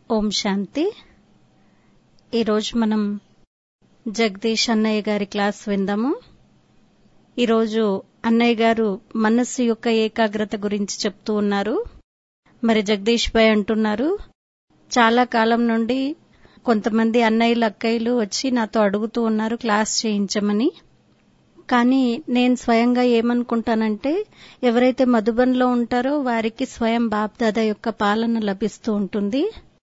ఓం శాంతి ఈరోజు మనం జగదీష్ అన్నయ్య గారి క్లాస్ విందాము ఈరోజు అన్నయ్య గారు మనస్సు యొక్క ఏకాగ్రత గురించి చెప్తూ ఉన్నారు మరి జగదీష్ భాయ్ అంటున్నారు చాలా కాలం నుండి కొంతమంది అన్నయ్యలు అక్కయ్యలు వచ్చి నాతో అడుగుతూ ఉన్నారు క్లాస్ చేయించమని కానీ నేను స్వయంగా ఏమనుకుంటానంటే ఎవరైతే మధుబన్లో ఉంటారో వారికి స్వయం బాప్దాదా యొక్క పాలన లభిస్తూ ఉంటుంది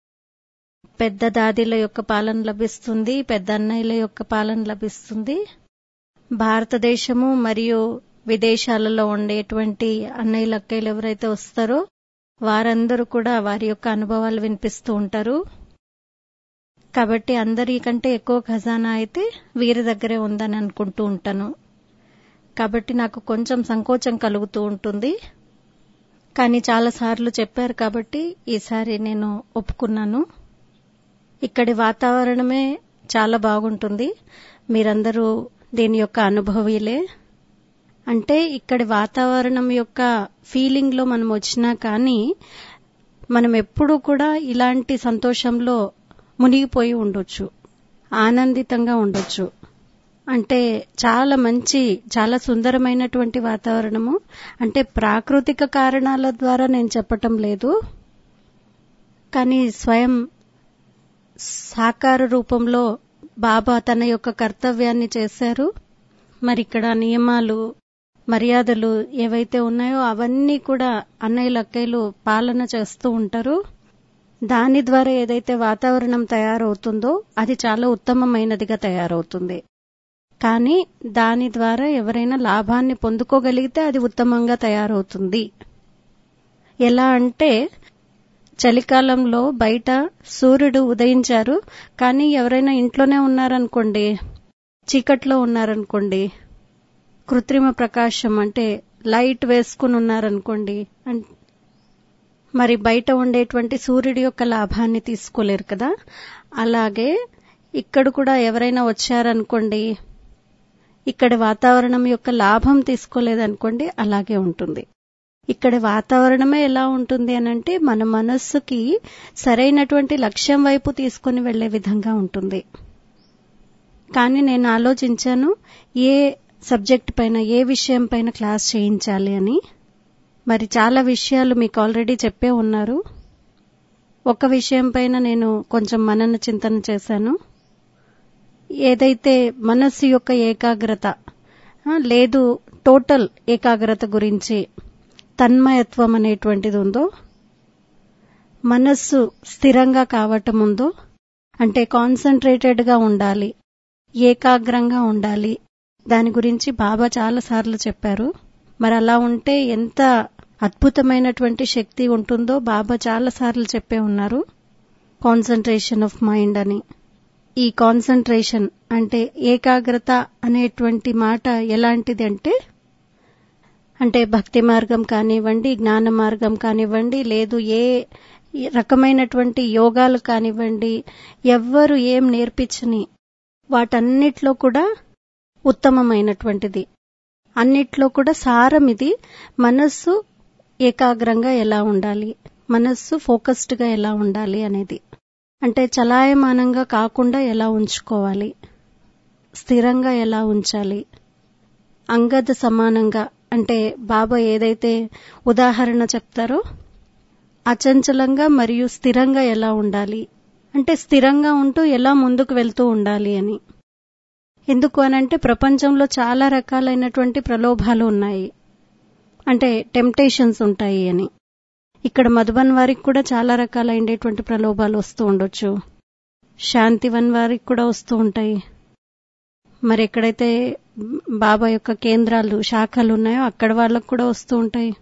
పెద్ద దాదిల యొక్క పాలన లభిస్తుంది పెద్ద అన్నయ్యల యొక్క పాలన లభిస్తుంది భారతదేశము మరియు విదేశాలలో ఉండేటువంటి అన్నయ్యలు అక్కయ్యలు ఎవరైతే వస్తారో వారందరూ కూడా వారి యొక్క అనుభవాలు వినిపిస్తూ ఉంటారు కాబట్టి అందరికంటే ఎక్కువ ఖజానా అయితే వీరి దగ్గరే ఉందని అనుకుంటూ ఉంటాను కాబట్టి నాకు కొంచెం సంకోచం కలుగుతూ ఉంటుంది కానీ చాలాసార్లు చెప్పారు కాబట్టి ఈసారి నేను ఒప్పుకున్నాను ఇక్కడి వాతావరణమే చాలా బాగుంటుంది మీరందరూ దీని యొక్క అనుభవీలే అంటే ఇక్కడి వాతావరణం యొక్క ఫీలింగ్ లో మనం వచ్చినా కానీ మనం ఎప్పుడూ కూడా ఇలాంటి సంతోషంలో మునిగిపోయి ఉండొచ్చు ఆనందితంగా ఉండొచ్చు అంటే చాలా మంచి చాలా సుందరమైనటువంటి వాతావరణము అంటే ప్రాకృతిక కారణాల ద్వారా నేను చెప్పటం లేదు కానీ స్వయం సాకార రూపంలో బాబా తన యొక్క కర్తవ్యాన్ని చేశారు మరి ఇక్కడ నియమాలు మర్యాదలు ఏవైతే ఉన్నాయో అవన్నీ కూడా అన్నయ్యలు అక్కయ్యలు పాలన చేస్తూ ఉంటారు దాని ద్వారా ఏదైతే వాతావరణం తయారవుతుందో అది చాలా ఉత్తమమైనదిగా తయారవుతుంది కానీ దాని ద్వారా ఎవరైనా లాభాన్ని పొందుకోగలిగితే అది ఉత్తమంగా తయారవుతుంది ఎలా అంటే చలికాలంలో బయట సూర్యుడు ఉదయించారు కానీ ఎవరైనా ఇంట్లోనే ఉన్నారనుకోండి చీకట్లో ఉన్నారనుకోండి కృత్రిమ ప్రకాశం అంటే లైట్ వేసుకుని ఉన్నారనుకోండి మరి బయట ఉండేటువంటి సూర్యుడి యొక్క లాభాన్ని తీసుకోలేరు కదా అలాగే ఇక్కడ కూడా ఎవరైనా వచ్చారనుకోండి ఇక్కడ వాతావరణం యొక్క లాభం తీసుకోలేదనుకోండి అలాగే ఉంటుంది ఇక్కడ వాతావరణమే ఎలా ఉంటుంది అనంటే మన మనస్సుకి సరైనటువంటి లక్ష్యం వైపు తీసుకుని వెళ్లే విధంగా ఉంటుంది కానీ నేను ఆలోచించాను ఏ సబ్జెక్ట్ పైన ఏ విషయం పైన క్లాస్ చేయించాలి అని మరి చాలా విషయాలు మీకు ఆల్రెడీ చెప్పే ఉన్నారు ఒక విషయం పైన నేను కొంచెం మనన చింతన చేశాను ఏదైతే మనస్సు యొక్క ఏకాగ్రత లేదు టోటల్ ఏకాగ్రత గురించి తన్మయత్వం అనేటువంటిది ఉందో మనస్సు స్థిరంగా కావటం ఉందో అంటే కాన్సన్ట్రేటెడ్ గా ఉండాలి ఏకాగ్రంగా ఉండాలి దాని గురించి బాబా చాలా సార్లు చెప్పారు మరి అలా ఉంటే ఎంత అద్భుతమైనటువంటి శక్తి ఉంటుందో బాబా చాలా సార్లు చెప్పే ఉన్నారు కాన్సన్ట్రేషన్ ఆఫ్ మైండ్ అని ఈ కాన్సన్ట్రేషన్ అంటే ఏకాగ్రత అనేటువంటి మాట ఎలాంటిది అంటే అంటే భక్తి మార్గం కానివ్వండి జ్ఞాన మార్గం కానివ్వండి లేదు ఏ రకమైనటువంటి యోగాలు కానివ్వండి ఎవ్వరు ఏం నేర్పించని వాటన్నిట్లో కూడా ఉత్తమమైనటువంటిది అన్నిట్లో కూడా సారం ఇది మనస్సు ఏకాగ్రంగా ఎలా ఉండాలి మనస్సు ఫోకస్డ్గా ఎలా ఉండాలి అనేది అంటే చలాయమానంగా కాకుండా ఎలా ఉంచుకోవాలి స్థిరంగా ఎలా ఉంచాలి అంగద సమానంగా అంటే బాబా ఏదైతే ఉదాహరణ చెప్తారో అచంచలంగా మరియు స్థిరంగా ఎలా ఉండాలి అంటే స్థిరంగా ఉంటూ ఎలా ముందుకు వెళ్తూ ఉండాలి అని ఎందుకు అనంటే ప్రపంచంలో చాలా రకాలైనటువంటి ప్రలోభాలు ఉన్నాయి అంటే టెంప్టేషన్స్ ఉంటాయి అని ఇక్కడ మధుబన్ వారికి కూడా చాలా రకాలైనటువంటి ప్రలోభాలు వస్తూ ఉండొచ్చు శాంతివన్ వారికి కూడా వస్తూ ఉంటాయి మరి ఎక్కడైతే బాబా యొక్క కేంద్రాలు శాఖలు ఉన్నాయో అక్కడ వాళ్ళకు కూడా వస్తూ ఉంటాయి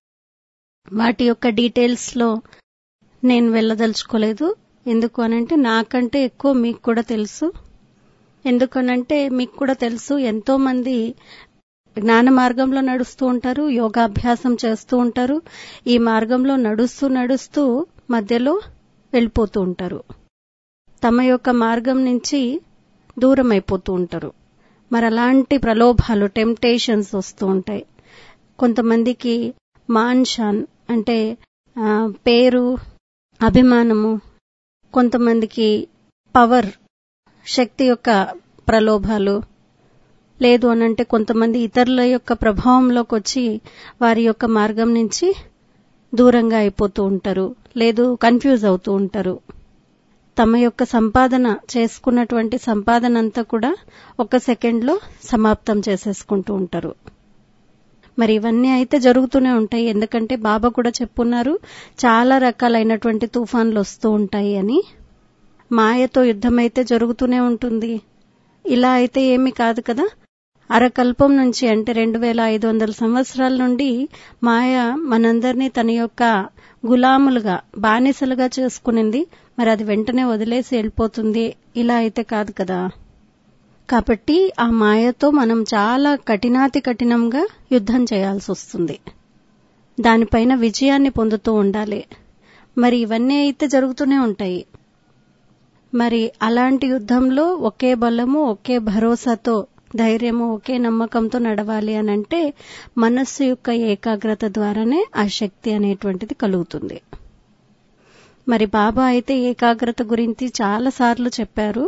వాటి యొక్క డీటెయిల్స్ లో నేను వెళ్ళదలుచుకోలేదు ఎందుకు అనంటే నాకంటే ఎక్కువ మీకు కూడా తెలుసు ఎందుకనంటే మీకు కూడా తెలుసు ఎంతో మంది జ్ఞాన మార్గంలో నడుస్తూ ఉంటారు యోగాభ్యాసం చేస్తూ ఉంటారు ఈ మార్గంలో నడుస్తూ నడుస్తూ మధ్యలో వెళ్ళిపోతూ ఉంటారు తమ యొక్క మార్గం నుంచి దూరం అయిపోతూ ఉంటారు మరి అలాంటి ప్రలోభాలు టెంప్టేషన్స్ వస్తూ ఉంటాయి కొంతమందికి మాన్షాన్ అంటే పేరు అభిమానము కొంతమందికి పవర్ శక్తి యొక్క ప్రలోభాలు లేదు అనంటే కొంతమంది ఇతరుల యొక్క ప్రభావంలోకి వచ్చి వారి యొక్క మార్గం నుంచి దూరంగా అయిపోతూ ఉంటారు లేదు కన్ఫ్యూజ్ అవుతూ ఉంటారు తమ యొక్క సంపాదన చేసుకున్నటువంటి సంపాదన అంతా కూడా ఒక సెకండ్లో సమాప్తం చేసేసుకుంటూ ఉంటారు మరి ఇవన్నీ అయితే జరుగుతూనే ఉంటాయి ఎందుకంటే బాబా కూడా చెప్పున్నారు చాలా రకాలైనటువంటి తుఫాన్లు వస్తూ ఉంటాయి అని మాయతో యుద్ధం అయితే జరుగుతూనే ఉంటుంది ఇలా అయితే ఏమీ కాదు కదా అరకల్పం నుంచి అంటే రెండు వేల ఐదు వందల సంవత్సరాల నుండి మాయ మనందరినీ తన యొక్క గులాములుగా బానిసలుగా చేసుకునింది మరి అది వెంటనే వదిలేసి వెళ్ళిపోతుంది ఇలా అయితే కాదు కదా కాబట్టి ఆ మాయతో మనం చాలా కఠినాతి కఠినంగా యుద్ధం చేయాల్సి వస్తుంది దానిపైన విజయాన్ని పొందుతూ ఉండాలి మరి ఇవన్నీ అయితే జరుగుతూనే ఉంటాయి మరి అలాంటి యుద్ధంలో ఒకే బలము ఒకే భరోసాతో ధైర్యము ఒకే నమ్మకంతో నడవాలి అని అంటే మనస్సు యొక్క ఏకాగ్రత ద్వారానే ఆ శక్తి అనేటువంటిది కలుగుతుంది మరి బాబా అయితే ఏకాగ్రత గురించి చాలా సార్లు చెప్పారు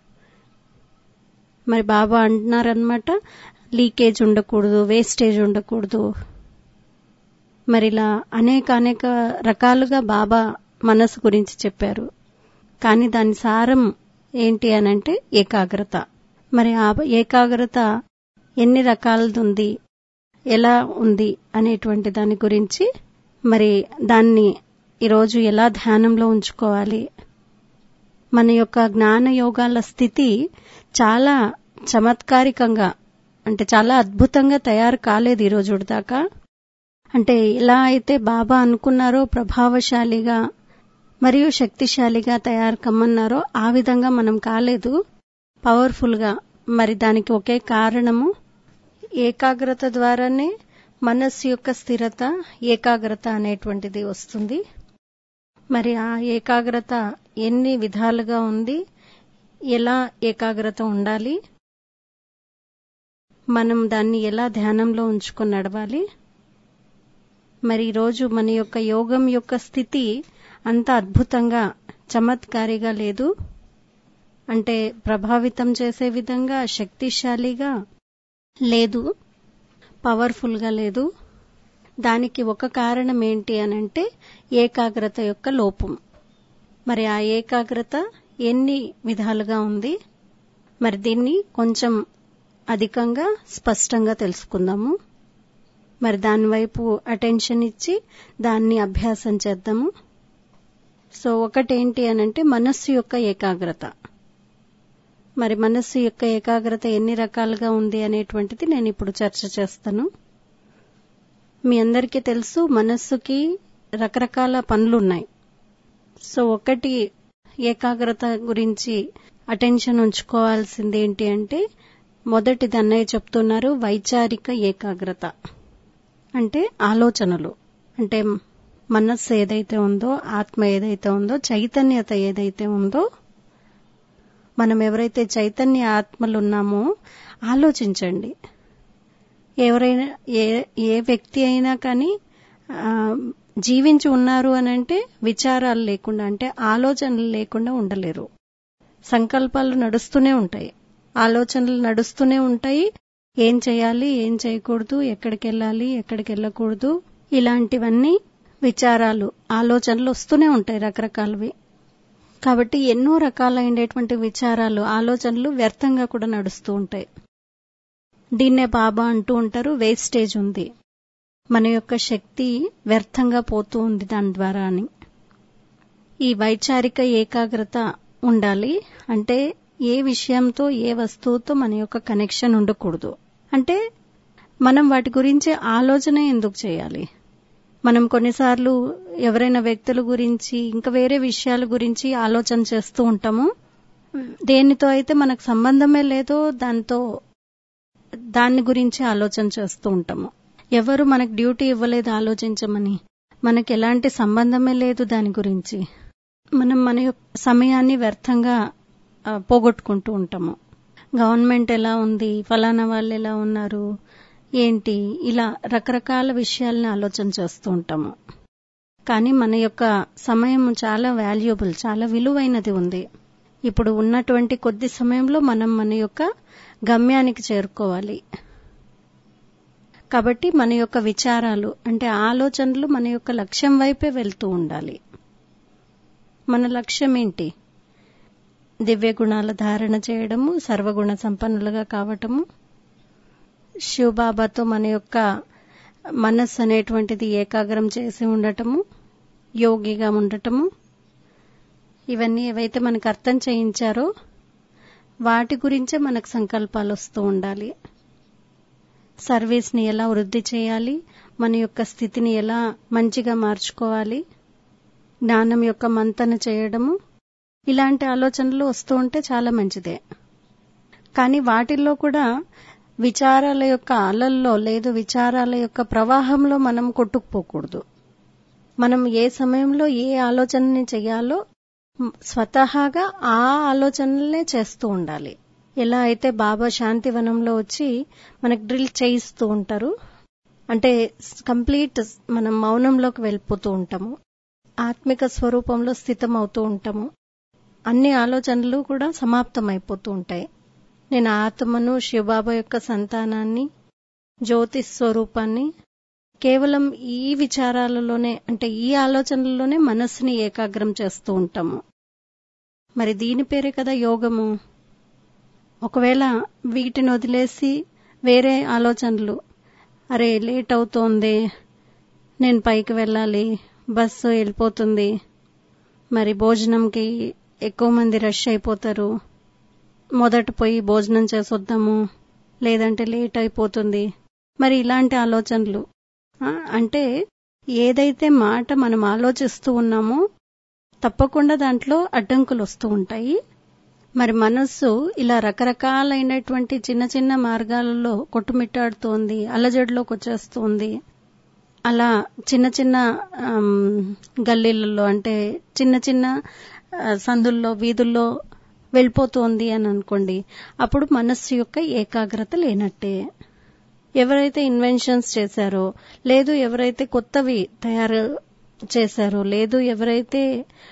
మరి బాబా అంటున్నారనమాట లీకేజ్ ఉండకూడదు వేస్టేజ్ ఉండకూడదు మరి ఇలా అనేక అనేక రకాలుగా బాబా మనసు గురించి చెప్పారు కానీ దాని సారం ఏంటి అనంటే ఏకాగ్రత మరి ఆ ఏకాగ్రత ఎన్ని రకాలది ఉంది ఎలా ఉంది అనేటువంటి దాని గురించి మరి దాన్ని ఈరోజు ఎలా ధ్యానంలో ఉంచుకోవాలి మన యొక్క జ్ఞాన యోగాల స్థితి చాలా చమత్కారికంగా అంటే చాలా అద్భుతంగా తయారు కాలేదు ఈ రోజు దాకా అంటే ఎలా అయితే బాబా అనుకున్నారో ప్రభావశాలిగా మరియు శక్తిశాలిగా తయారు కమ్మన్నారో ఆ విధంగా మనం కాలేదు పవర్ఫుల్గా మరి దానికి ఒకే కారణము ఏకాగ్రత ద్వారానే మనస్సు యొక్క స్థిరత ఏకాగ్రత అనేటువంటిది వస్తుంది మరి ఆ ఏకాగ్రత ఎన్ని విధాలుగా ఉంది ఎలా ఏకాగ్రత ఉండాలి మనం దాన్ని ఎలా ధ్యానంలో ఉంచుకొని నడవాలి మరి ఈరోజు మన యొక్క యోగం యొక్క స్థితి అంత అద్భుతంగా చమత్కారిగా లేదు అంటే ప్రభావితం చేసే విధంగా శక్తిశాలిగా లేదు పవర్ఫుల్గా లేదు దానికి ఒక కారణం ఏంటి అనంటే ఏకాగ్రత యొక్క లోపం మరి ఆ ఏకాగ్రత ఎన్ని విధాలుగా ఉంది మరి దీన్ని కొంచెం అధికంగా స్పష్టంగా తెలుసుకుందాము మరి దాని వైపు అటెన్షన్ ఇచ్చి దాన్ని అభ్యాసం చేద్దాము సో ఒకటేంటి అనంటే మనస్సు యొక్క ఏకాగ్రత మరి మనస్సు యొక్క ఏకాగ్రత ఎన్ని రకాలుగా ఉంది అనేటువంటిది నేను ఇప్పుడు చర్చ చేస్తాను మీ అందరికీ తెలుసు మనస్సుకి రకరకాల పనులున్నాయి సో ఒకటి ఏకాగ్రత గురించి అటెన్షన్ ఉంచుకోవాల్సింది ఏంటి అంటే మొదటిది అన్నయ్య చెప్తున్నారు వైచారిక ఏకాగ్రత అంటే ఆలోచనలు అంటే మనస్సు ఏదైతే ఉందో ఆత్మ ఏదైతే ఉందో చైతన్యత ఏదైతే ఉందో మనం ఎవరైతే చైతన్య ఆత్మలు ఉన్నామో ఆలోచించండి ఎవరైనా ఏ ఏ వ్యక్తి అయినా కానీ జీవించి ఉన్నారు అని అంటే విచారాలు లేకుండా అంటే ఆలోచనలు లేకుండా ఉండలేరు సంకల్పాలు నడుస్తూనే ఉంటాయి ఆలోచనలు నడుస్తూనే ఉంటాయి ఏం చేయాలి ఏం చేయకూడదు ఎక్కడికి వెళ్ళాలి ఎక్కడికి వెళ్ళకూడదు ఇలాంటివన్నీ విచారాలు ఆలోచనలు వస్తూనే ఉంటాయి రకరకాలవి కాబట్టి ఎన్నో రకాలైనటువంటి విచారాలు ఆలోచనలు వ్యర్థంగా కూడా నడుస్తూ ఉంటాయి దీన్నే బాబా అంటూ ఉంటారు వేస్టేజ్ ఉంది మన యొక్క శక్తి వ్యర్థంగా పోతూ ఉంది దాని ద్వారా అని ఈ వైచారిక ఏకాగ్రత ఉండాలి అంటే ఏ విషయంతో ఏ వస్తువుతో మన యొక్క కనెక్షన్ ఉండకూడదు అంటే మనం వాటి గురించి ఆలోచన ఎందుకు చేయాలి మనం కొన్నిసార్లు ఎవరైనా వ్యక్తుల గురించి ఇంకా వేరే విషయాల గురించి ఆలోచన చేస్తూ ఉంటాము దేనితో అయితే మనకు సంబంధమే లేదో దాంతో దాని గురించి ఆలోచన చేస్తూ ఉంటాము ఎవరు మనకు డ్యూటీ ఇవ్వలేదు ఆలోచించమని మనకి ఎలాంటి సంబంధమే లేదు దాని గురించి మనం మన యొక్క సమయాన్ని వ్యర్థంగా పోగొట్టుకుంటూ ఉంటాము గవర్నమెంట్ ఎలా ఉంది ఫలానా వాళ్ళు ఎలా ఉన్నారు ఏంటి ఇలా రకరకాల విషయాలని ఆలోచన చేస్తూ ఉంటాము కానీ మన యొక్క సమయం చాలా వాల్యుబుల్ చాలా విలువైనది ఉంది ఇప్పుడు ఉన్నటువంటి కొద్ది సమయంలో మనం మన యొక్క గమ్యానికి చేరుకోవాలి కాబట్టి మన యొక్క విచారాలు అంటే ఆలోచనలు మన యొక్క లక్ష్యం వైపే వెళ్తూ ఉండాలి మన లక్ష్యం ఏంటి దివ్య గుణాల ధారణ చేయడము సర్వగుణ సంపన్నులుగా కావటము శివబాబాతో మన యొక్క మనస్సు అనేటువంటిది ఏకాగ్రం చేసి ఉండటము యోగిగా ఉండటము ఇవన్నీ ఏవైతే మనకు అర్థం చేయించారో వాటి గురించే మనకు సంకల్పాలు వస్తూ ఉండాలి సర్వీస్ని ఎలా వృద్ధి చేయాలి మన యొక్క స్థితిని ఎలా మంచిగా మార్చుకోవాలి జ్ఞానం యొక్క మంతన చేయడము ఇలాంటి ఆలోచనలు వస్తూ ఉంటే చాలా మంచిదే కానీ వాటిల్లో కూడా విచారాల యొక్క అలల్లో లేదు విచారాల యొక్క ప్రవాహంలో మనం కొట్టుకుపోకూడదు మనం ఏ సమయంలో ఏ ఆలోచనని చేయాలో స్వతహాగా ఆ ఆలోచనలనే చేస్తూ ఉండాలి ఎలా అయితే బాబా శాంతివనంలో వచ్చి మనకు డ్రిల్ చేయిస్తూ ఉంటారు అంటే కంప్లీట్ మనం మౌనంలోకి వెళ్ళిపోతూ ఉంటాము ఆత్మిక స్వరూపంలో స్థితం అవుతూ ఉంటాము అన్ని ఆలోచనలు కూడా సమాప్తం అయిపోతూ ఉంటాయి నేను ఆత్మను శివబాబా యొక్క సంతానాన్ని జ్యోతి స్వరూపాన్ని కేవలం ఈ విచారాలలోనే అంటే ఈ ఆలోచనలలోనే మనస్సుని ఏకాగ్రం చేస్తూ ఉంటాము మరి దీని పేరే కదా యోగము ఒకవేళ వీటిని వదిలేసి వేరే ఆలోచనలు అరే లేట్ అవుతోంది నేను పైకి వెళ్ళాలి బస్సు వెళ్ళిపోతుంది మరి భోజనంకి ఎక్కువ మంది రష్ అయిపోతారు మొదట పోయి భోజనం చేసొద్దాము లేదంటే లేట్ అయిపోతుంది మరి ఇలాంటి ఆలోచనలు అంటే ఏదైతే మాట మనం ఆలోచిస్తూ ఉన్నామో తప్పకుండా దాంట్లో అడ్డంకులు వస్తూ ఉంటాయి మరి మనస్సు ఇలా రకరకాలైనటువంటి చిన్న చిన్న మార్గాలలో కొట్టుమిట్టాడుతోంది అల్లజడిలోకి వచ్చేస్తుంది అలా చిన్న చిన్న గల్లీలలో అంటే చిన్న చిన్న సందుల్లో వీధుల్లో వెళ్ళిపోతోంది అని అనుకోండి అప్పుడు మనస్సు యొక్క ఏకాగ్రత లేనట్టే ఎవరైతే ఇన్వెన్షన్స్ చేశారో లేదు ఎవరైతే కొత్తవి తయారు చేశారో లేదు ఎవరైతే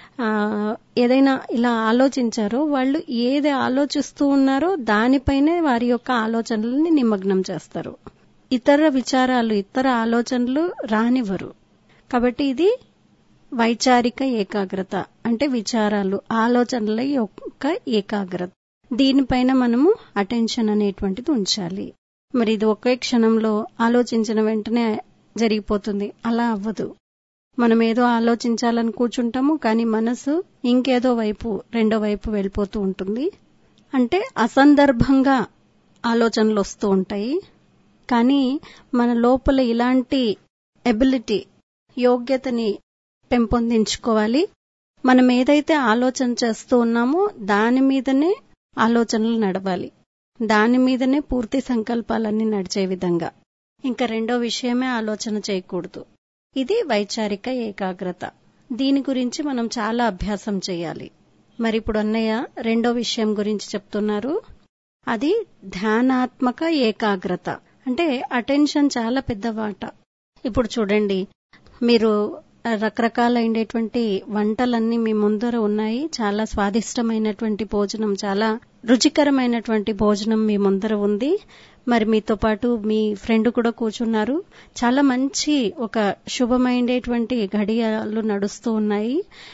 ఏదైనా ఇలా ఆలోచించారో వాళ్ళు ఏది ఆలోచిస్తూ ఉన్నారో దానిపైనే వారి యొక్క ఆలోచనలని నిమగ్నం చేస్తారు ఇతర విచారాలు ఇతర ఆలోచనలు రానివ్వరు కాబట్టి ఇది వైచారిక ఏకాగ్రత అంటే విచారాలు ఆలోచనల యొక్క ఏకాగ్రత దీనిపైన మనము అటెన్షన్ అనేటువంటిది ఉంచాలి మరి ఇది ఒకే క్షణంలో ఆలోచించిన వెంటనే జరిగిపోతుంది అలా అవ్వదు మనం ఏదో ఆలోచించాలని కూర్చుంటాము కానీ మనసు ఇంకేదో వైపు రెండో వైపు వెళ్ళిపోతూ ఉంటుంది అంటే అసందర్భంగా ఆలోచనలు వస్తూ ఉంటాయి కానీ మన లోపల ఇలాంటి ఎబిలిటీ యోగ్యతని పెంపొందించుకోవాలి మనం ఏదైతే ఆలోచన చేస్తూ ఉన్నామో దాని మీదనే ఆలోచనలు నడవాలి దాని మీదనే పూర్తి సంకల్పాలన్నీ నడిచే విధంగా ఇంకా రెండో విషయమే ఆలోచన చేయకూడదు ఇది వైచారిక ఏకాగ్రత దీని గురించి మనం చాలా అభ్యాసం చేయాలి మరి ఇప్పుడు అన్నయ్య రెండో విషయం గురించి చెప్తున్నారు అది ధ్యానాత్మక ఏకాగ్రత అంటే అటెన్షన్ చాలా పెద్ద వాట ఇప్పుడు చూడండి మీరు రకరకాలైనటువంటి వంటలన్నీ మీ ముందర ఉన్నాయి చాలా స్వాదిష్టమైనటువంటి భోజనం చాలా రుచికరమైనటువంటి భోజనం మీ ముందర ఉంది మరి మీతో పాటు మీ ఫ్రెండ్ కూడా కూర్చున్నారు చాలా మంచి ఒక శుభమైనటువంటి ఘడియలు నడుస్తూ ఉన్నాయి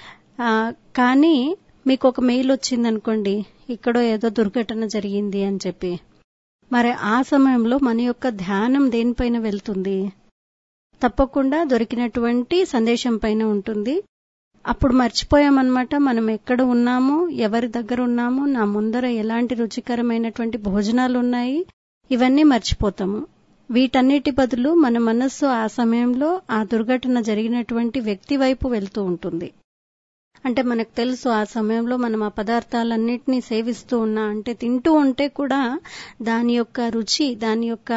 కానీ మీకు ఒక మెయిల్ వచ్చిందనుకోండి ఇక్కడో ఏదో దుర్ఘటన జరిగింది అని చెప్పి మరి ఆ సమయంలో మన యొక్క ధ్యానం దేనిపైన వెళ్తుంది తప్పకుండా దొరికినటువంటి సందేశం పైన ఉంటుంది అప్పుడు మర్చిపోయామన్నమాట మనం ఎక్కడ ఉన్నామో ఎవరి దగ్గర ఉన్నామో నా ముందర ఎలాంటి రుచికరమైనటువంటి భోజనాలు ఉన్నాయి ఇవన్నీ మర్చిపోతాము వీటన్నిటి బదులు మన మనస్సు ఆ సమయంలో ఆ దుర్ఘటన జరిగినటువంటి వ్యక్తి వైపు వెళ్తూ ఉంటుంది అంటే మనకు తెలుసు ఆ సమయంలో మనం ఆ పదార్థాలన్నింటినీ సేవిస్తూ ఉన్నా అంటే తింటూ ఉంటే కూడా దాని యొక్క రుచి దాని యొక్క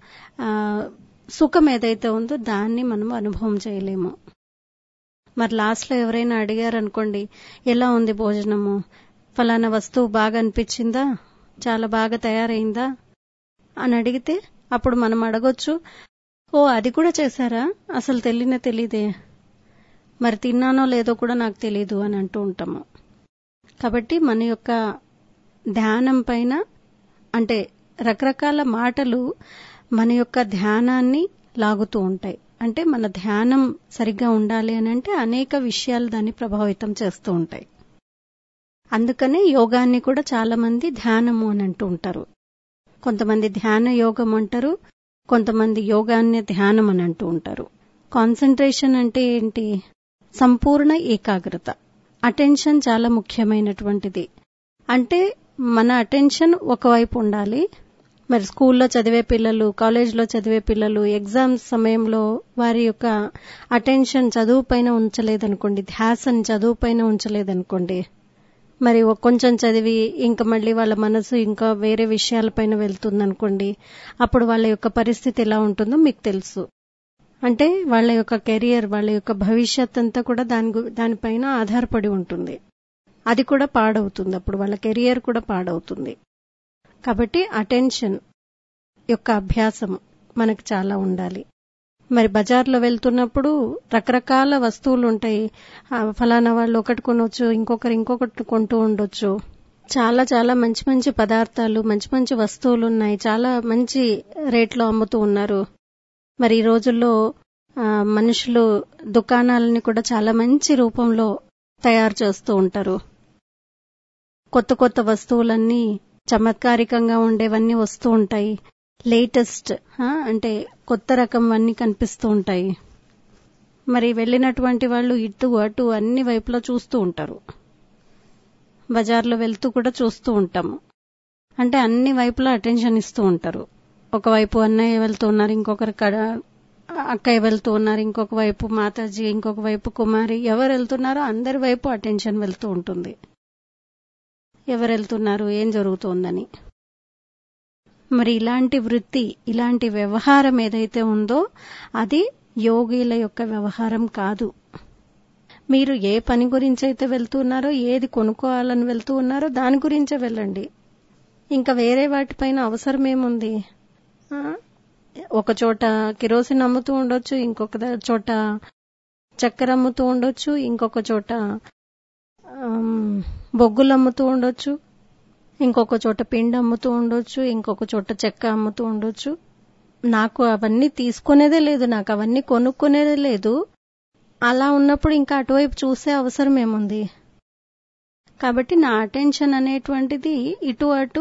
సుఖం ఏదైతే ఉందో దాన్ని మనం అనుభవం చేయలేము మరి లాస్ట్లో ఎవరైనా అడిగారు అనుకోండి ఎలా ఉంది భోజనము ఫలానా వస్తువు బాగా అనిపించిందా చాలా బాగా తయారైందా అని అడిగితే అప్పుడు మనం అడగొచ్చు ఓ అది కూడా చేశారా అసలు తెలియనే తెలీదే మరి తిన్నానో లేదో కూడా నాకు తెలియదు అని అంటూ ఉంటాము కాబట్టి మన యొక్క ధ్యానం పైన అంటే రకరకాల మాటలు మన యొక్క ధ్యానాన్ని లాగుతూ ఉంటాయి అంటే మన ధ్యానం సరిగ్గా ఉండాలి అని అంటే అనేక విషయాలు దాన్ని ప్రభావితం చేస్తూ ఉంటాయి అందుకనే యోగాన్ని కూడా చాలా మంది ధ్యానము అని అంటూ ఉంటారు కొంతమంది ధ్యాన యోగం అంటారు కొంతమంది యోగాన్ని ధ్యానం అని అంటూ ఉంటారు కాన్సన్ట్రేషన్ అంటే ఏంటి సంపూర్ణ ఏకాగ్రత అటెన్షన్ చాలా ముఖ్యమైనటువంటిది అంటే మన అటెన్షన్ ఒకవైపు ఉండాలి మరి స్కూల్లో చదివే పిల్లలు కాలేజీలో చదివే పిల్లలు ఎగ్జామ్స్ సమయంలో వారి యొక్క అటెన్షన్ చదువు పైన ఉంచలేదనుకోండి ధ్యాసని చదువు పైన ఉంచలేదనుకోండి మరి కొంచెం చదివి ఇంకా మళ్ళీ వాళ్ళ మనసు ఇంకా వేరే విషయాలపైన వెళ్తుందనుకోండి అప్పుడు వాళ్ళ యొక్క పరిస్థితి ఎలా ఉంటుందో మీకు తెలుసు అంటే వాళ్ళ యొక్క కెరియర్ వాళ్ళ యొక్క భవిష్యత్ అంతా కూడా దాని దానిపైన ఆధారపడి ఉంటుంది అది కూడా పాడవుతుంది అప్పుడు వాళ్ళ కెరియర్ కూడా పాడవుతుంది కాబట్టి అటెన్షన్ యొక్క అభ్యాసం మనకు చాలా ఉండాలి మరి బజార్లో వెళ్తున్నప్పుడు రకరకాల వస్తువులు ఉంటాయి ఫలానా వాళ్ళు ఒకటి కొనవచ్చు ఇంకొకరు ఇంకొకటి కొంటూ ఉండొచ్చు చాలా చాలా మంచి మంచి పదార్థాలు మంచి మంచి వస్తువులు ఉన్నాయి చాలా మంచి రేట్లో అమ్ముతూ ఉన్నారు మరి ఈ రోజుల్లో మనుషులు దుకాణాలని కూడా చాలా మంచి రూపంలో తయారు చేస్తూ ఉంటారు కొత్త కొత్త వస్తువులన్నీ చమత్కారికంగా ఉండేవన్నీ వస్తూ ఉంటాయి లేటెస్ట్ అంటే కొత్త రకం అన్నీ కనిపిస్తూ ఉంటాయి మరి వెళ్ళినటువంటి వాళ్ళు ఇటు అటు అన్ని వైపులా చూస్తూ ఉంటారు బజార్లో వెళ్తూ కూడా చూస్తూ ఉంటాము అంటే అన్ని వైపులా అటెన్షన్ ఇస్తూ ఉంటారు ఒకవైపు అన్నయ్య వెళ్తూ ఉన్నారు ఇంకొకరి కడ అక్కయ్య వెళ్తూ ఉన్నారు ఇంకొక వైపు మాతాజీ ఇంకొక వైపు కుమారి ఎవరు వెళ్తున్నారో అందరి వైపు అటెన్షన్ వెళ్తూ ఉంటుంది ఎవరు వెళ్తున్నారు ఏం జరుగుతోందని మరి ఇలాంటి వృత్తి ఇలాంటి వ్యవహారం ఏదైతే ఉందో అది యోగిల యొక్క వ్యవహారం కాదు మీరు ఏ పని గురించి అయితే వెళ్తున్నారో ఏది కొనుక్కోవాలని వెళ్తూ ఉన్నారో దాని గురించే వెళ్ళండి ఇంకా వేరే వాటిపైన అవసరం ఏముంది ఒక చోట కిరోసిన్ అమ్ముతూ ఉండొచ్చు ఇంకొక చోట చక్కెర అమ్ముతూ ఉండొచ్చు ఇంకొక చోట బొగ్గులు అమ్ముతూ ఉండొచ్చు ఇంకొక చోట పిండి అమ్ముతూ ఉండొచ్చు ఇంకొక చోట చెక్క అమ్ముతూ ఉండొచ్చు నాకు అవన్నీ తీసుకునేదే లేదు నాకు అవన్నీ కొనుక్కునేదే లేదు అలా ఉన్నప్పుడు ఇంకా అటువైపు చూసే అవసరం ఏముంది కాబట్టి నా అటెన్షన్ అనేటువంటిది ఇటు అటు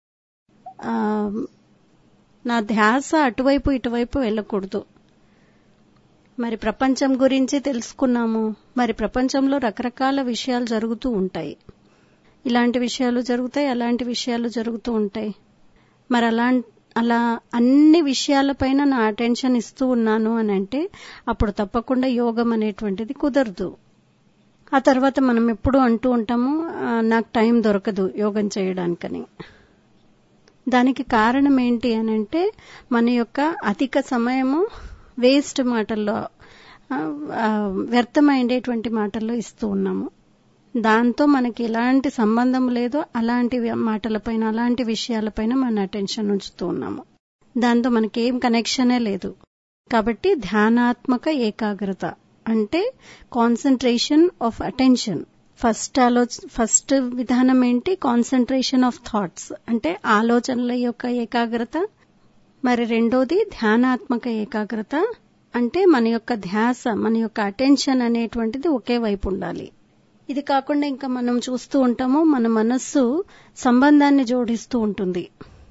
నా ధ్యాస అటువైపు ఇటువైపు వెళ్ళకూడదు మరి ప్రపంచం గురించి తెలుసుకున్నాము మరి ప్రపంచంలో రకరకాల విషయాలు జరుగుతూ ఉంటాయి ఇలాంటి విషయాలు జరుగుతాయి అలాంటి విషయాలు జరుగుతూ ఉంటాయి మరి అలా అలా అన్ని విషయాలపైన నా అటెన్షన్ ఇస్తూ ఉన్నాను అని అంటే అప్పుడు తప్పకుండా యోగం అనేటువంటిది కుదరదు ఆ తర్వాత మనం ఎప్పుడు అంటూ ఉంటాము నాకు టైం దొరకదు యోగం చేయడానికని దానికి కారణం ఏంటి అని అంటే మన యొక్క అధిక సమయము వేస్ట్ మాటల్లో వ్యర్థమైండేటువంటి మాటల్లో ఇస్తూ ఉన్నాము దాంతో మనకి ఎలాంటి సంబంధం లేదో అలాంటి మాటలపైన అలాంటి విషయాలపైన మన అటెన్షన్ ఉంచుతూ ఉన్నాము దాంతో మనకేం కనెక్షనే లేదు కాబట్టి ధ్యానాత్మక ఏకాగ్రత అంటే కాన్సన్ట్రేషన్ ఆఫ్ అటెన్షన్ ఫస్ట్ ఆలోచ ఫస్ట్ విధానం ఏంటి కాన్సన్ట్రేషన్ ఆఫ్ థాట్స్ అంటే ఆలోచనల యొక్క ఏకాగ్రత మరి రెండోది ధ్యానాత్మక ఏకాగ్రత అంటే మన యొక్క ధ్యాస మన యొక్క అటెన్షన్ అనేటువంటిది ఒకే వైపు ఉండాలి ఇది కాకుండా ఇంకా మనం చూస్తూ ఉంటాము మన మనస్సు సంబంధాన్ని జోడిస్తూ ఉంటుంది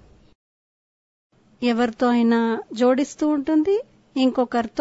ఎవరితో అయినా జోడిస్తూ ఉంటుంది ఇంకొకరితో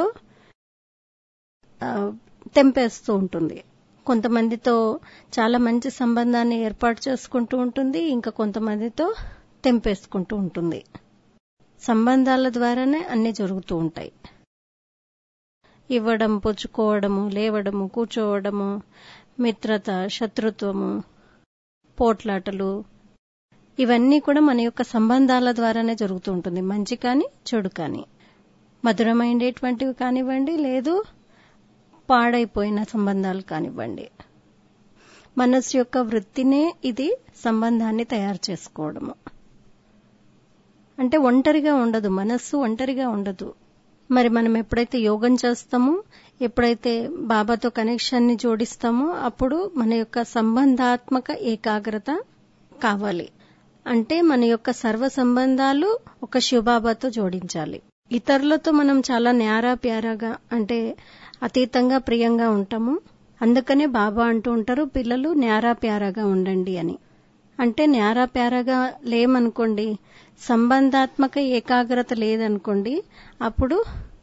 తెంపేస్తూ ఉంటుంది కొంతమందితో చాలా మంచి సంబంధాన్ని ఏర్పాటు చేసుకుంటూ ఉంటుంది ఇంకా కొంతమందితో తెంపేసుకుంటూ ఉంటుంది సంబంధాల ద్వారానే అన్ని జరుగుతూ ఉంటాయి ఇవ్వడం పుచ్చుకోవడము లేవడము కూర్చోవడము మిత్రత శత్రుత్వము పోట్లాటలు ఇవన్నీ కూడా మన యొక్క సంబంధాల ద్వారానే జరుగుతూ ఉంటుంది మంచి కానీ చెడు కానీ మధురమైనటువంటివి కానివ్వండి లేదు పాడైపోయిన సంబంధాలు కానివ్వండి మనస్సు యొక్క వృత్తినే ఇది సంబంధాన్ని తయారు చేసుకోవడము అంటే ఒంటరిగా ఉండదు మనస్సు ఒంటరిగా ఉండదు మరి మనం ఎప్పుడైతే యోగం చేస్తామో ఎప్పుడైతే బాబాతో కనెక్షన్ని జోడిస్తామో అప్పుడు మన యొక్క సంబంధాత్మక ఏకాగ్రత కావాలి అంటే మన యొక్క సర్వ సంబంధాలు ఒక శివబాబాతో జోడించాలి ఇతరులతో మనం చాలా న్యారా ప్యారాగా అంటే అతీతంగా ప్రియంగా ఉంటాము అందుకనే బాబా అంటూ ఉంటారు పిల్లలు న్యారా ప్యారాగా ఉండండి అని అంటే న్యారా ప్యారాగా లేమనుకోండి సంబంధాత్మక ఏకాగ్రత లేదనుకోండి అప్పుడు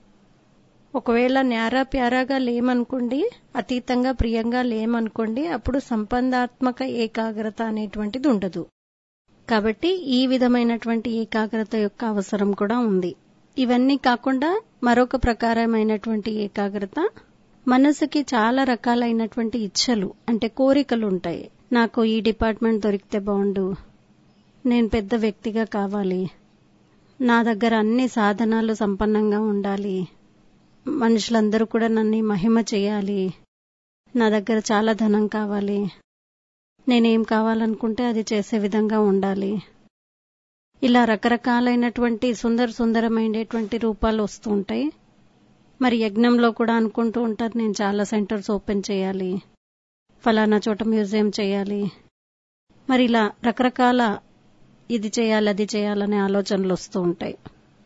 ఒకవేళ న్యారా ప్యారాగా లేమనుకోండి అతీతంగా ప్రియంగా లేమనుకోండి అప్పుడు సంబంధాత్మక ఏకాగ్రత అనేటువంటిది ఉండదు కాబట్టి ఈ విధమైనటువంటి ఏకాగ్రత యొక్క అవసరం కూడా ఉంది ఇవన్నీ కాకుండా మరొక ప్రకారమైనటువంటి ఏకాగ్రత మనసుకి చాలా రకాలైనటువంటి ఇచ్చలు అంటే కోరికలు ఉంటాయి నాకు ఈ డిపార్ట్మెంట్ దొరికితే బాగుండు నేను పెద్ద వ్యక్తిగా కావాలి నా దగ్గర అన్ని సాధనాలు సంపన్నంగా ఉండాలి మనుషులందరూ కూడా నన్ను మహిమ చేయాలి నా దగ్గర చాలా ధనం కావాలి నేనేం కావాలనుకుంటే అది చేసే విధంగా ఉండాలి ఇలా రకరకాలైనటువంటి సుందర సుందరమైనటువంటి రూపాలు వస్తూ ఉంటాయి మరి యజ్ఞంలో కూడా అనుకుంటూ ఉంటారు నేను చాలా సెంటర్స్ ఓపెన్ చేయాలి ఫలానా చోట మ్యూజియం చేయాలి మరి ఇలా రకరకాల ఇది చేయాలి అది చేయాలనే ఆలోచనలు వస్తూ ఉంటాయి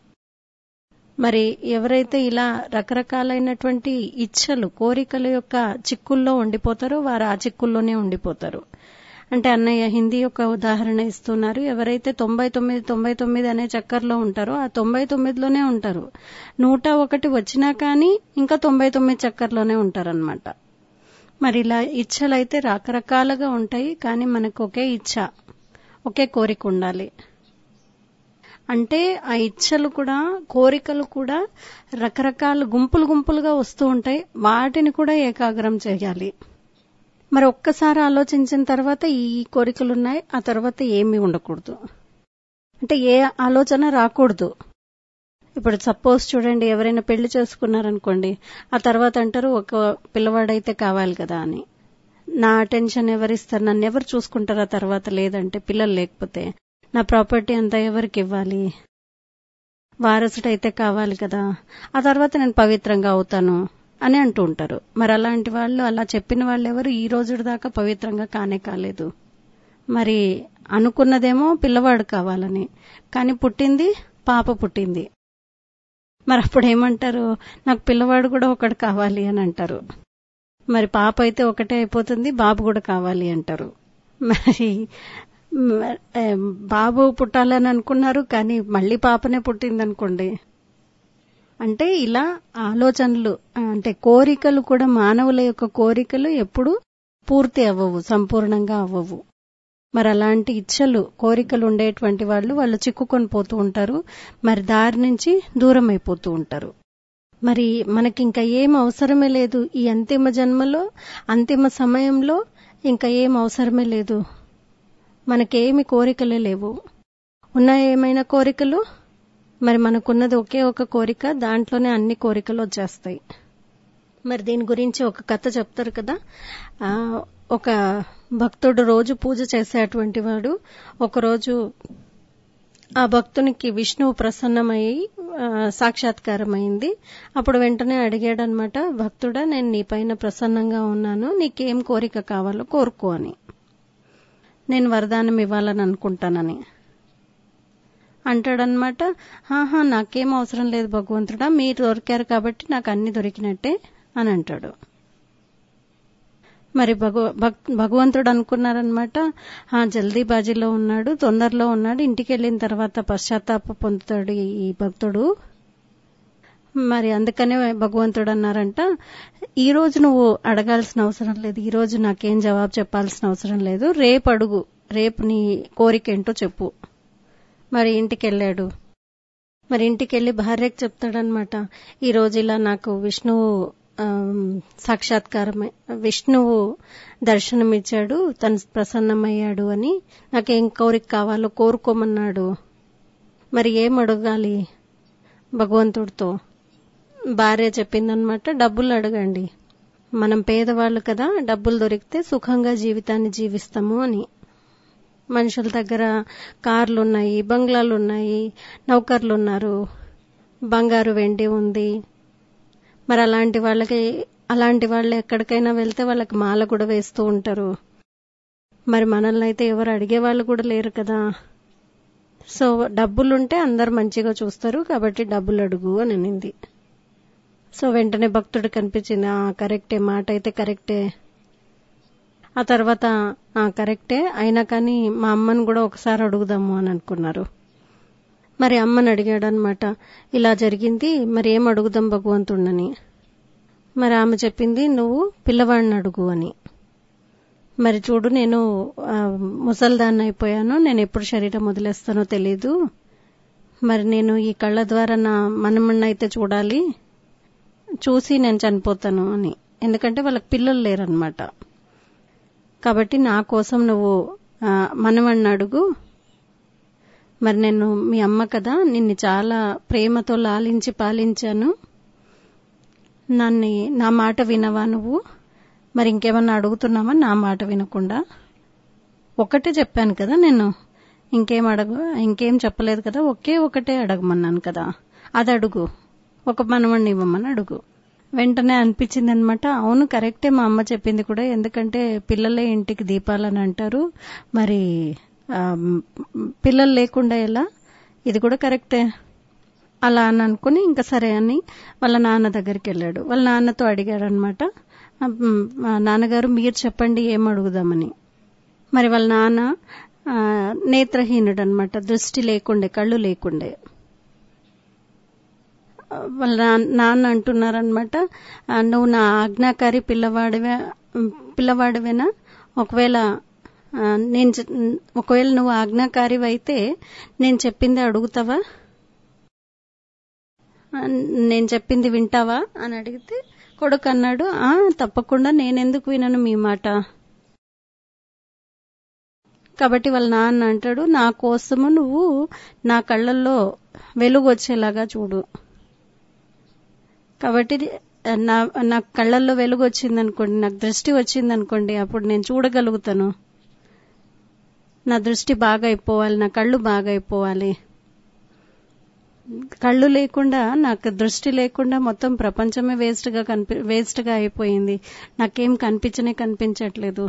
మరి ఎవరైతే ఇలా రకరకాలైనటువంటి ఇచ్చలు కోరికల యొక్క చిక్కుల్లో ఉండిపోతారో వారు ఆ చిక్కుల్లోనే ఉండిపోతారు అంటే అన్నయ్య హిందీ యొక్క ఉదాహరణ ఇస్తున్నారు ఎవరైతే తొంభై తొమ్మిది తొంభై తొమ్మిది అనే చక్కర్లో ఉంటారో ఆ తొంభై తొమ్మిదిలోనే ఉంటారు నూట ఒకటి వచ్చినా కానీ ఇంకా తొంభై తొమ్మిది చక్కర్లోనే ఉంటారనమాట మరి ఇలా ఇచ్చలైతే రకరకాలుగా ఉంటాయి కానీ మనకు ఒకే ఇచ్చ ఒకే కోరిక ఉండాలి అంటే ఆ ఇచ్చలు కూడా కోరికలు కూడా రకరకాల గుంపులు గుంపులుగా వస్తూ ఉంటాయి వాటిని కూడా ఏకాగ్రం చేయాలి మరి ఒక్కసారి ఆలోచించిన తర్వాత ఈ కోరికలు ఉన్నాయి ఆ తర్వాత ఏమీ ఉండకూడదు అంటే ఏ ఆలోచన రాకూడదు ఇప్పుడు సపోజ్ చూడండి ఎవరైనా పెళ్లి చేసుకున్నారనుకోండి ఆ తర్వాత అంటారు ఒక పిల్లవాడైతే కావాలి కదా అని నా అటెన్షన్ ఎవరిస్తారు నన్ను ఎవరు చూసుకుంటారు ఆ తర్వాత లేదంటే పిల్లలు లేకపోతే నా ప్రాపర్టీ అంతా ఎవరికి ఇవ్వాలి వారసుడైతే కావాలి కదా ఆ తర్వాత నేను పవిత్రంగా అవుతాను అని అంటూ ఉంటారు మరి అలాంటి వాళ్ళు అలా చెప్పిన వాళ్ళు ఎవరు ఈ రోజు దాకా పవిత్రంగా కానే కాలేదు మరి అనుకున్నదేమో పిల్లవాడు కావాలని కానీ పుట్టింది పాప పుట్టింది మరి అప్పుడు ఏమంటారు నాకు పిల్లవాడు కూడా ఒకటి కావాలి అని అంటారు మరి పాప అయితే ఒకటే అయిపోతుంది బాబు కూడా కావాలి అంటారు మరి బాబు పుట్టాలని అనుకున్నారు కానీ మళ్ళీ పాపనే పుట్టింది అనుకోండి అంటే ఇలా ఆలోచనలు అంటే కోరికలు కూడా మానవుల యొక్క కోరికలు ఎప్పుడు పూర్తి అవ్వవు సంపూర్ణంగా అవ్వవు మరి అలాంటి ఇచ్చలు కోరికలు ఉండేటువంటి వాళ్ళు వాళ్ళు చిక్కుకొని పోతూ ఉంటారు మరి దారి నుంచి దూరం అయిపోతూ ఉంటారు మరి మనకి ఇంకా ఏం అవసరమే లేదు ఈ అంతిమ జన్మలో అంతిమ సమయంలో ఇంకా ఏం అవసరమే లేదు మనకేమి కోరికలే లేవు ఉన్న ఏమైనా కోరికలు మరి మనకున్నది ఒకే ఒక కోరిక దాంట్లోనే అన్ని కోరికలు వచ్చేస్తాయి మరి దీని గురించి ఒక కథ చెప్తారు కదా ఆ ఒక భక్తుడు రోజు పూజ చేసేటువంటి వాడు ఒకరోజు ఆ భక్తునికి విష్ణువు ప్రసన్నమయ్యి సాక్షాత్కారం అయింది అప్పుడు వెంటనే అడిగాడనమాట భక్తుడా నేను నీ పైన ప్రసన్నంగా ఉన్నాను నీకేం కోరిక కావాలో కోరుకో అని నేను వరదానం ఇవ్వాలని అనుకుంటానని అంటాడనమాట ఆహా నాకేం అవసరం లేదు భగవంతుడా మీరు దొరికారు కాబట్టి నాకు అన్ని దొరికినట్టే అని అంటాడు మరి భగవ భగవంతుడు అనుకున్నారనమాట జల్దీ బాజీలో ఉన్నాడు తొందరలో ఉన్నాడు ఇంటికి వెళ్ళిన తర్వాత పశ్చాత్తాప పొందుతాడు ఈ భక్తుడు మరి అందుకనే భగవంతుడు అన్నారంట ఈ రోజు నువ్వు అడగాల్సిన అవసరం లేదు ఈ రోజు నాకేం జవాబు చెప్పాల్సిన అవసరం లేదు రేపు అడుగు రేపు నీ కోరిక ఏంటో చెప్పు మరి ఇంటికి వెళ్ళాడు మరి ఇంటికి వెళ్ళి భార్యకు చెప్తాడనమాట ఈ రోజు ఇలా నాకు విష్ణువు సాక్షాత్కారం విష్ణువు దర్శనమిచ్చాడు తను ప్రసన్నమయ్యాడు అని నాకేం కోరిక కావాలో కోరుకోమన్నాడు మరి ఏం అడగాలి భగవంతుడితో భార్య చెప్పిందనమాట డబ్బులు అడగండి మనం పేదవాళ్ళు కదా డబ్బులు దొరికితే సుఖంగా జీవితాన్ని జీవిస్తాము అని మనుషుల దగ్గర కార్లు ఉన్నాయి బంగ్లాలు ఉన్నాయి నౌకర్లు ఉన్నారు బంగారు వెండి ఉంది మరి అలాంటి వాళ్ళకి అలాంటి వాళ్ళు ఎక్కడికైనా వెళ్తే వాళ్ళకి మాల కూడా వేస్తూ ఉంటారు మరి మనల్ని అయితే ఎవరు అడిగే వాళ్ళు కూడా లేరు కదా సో డబ్బులుంటే అందరు మంచిగా చూస్తారు కాబట్టి డబ్బులు అడుగు అని అనింది సో వెంటనే భక్తుడు కనిపించింది ఆ కరెక్టే మాట అయితే కరెక్టే ఆ తర్వాత ఆ కరెక్టే అయినా కానీ మా అమ్మని కూడా ఒకసారి అడుగుదాము అని అనుకున్నారు మరి అమ్మని అడిగాడు అనమాట ఇలా జరిగింది మరి ఏం అడుగుదాం భగవంతుడిని మరి ఆమె చెప్పింది నువ్వు పిల్లవాడిని అడుగు అని మరి చూడు నేను ఆ, ముసల్దాన్ని అయిపోయాను నేను ఎప్పుడు శరీరం వదిలేస్తానో తెలీదు మరి నేను ఈ కళ్ళ ద్వారా నా మనమన్న అయితే చూడాలి చూసి నేను చనిపోతాను అని ఎందుకంటే వాళ్ళకి పిల్లలు లేరనమాట కాబట్టి నా కోసం నువ్వు ఆ, మనవణ్ణి అడుగు మరి నేను మీ అమ్మ కదా నిన్ను చాలా ప్రేమతో లాలించి పాలించాను నన్ను నా మాట వినవా నువ్వు మరి ఇంకేమన్నా అడుగుతున్నావా నా మాట వినకుండా ఒకటే చెప్పాను కదా నేను ఇంకేం అడగు ఇంకేం చెప్పలేదు కదా ఒకే ఒకటే అడగమన్నాను కదా అది అడుగు ఒక మనవణ్ణి ఇవ్వమని అడుగు వెంటనే అనిపించింది అనమాట అవును కరెక్టే మా అమ్మ చెప్పింది కూడా ఎందుకంటే పిల్లలే ఇంటికి దీపాలని అంటారు మరి ఆ, పిల్లలు లేకుండా ఎలా ఇది కూడా కరెక్టే అలా అని అనుకుని ఇంకా సరే అని వాళ్ళ నాన్న దగ్గరికి వెళ్ళాడు వాళ్ళ నాన్నతో అడిగాడు అనమాట నాన్నగారు మీరు చెప్పండి ఏం అడుగుదామని మరి వాళ్ళ నాన్న ఆ, నేత్రహీనుడు అనమాట దృష్టి లేకుండే కళ్ళు లేకుండే ఆ, వాళ్ళ నాన్న- నాన్న అంటున్నారనమాట "ఆ, నువ్వు నా ఆజ్ఞాకారి పిల్లవాడివే పిల్లవాడివేనా ఒకవేళ ఆ, నేను చె- ఒకవేళ నువ్వు ఆజ్ఞాకారివి అయితే నేను చెప్పింది అడుగుతావా ఆ, నేను చెప్పింది వింటావా అని అడిగితే కొడుకు అన్నాడు ఆ తప్పకుండా నేనెందుకు వినను మీ మాట కాబట్టి వాళ్ళ నాన్న అంటాడు నా కోసము నువ్వు నా కళ్ళల్లో వెలుగు వచ్చేలాగా చూడు కాబట్టి నా నా కళ్ళల్లో వెలుగు వచ్చిందనుకోండి నాకు దృష్టి వచ్చిందనుకోండి అప్పుడు నేను చూడగలుగుతాను నా దృష్టి బాగా అయిపోవాలి నా కళ్ళు బాగా అయిపోవాలి కళ్ళు లేకుండా నాకు దృష్టి లేకుండా మొత్తం ప్రపంచమే వేస్ట్ గా కనిపి వేస్ట్ గా అయిపోయింది నాకేం కనిపించనే కనిపించట్లేదు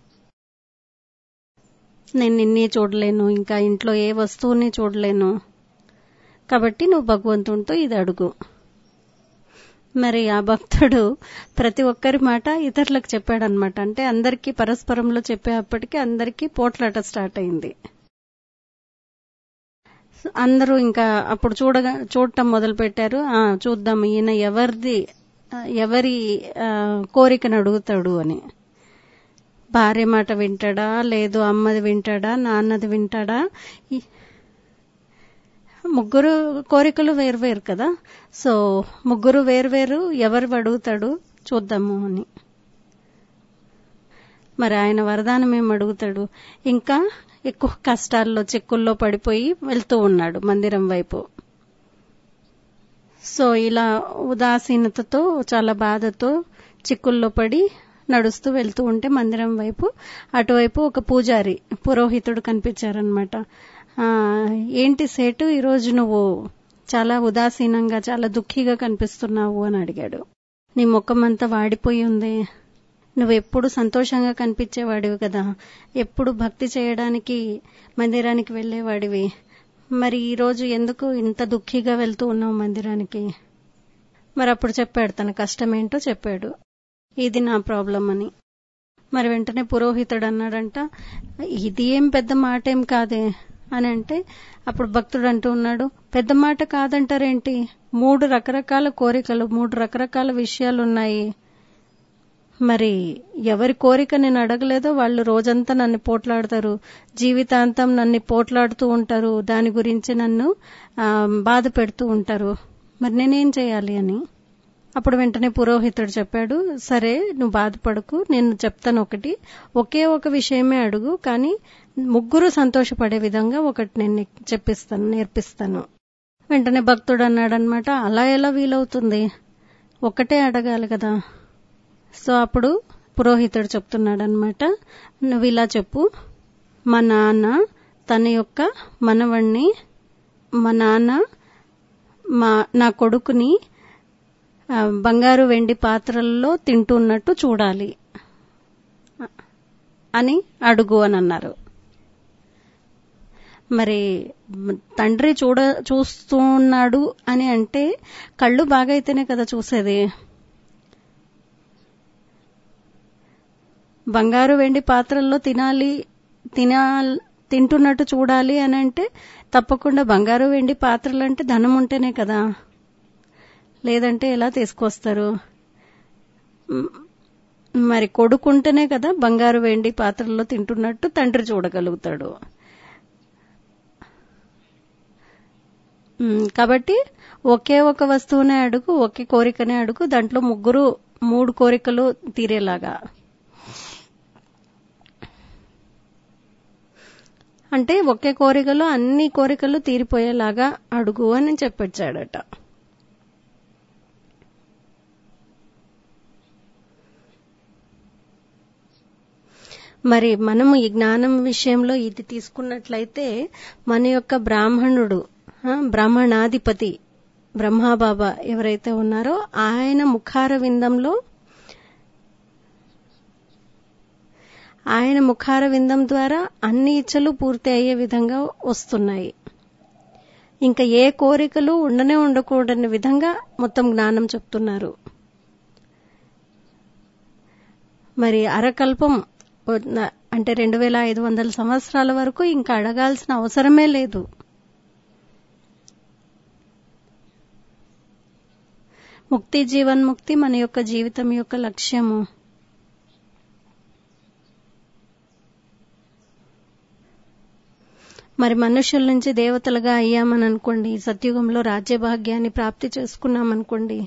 నేను నిన్నే చూడలేను ఇంకా ఇంట్లో ఏ వస్తువుని చూడలేను కాబట్టి నువ్వు భగవంతునితో ఇది అడుగు మరి ఆ భక్తుడు ప్రతి ఒక్కరి మాట ఇతరులకు చెప్పాడనమాట అంటే అందరికీ పరస్పరంలో చెప్పేప్పటికీ అందరికీ పోట్లాట స్టార్ట్ అయింది అందరూ ఇంకా అప్పుడు చూడగా చూడటం మొదలు పెట్టారు ఆ చూద్దాం ఈయన ఎవరిది ఆ, ఎవరి ఆ, కోరికను అడుగుతాడు అని భార్య మాట వింటాడా లేదు అమ్మది వింటాడా నాన్నది వింటాడా ఈ- ముగ్గురు కోరికలు వేరువేరు కదా సో ముగ్గురు వేరువేరు ఎవరు అడుగుతాడు చూద్దాము అని మరి ఆయన వరదానం ఏం అడుగుతాడు ఇంకా ఎక్కువ కష్టాల్లో చిక్కుల్లో పడిపోయి వెళ్తూ ఉన్నాడు మందిరం వైపు సో ఇలా ఉదాసీనతతో చాలా బాధతో చిక్కుల్లో పడి నడుస్తూ వెళ్తూ ఉంటే మందిరం వైపు అటువైపు ఒక పూజారి పురోహితుడు కనిపించారనమాట ఆ, ఏంటి సేటు ఈరోజు నువ్వు చాలా ఉదాసీనంగా చాలా దుఃఖిగా కనిపిస్తున్నావు అని అడిగాడు నీ ముఖం అంతా వాడిపోయి ఉంది నువ్వు ఎప్పుడు సంతోషంగా కనిపించేవాడివి కదా ఎప్పుడు భక్తి చేయడానికి మందిరానికి వెళ్ళేవాడివి మరి ఈ రోజు ఎందుకు ఇంత దుఃఖిగా వెళ్తూ ఉన్నావు మందిరానికి మరి అప్పుడు చెప్పాడు తన కష్టం ఏంటో చెప్పాడు ఇది నా ప్రాబ్లం అని మరి వెంటనే పురోహితుడు అన్నాడంట ఇది ఏం పెద్ద మాట ఏం కాదే అని అంటే అప్పుడు భక్తుడు అంటూ ఉన్నాడు పెద్ద మాట కాదంటారేంటి మూడు రకరకాల కోరికలు మూడు రకరకాల విషయాలు ఉన్నాయి మరి ఎవరి కోరిక నేను అడగలేదో వాళ్ళు రోజంతా నన్ను పోట్లాడతారు జీవితాంతం నన్ను పోట్లాడుతూ ఉంటారు దాని గురించి నన్ను ఆ, బాధ పెడుతూ ఉంటారు మరి నేనేం చేయాలి అని అప్పుడు వెంటనే పురోహితుడు చెప్పాడు సరే నువ్వు బాధపడకు నేను చెప్తాను ఒకటి ఒకే ఒక విషయమే అడుగు కానీ ముగ్గురు సంతోషపడే విధంగా ఒకటి నేను నీకు చెప్పిస్తాను నేర్పిస్తాను వెంటనే భక్తుడు అన్నాడనమాట అలా ఎలా వీలవుతుంది ఒకటే అడగాలి కదా సో అప్పుడు పురోహితుడు చెప్తున్నాడనమాట నువ్వు ఇలా చెప్పు మా నాన్న తన యొక్క మనవణ్ణి మా నాన్న మా నా కొడుకుని ఆ, బంగారు వెండి పాత్రల్లో తింటున్నట్టు చూడాలి అని అడుగు అని అన్నారు మరి మ్, తండ్రి చూడ చూస్తున్నాడు అని అంటే కళ్ళు బాగా అయితేనే కదా చూసేది బంగారు వెండి పాత్రల్లో తినాలి తినా తింటున్నట్టు చూడాలి అని అంటే తప్పకుండా బంగారు వెండి పాత్రలు అంటే ధనం ఉంటేనే కదా లేదంటే ఎలా తీసుకొస్తారు మ్, మరి కొడుకుంటేనే కదా బంగారు వెండి పాత్రల్లో తింటున్నట్టు తండ్రి చూడగలుగుతాడు మ్, కాబట్టి ఒకే ఒక వస్తువునే అడుగు ఒకే కోరికనే అడుగు దాంట్లో ముగ్గురు మూడు కోరికలు తీరేలాగా అంటే ఒకే కోరికలో అన్ని కోరికలు తీరిపోయేలాగా అడుగు అని చెప్పొచ్చాడట మరి మనము ఈ జ్ఞానం విషయంలో ఇది తీసుకున్నట్లయితే మన యొక్క బ్రాహ్మణుడు ఆ, బ్రాహ్మణాధిపతి బ్రహ్మాబాబా ఎవరైతే ఉన్నారో ఆయన ముఖార విందంలో ఆయన ముఖార విందం ద్వారా అన్ని ఇచ్చలు పూర్తి అయ్యే విధంగా వస్తున్నాయి ఇంకా ఏ కోరికలు ఉండనే ఉండకూడని విధంగా మొత్తం జ్ఞానం చెప్తున్నారు మరి అరకల్పం ఉన్న- అంటే రెండు వేల ఐదు వందల సంవత్సరాల వరకు ఇంకా అడగాల్సిన అవసరమే లేదు ముక్తి జీవన్ముక్తి మన యొక్క జీవితం యొక్క లక్ష్యము మరి మనుషుల నుంచి దేవతలుగా అయ్యామని అనుకోండి సత్యుగంలో రాజ్యభాగ్యాన్ని ప్రాప్తి చేసుకున్నామనుకోండి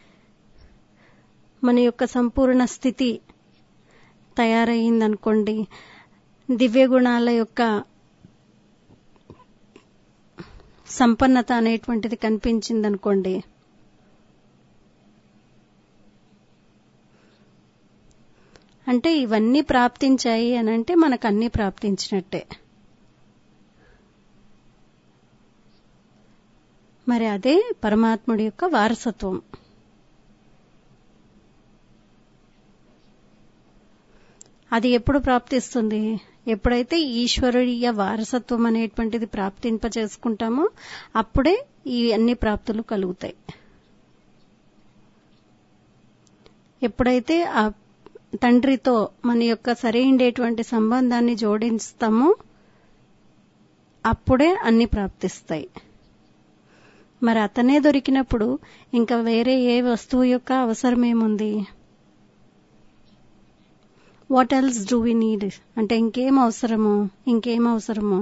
మన యొక్క సంపూర్ణ స్థితి తయారయ్యిందనుకోండి దివ్య గుణాల యొక్క సంపన్నత అనేటువంటిది కనిపించిందనుకోండి అంటే ఇవన్నీ ప్రాప్తించాయి అని అంటే మనకు అన్నీ ప్రాప్తించినట్టే మరి అదే పరమాత్ముడి యొక్క వారసత్వం అది ఎప్పుడు ప్రాప్తిస్తుంది ఎప్పుడైతే ఈశ్వరుడియ వారసత్వం అనేటువంటిది ప్రాప్తింప చేసుకుంటామో అప్పుడే ఈ అన్ని ప్రాప్తులు కలుగుతాయి ఎప్పుడైతే ఆ తండ్రితో మన యొక్క సరైనటువంటి సంబంధాన్ని జోడిస్తామో అప్పుడే అన్ని ప్రాప్తిస్తాయి మరి అతనే దొరికినప్పుడు ఇంకా వేరే ఏ వస్తువు యొక్క అవసరం ఏముంది what else do we need అంటే ఇంకేం అవసరము ఇంకేం అవసరము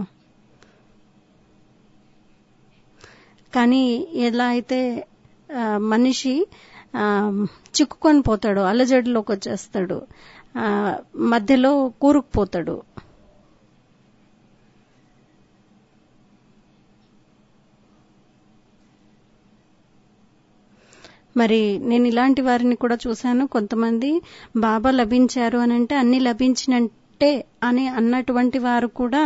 కానీ ఎలా అయితే ఆ, మనిషి ఆ, చిక్కుకొని పోతాడు అలజడిలోకి వచ్చేస్తాడు ఆ, మధ్యలో కూరుకుపోతాడు మరి నేను ఇలాంటి వారిని కూడా చూశాను కొంతమంది బాబా లభించారు అని అంటే అన్ని లభించినట్టే అని అన్నటువంటి వారు కూడా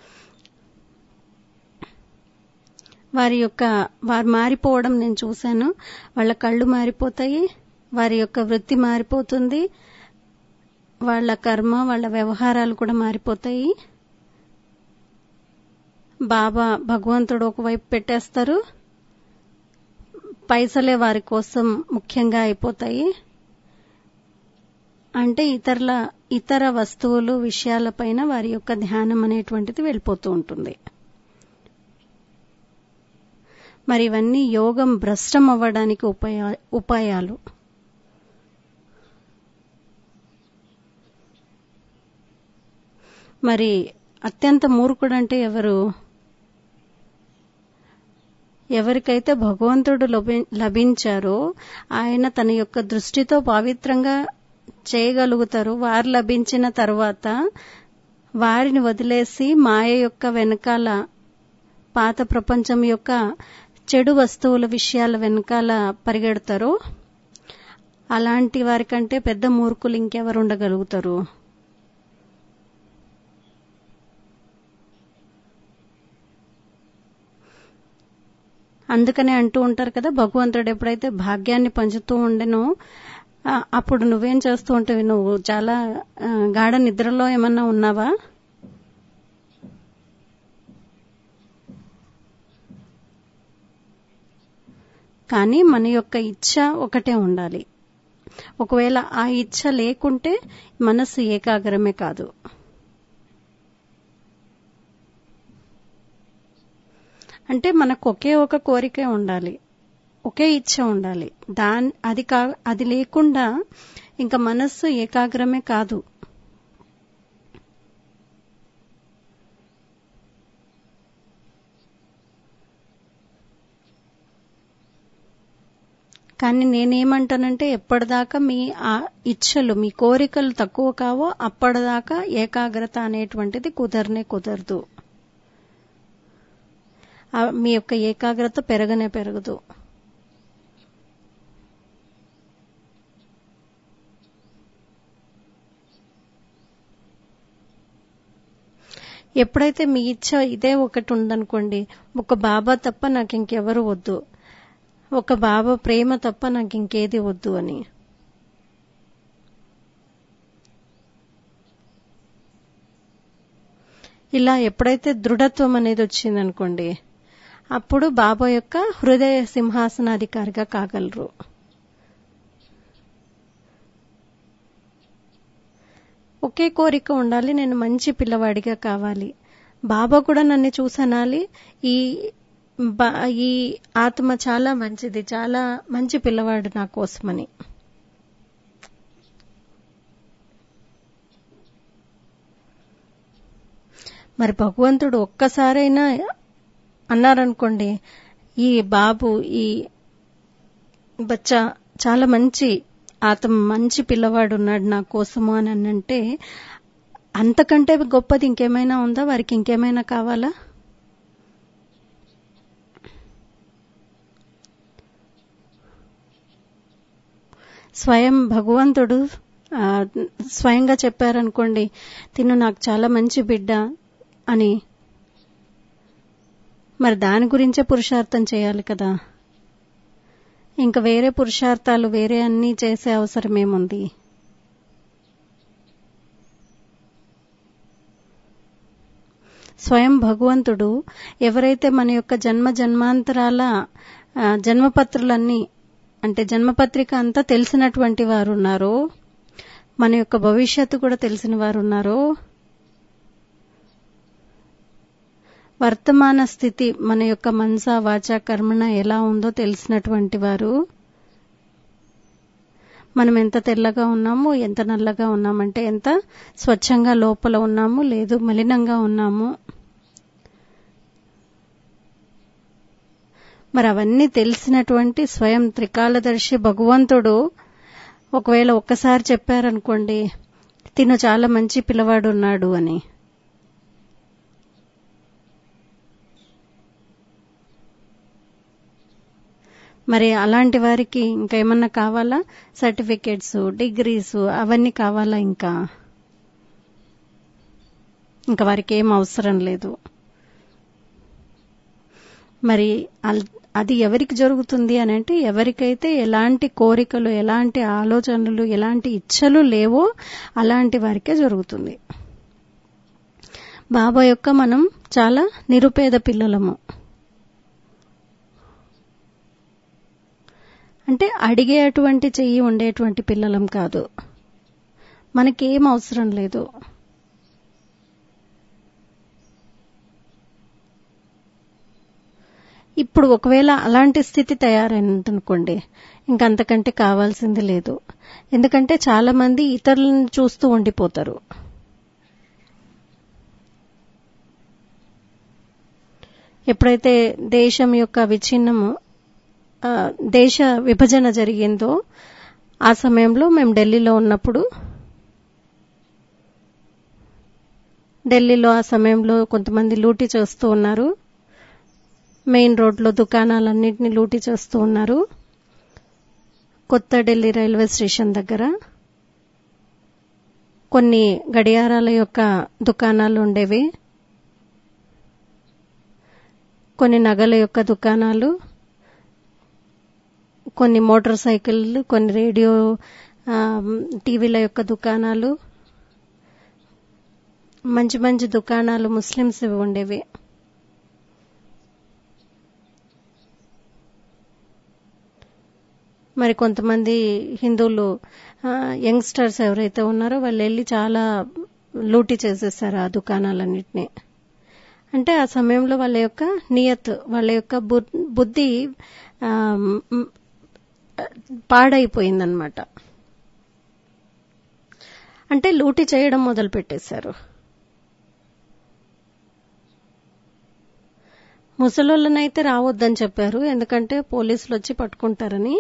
వారి యొక్క వారు మారిపోవడం నేను చూశాను వాళ్ళ కళ్ళు మారిపోతాయి వారి యొక్క వృత్తి మారిపోతుంది వాళ్ళ కర్మ వాళ్ళ వ్యవహారాలు కూడా మారిపోతాయి బాబా భగవంతుడు ఒకవైపు పెట్టేస్తారు పైసలే వారి కోసం ముఖ్యంగా అయిపోతాయి అంటే ఇతరుల ఇతర వస్తువులు విషయాలపైన వారి యొక్క ధ్యానం అనేటువంటిది వెళ్ళిపోతూ ఉంటుంది మరి ఇవన్నీ యోగం భ్రష్టం అవ్వడానికి ఉపాయ ఉపాయాలు మరి అత్యంత మూర్ఖుడు అంటే ఎవరు ఎవరికైతే భగవంతుడు లభి- లభించారో ఆయన తన యొక్క దృష్టితో పవిత్రంగా చేయగలుగుతారు వారు లభించిన తర్వాత వారిని వదిలేసి మాయ యొక్క వెనకాల పాత ప్రపంచం యొక్క చెడు వస్తువుల విషయాల వెనకాల పరిగెడతారో అలాంటి వారికంటే పెద్ద మూర్ఖులు ఇంకెవరు ఉండగలుగుతారు అందుకనే అంటూ ఉంటారు కదా భగవంతుడు ఎప్పుడైతే భాగ్యాన్ని పంచుతూ ఉండెనో ఆ, అప్పుడు నువ్వేం చేస్తూ ఉంటావు నువ్వు చాలా ఆ, గాఢ నిద్రలో ఏమన్నా ఉన్నావా కానీ మన యొక్క ఇచ్ఛ ఒకటే ఉండాలి ఒకవేళ ఆ ఇచ్ఛ లేకుంటే మనస్సు ఏకాగ్రమే కాదు అంటే మనకు ఒకే ఒక కోరికే ఉండాలి ఒకే ఇచ్ఛ ఉండాలి దాని అది కా అది లేకుండా ఇంకా మనస్సు ఏకాగ్రమే కాదు కానీ నేనేమంటానంటే ఎప్పటిదాకా మీ ఆ ఇచ్ఛలు మీ కోరికలు తక్కువ కావో అప్పటిదాకా ఏకాగ్రత అనేటువంటిది కుదరనే కుదరదు ఆ మీ యొక్క ఏకాగ్రత పెరగనే పెరగదు ఎప్పుడైతే మీ ఇచ్చ ఇదే ఒకటి ఉందనుకోండి ఒక బాబా తప్ప నాకు ఇంకెవరు వద్దు ఒక బాబా ప్రేమ తప్ప నాకు ఇంకేది వద్దు అని ఇలా ఎప్పుడైతే దృఢత్వం అనేది వచ్చిందనుకోండి అప్పుడు బాబా యొక్క హృదయ సింహాసనాధికారిగా కాగలరు ఒకే కోరిక ఉండాలి నేను మంచి పిల్లవాడిగా కావాలి బాబా కూడా నన్ను చూసనాలి ఈ బా- ఈ ఆత్మ చాలా మంచిది చాలా మంచి పిల్లవాడు నా కోసమని మరి భగవంతుడు ఒక్కసారైనా అన్నారనుకోండి ఈ బాబు ఈ బచ్చా చాలా మంచి ఆత్మ మంచి పిల్లవాడు ఉన్నాడు నా కోసము అని అనంటే అంతకంటే గొప్పది ఇంకేమైనా ఉందా వారికి ఇంకేమైనా కావాలా స్వయం భగవంతుడు ఆ, స్వయంగా చెప్పారనుకోండి తిను నాకు చాలా మంచి బిడ్డ అని మరి దాని గురించే పురుషార్థం చేయాలి కదా ఇంకా వేరే పురుషార్థాలు వేరే అన్నీ చేసే అవసరం ఏముంది స్వయం భగవంతుడు ఎవరైతే మన యొక్క జన్మ జన్మాంతరాల ఆ, జన్మపత్రులన్నీ అంటే జన్మపత్రిక అంతా తెలిసినటువంటి వారు ఉన్నారో మన యొక్క భవిష్యత్తు కూడా తెలిసిన వారు ఉన్నారో వర్తమాన స్థితి మన యొక్క మనస వాచ కర్మణ ఎలా ఉందో తెలిసినటువంటి వారు మనం ఎంత తెల్లగా ఉన్నాము ఎంత నల్లగా ఉన్నామంటే ఎంత స్వచ్ఛంగా లోపల ఉన్నాము లేదు మలినంగా ఉన్నాము మరి అవన్నీ తెలిసినటువంటి స్వయం త్రికాలదర్శి భగవంతుడు ఒకవేళ ఒక్కసారి చెప్పారనుకోండి తిను చాలా మంచి పిల్లవాడు ఉన్నాడు అని మరి అలాంటి వారికి ఇంకా ఏమన్నా కావాలా సర్టిఫికేట్స్ డిగ్రీస్ అవన్నీ కావాలా ఇంకా ఇంకా వారికి ఏం అవసరం లేదు మరి అల్- అది ఎవరికి జరుగుతుంది అని అంటే ఎవరికైతే ఎలాంటి కోరికలు ఎలాంటి ఆలోచనలు ఎలాంటి ఇచ్చలు లేవో అలాంటి వారికే జరుగుతుంది బాబా యొక్క మనం చాలా నిరుపేద పిల్లలము అంటే అడిగేటువంటి చెయ్యి ఉండేటువంటి పిల్లలం కాదు మనకేం అవసరం లేదు ఇప్పుడు ఒకవేళ అలాంటి స్థితి తయారైందనుకోండి ఇంకంతకంటే కావాల్సింది లేదు ఎందుకంటే చాలా మంది ఇతరులను చూస్తూ ఉండిపోతారు ఎప్పుడైతే దేశం యొక్క విచ్ఛిన్నము ఆ, దేశ విభజన జరిగిందో ఆ సమయంలో మేము ఢిల్లీలో ఉన్నప్పుడు ఢిల్లీలో ఆ సమయంలో కొంతమంది లూటీ చేస్తూ ఉన్నారు మెయిన్ రోడ్లో దుకాణాలన్నింటినీ లూటీ చేస్తూ ఉన్నారు కొత్త ఢిల్లీ రైల్వే స్టేషన్ దగ్గర కొన్ని గడియారాల యొక్క దుకాణాలు ఉండేవి కొన్ని నగల యొక్క దుకాణాలు కొన్ని మోటార్ సైకిళ్ళు కొన్ని రేడియో ఆ, టీవీల యొక్క దుకాణాలు మంచి మంచి దుకాణాలు ముస్లిమ్స్ ఉండేవి మరి కొంతమంది హిందువులు ఆ, యంగ్స్టర్స్ ఎవరైతే ఉన్నారో వాళ్ళు వెళ్ళి చాలా లూటీ చేసేసారు ఆ దుకాణాలన్నింటినీ అంటే ఆ సమయంలో వాళ్ళ యొక్క నియత్ వాళ్ళ యొక్క బు- బుద్ధి ఆ, మ్, పాడైపోయిందనమాట అంటే లూటీ చేయడం మొదలు పెట్టేశారు ముసలోళ్ళనైతే రావద్దని చెప్పారు ఎందుకంటే పోలీసులు వచ్చి పట్టుకుంటారని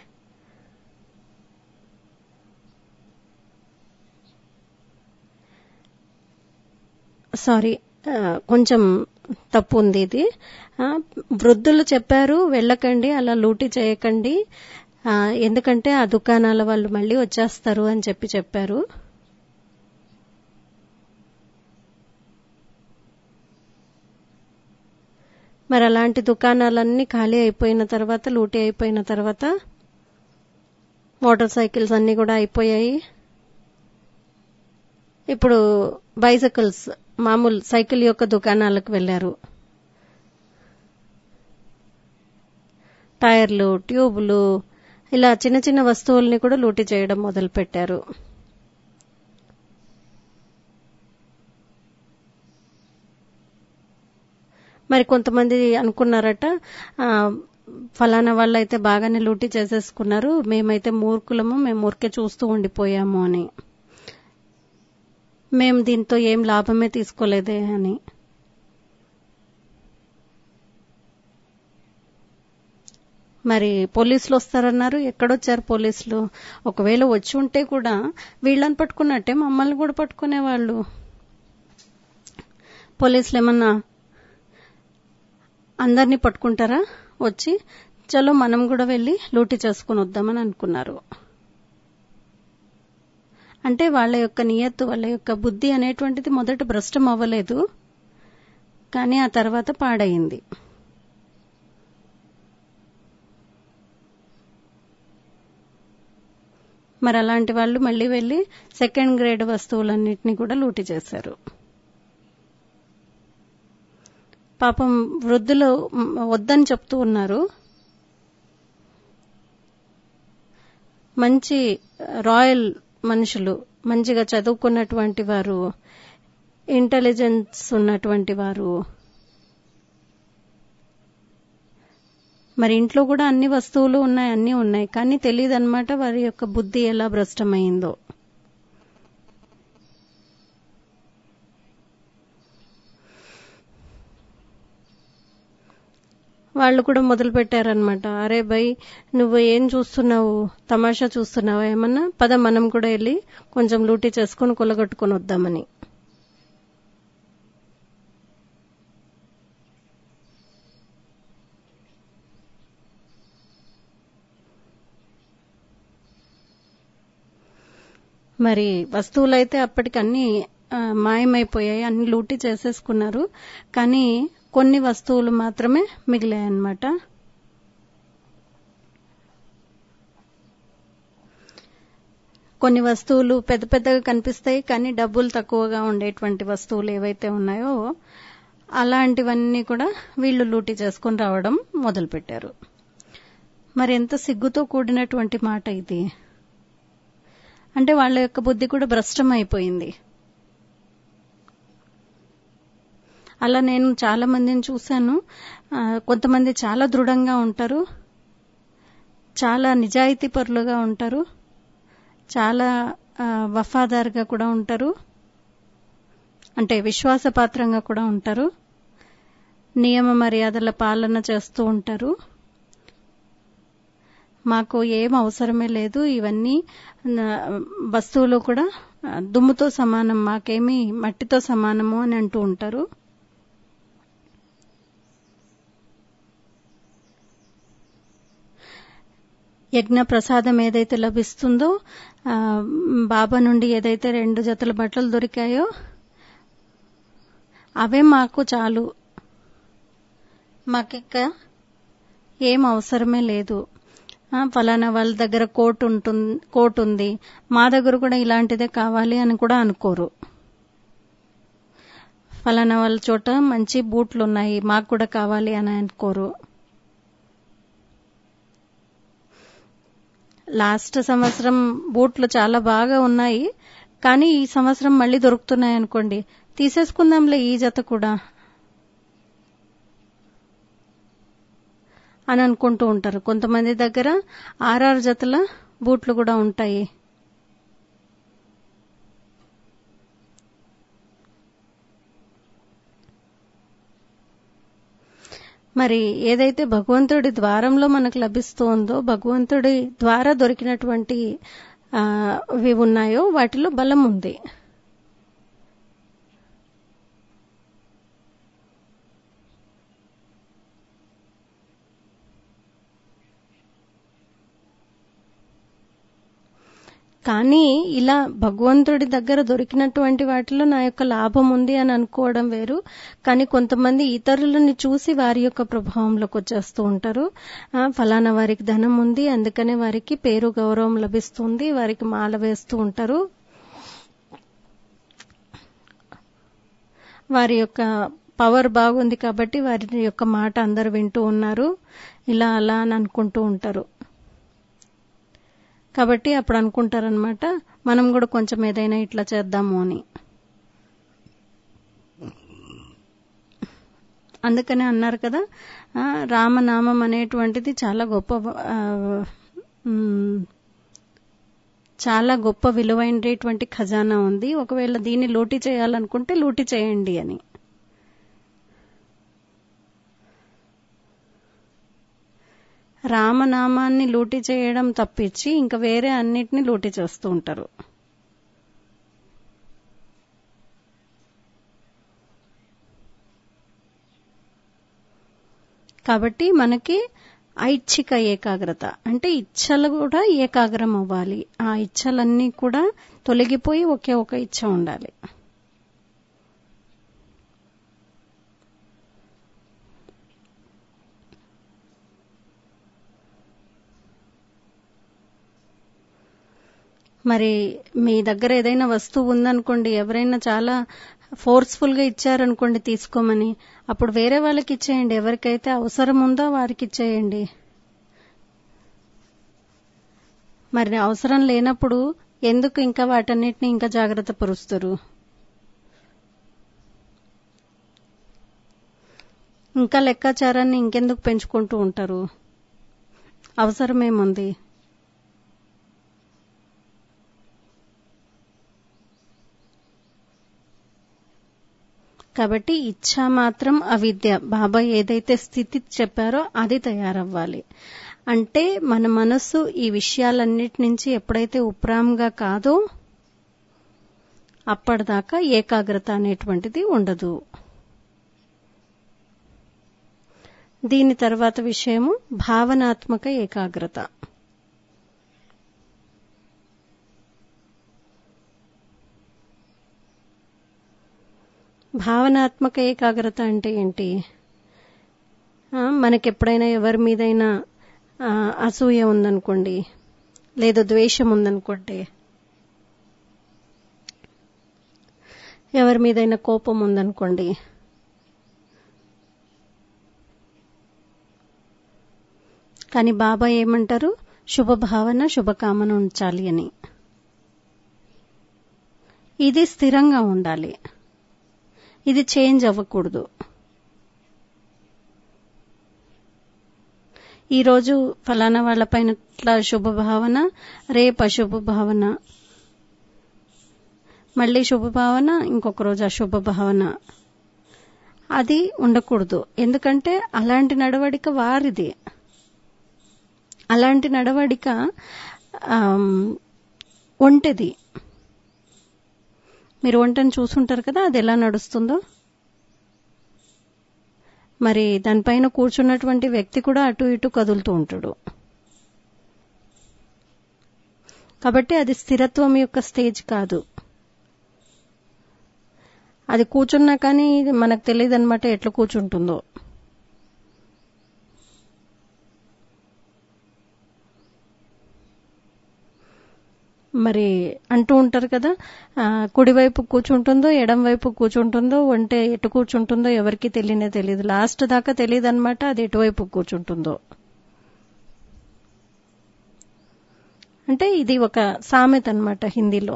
సారీ ఆ, కొంచెం తప్పు ఉంది ఇది ఆ, వృద్ధులు చెప్పారు వెళ్ళకండి అలా లూటీ చేయకండి ఆ, ఎందుకంటే ఆ దుకాణాల వాళ్ళు మళ్ళీ వచ్చేస్తారు అని చెప్పి చెప్పారు మరి అలాంటి దుకాణాలన్నీ ఖాళీ అయిపోయిన తర్వాత లూటీ అయిపోయిన తర్వాత మోటార్ సైకిల్స్ అన్నీ కూడా అయిపోయాయి ఇప్పుడు బైసైకిల్స్ మామూలు సైకిల్ యొక్క దుకాణాలకు వెళ్లారు టైర్లు ట్యూబ్లు ఇలా చిన్న చిన్న వస్తువుల్ని కూడా లూటీ చేయడం మొదలు పెట్టారు మరి కొంతమంది అనుకున్నారట ఆ, ఫలానా వాళ్ళు అయితే బాగానే లూటీ చేసేసుకున్నారు మేమైతే మూర్ఖులము మేము ఊరికే చూస్తూ ఉండిపోయాము అని మేము దీంతో ఏం లాభమే తీసుకోలేదే అని మరి పోలీసులు వస్తారన్నారు ఎక్కడొచ్చారు పోలీసులు ఒకవేళ వచ్చి ఉంటే కూడా వీళ్ళని పట్టుకున్నట్టే మమ్మల్ని కూడా పట్టుకునేవాళ్ళు పోలీసులు ఏమన్నా అందరినీ పట్టుకుంటారా వచ్చి చలో మనం కూడా వెళ్ళి లూటీ చేసుకుని వద్దామని అనుకున్నారు అంటే వాళ్ళ యొక్క నియత్తు వాళ్ళ యొక్క బుద్ధి అనేటువంటిది మొదట భ్రష్టం అవ్వలేదు కానీ ఆ తర్వాత పాడైంది మరి అలాంటి వాళ్ళు మళ్ళీ వెళ్ళి సెకండ్ గ్రేడ్ వస్తువులన్నిటినీ కూడా లూటీ చేశారు పాపం వృద్ధులు మ్, వద్దని చెప్తూ ఉన్నారు మంచి రాయల్ మనుషులు మంచిగా చదువుకున్నటువంటి వారు ఇంటెలిజెన్స్ ఉన్నటువంటి వారు మరి ఇంట్లో కూడా అన్ని వస్తువులు ఉన్నాయి అన్ని ఉన్నాయి కానీ తెలియదు అనమాట వారి యొక్క బుద్ధి ఎలా భ్రష్టమైందో వాళ్ళు కూడా మొదలు పెట్టారనమాట అరే బై నువ్వు ఏం చూస్తున్నావు తమాషా చూస్తున్నావా ఏమన్నా పద మనం కూడా వెళ్ళి కొంచెం లూటీ చేసుకుని కొలగొట్టుకొని వద్దామని మరి వస్తువులైతే అప్పటికి అన్ని ఆ, మాయమైపోయాయి అన్ని లూటీ చేసేసుకున్నారు కానీ కొన్ని వస్తువులు మాత్రమే మిగిలాయన్నమాట కొన్ని వస్తువులు పెద్ద పెద్దగా కనిపిస్తాయి కానీ డబ్బులు తక్కువగా ఉండేటువంటి వస్తువులు ఏవైతే ఉన్నాయో అలాంటివన్నీ కూడా వీళ్ళు లూటీ చేసుకుని రావడం మొదలుపెట్టారు మరి ఎంత సిగ్గుతో కూడినటువంటి మాట ఇది అంటే వాళ్ళ యొక్క బుద్ధి కూడా భ్రష్టం అయిపోయింది అలా నేను చాలా మందిని చూశాను ఆ, కొంతమంది చాలా దృఢంగా ఉంటారు చాలా నిజాయితీ పరులుగా ఉంటారు చాలా ఆ, వఫాదారుగా కూడా ఉంటారు అంటే విశ్వాసపాత్రంగా కూడా ఉంటారు నియమ మర్యాదల పాలన చేస్తూ ఉంటారు మాకు ఏం అవసరమే లేదు ఇవన్నీ నా- వస్తువులు కూడా ఆ, దుమ్ముతో సమానం మాకేమి మట్టితో సమానము అని అంటూ ఉంటారు యజ్ఞ ప్రసాదం ఏదైతే లభిస్తుందో ఆ, బాబా నుండి ఏదైతే రెండు జతల బట్టలు దొరికాయో అవే మాకు చాలు మాకిక్క ఏం అవసరమే లేదు ఆ, ఫలానా వాళ్ళ దగ్గర కోట్ ఉంటుంది కోట్ ఉంది మా దగ్గర కూడా ఇలాంటిదే కావాలి అని కూడా అనుకోరు ఫలానా వాళ్ళ చోట మంచి బూట్లు ఉన్నాయి మాకు కూడా కావాలి అని అనుకోరు లాస్ట్ సంవత్సరం బూట్లు చాలా బాగా ఉన్నాయి కానీ ఈ సంవత్సరం మళ్ళీ దొరుకుతున్నాయి అనుకోండి తీసేసుకుందాంలే ఈ జత కూడా అని అనుకుంటూ ఉంటారు కొంతమంది దగ్గర ఆరారు జతల బూట్లు కూడా ఉంటాయి మరి ఏదైతే భగవంతుడి ద్వారంలో మనకు లభిస్తుందో భగవంతుడి ద్వారా దొరికినటువంటి ఆ, ఇవి ఉన్నాయో వాటిలో బలం ఉంది కానీ ఇలా భగవంతుడి దగ్గర దొరికినటువంటి వాటిలో నా యొక్క లాభం ఉంది అని అనుకోవడం వేరు కానీ కొంతమంది ఇతరులని చూసి వారి యొక్క ప్రభావంలోకి వచ్చేస్తూ ఉంటారు ఆ, ఫలానా వారికి ధనం ఉంది అందుకనే వారికి పేరు గౌరవం లభిస్తుంది వారికి మాల వేస్తూ ఉంటారు వారి యొక్క పవర్ బాగుంది కాబట్టి వారి యొక్క మాట అందరు వింటూ ఉన్నారు ఇలా అలా అని అనుకుంటూ ఉంటారు కాబట్టి అప్పుడు అనుకుంటారనమాట మనం కూడా కొంచెం ఏదైనా ఇట్లా చేద్దాము అని అందుకనే అన్నారు కదా ఆ, రామనామం అనేటువంటిది చాలా గొప్ప ఆ, మ్, చాలా గొప్ప విలువైనటువంటి ఖజానా ఉంది ఒకవేళ దీన్ని లూటీ చేయాలనుకుంటే లూటీ చేయండి అని రామనామాన్ని లూటీ చేయడం తప్పించి ఇంకా వేరే అన్నిటిని లూటీ చేస్తూ ఉంటారు కాబట్టి మనకి ఐచ్ఛిక ఏకాగ్రత అంటే ఇచ్ఛలు కూడా ఏకాగ్రం అవ్వాలి ఆ ఇచ్ఛలన్నీ కూడా తొలగిపోయి ఒకే ఒక ఇచ్ఛ ఉండాలి మరి మీ దగ్గర ఏదైనా వస్తువు ఉందనుకోండి ఎవరైనా చాలా ఫోర్స్ఫుల్ గా ఇచ్చారనుకోండి తీసుకోమని అప్పుడు వేరే వాళ్ళకి ఇచ్చేయండి ఎవరికైతే అవసరం ఉందో వారికి ఇచ్చేయండి మరి అవసరం లేనప్పుడు ఎందుకు ఇంకా వాటన్నిటిని ఇంకా జాగ్రత్త పరుస్తారు ఇంకా లెక్కాచారాన్ని ఇంకెందుకు పెంచుకుంటూ ఉంటారు అవసరమేముంది కాబట్టి ఇచ్ఛా మాత్రం అవిద్య బాబా ఏదైతే స్థితి చెప్పారో అది తయారవ్వాలి అంటే మన మనస్సు ఈ విషయాలన్నిటి నుంచి ఎప్పుడైతే ఉప్రాంగా కాదో అప్పటిదాకా ఏకాగ్రత అనేటువంటిది ఉండదు దీని తర్వాత విషయము భావనాత్మక ఏకాగ్రత భావనాత్మక ఏకాగ్రత అంటే ఏంటి ఆ, మనకెప్పుడైనా ఎవరి మీదైనా ఆ, అసూయ ఉందనుకోండి లేదా ద్వేషం ఉందనుకోండి ఎవరి మీదైనా కోపం ఉందనుకోండి కానీ బాబా ఏమంటారు శుభభావన శుభకామన ఉంచాలి అని ఇది స్థిరంగా ఉండాలి ఇది చేంజ్ అవ్వకూడదు ఈరోజు ఫలానా వాళ్ళ పైన ఇట్లా శుభభావన రేపు అశుభ భావన మళ్ళీ శుభభావన ఇంకొక రోజు అశుభ భావన అది ఉండకూడదు ఎందుకంటే అలాంటి నడవడిక వారిది అలాంటి నడవడిక ఆమ్, ఒంటెది మీరు వంటను చూసుంటారు కదా అది ఎలా నడుస్తుందో మరి దానిపైన కూర్చున్నటువంటి వ్యక్తి కూడా అటు ఇటు కదులుతూ ఉంటాడు కాబట్టి అది స్థిరత్వం యొక్క స్టేజ్ కాదు అది కూర్చున్నా కానీ ఇది మనకు తెలియదు అనమాట ఎట్లా కూర్చుంటుందో మరి అంటూ ఉంటారు కదా ఆ, కుడివైపు కూర్చుంటుందో ఎడం వైపు కూర్చుంటుందో అంటే ఎటు కూర్చుంటుందో ఎవరికి తెలియనే తెలియదు లాస్ట్ దాకా తెలియదు అనమాట అది ఎటువైపు కూర్చుంటుందో అంటే ఇది ఒక సామెత అన్నమాట హిందీలో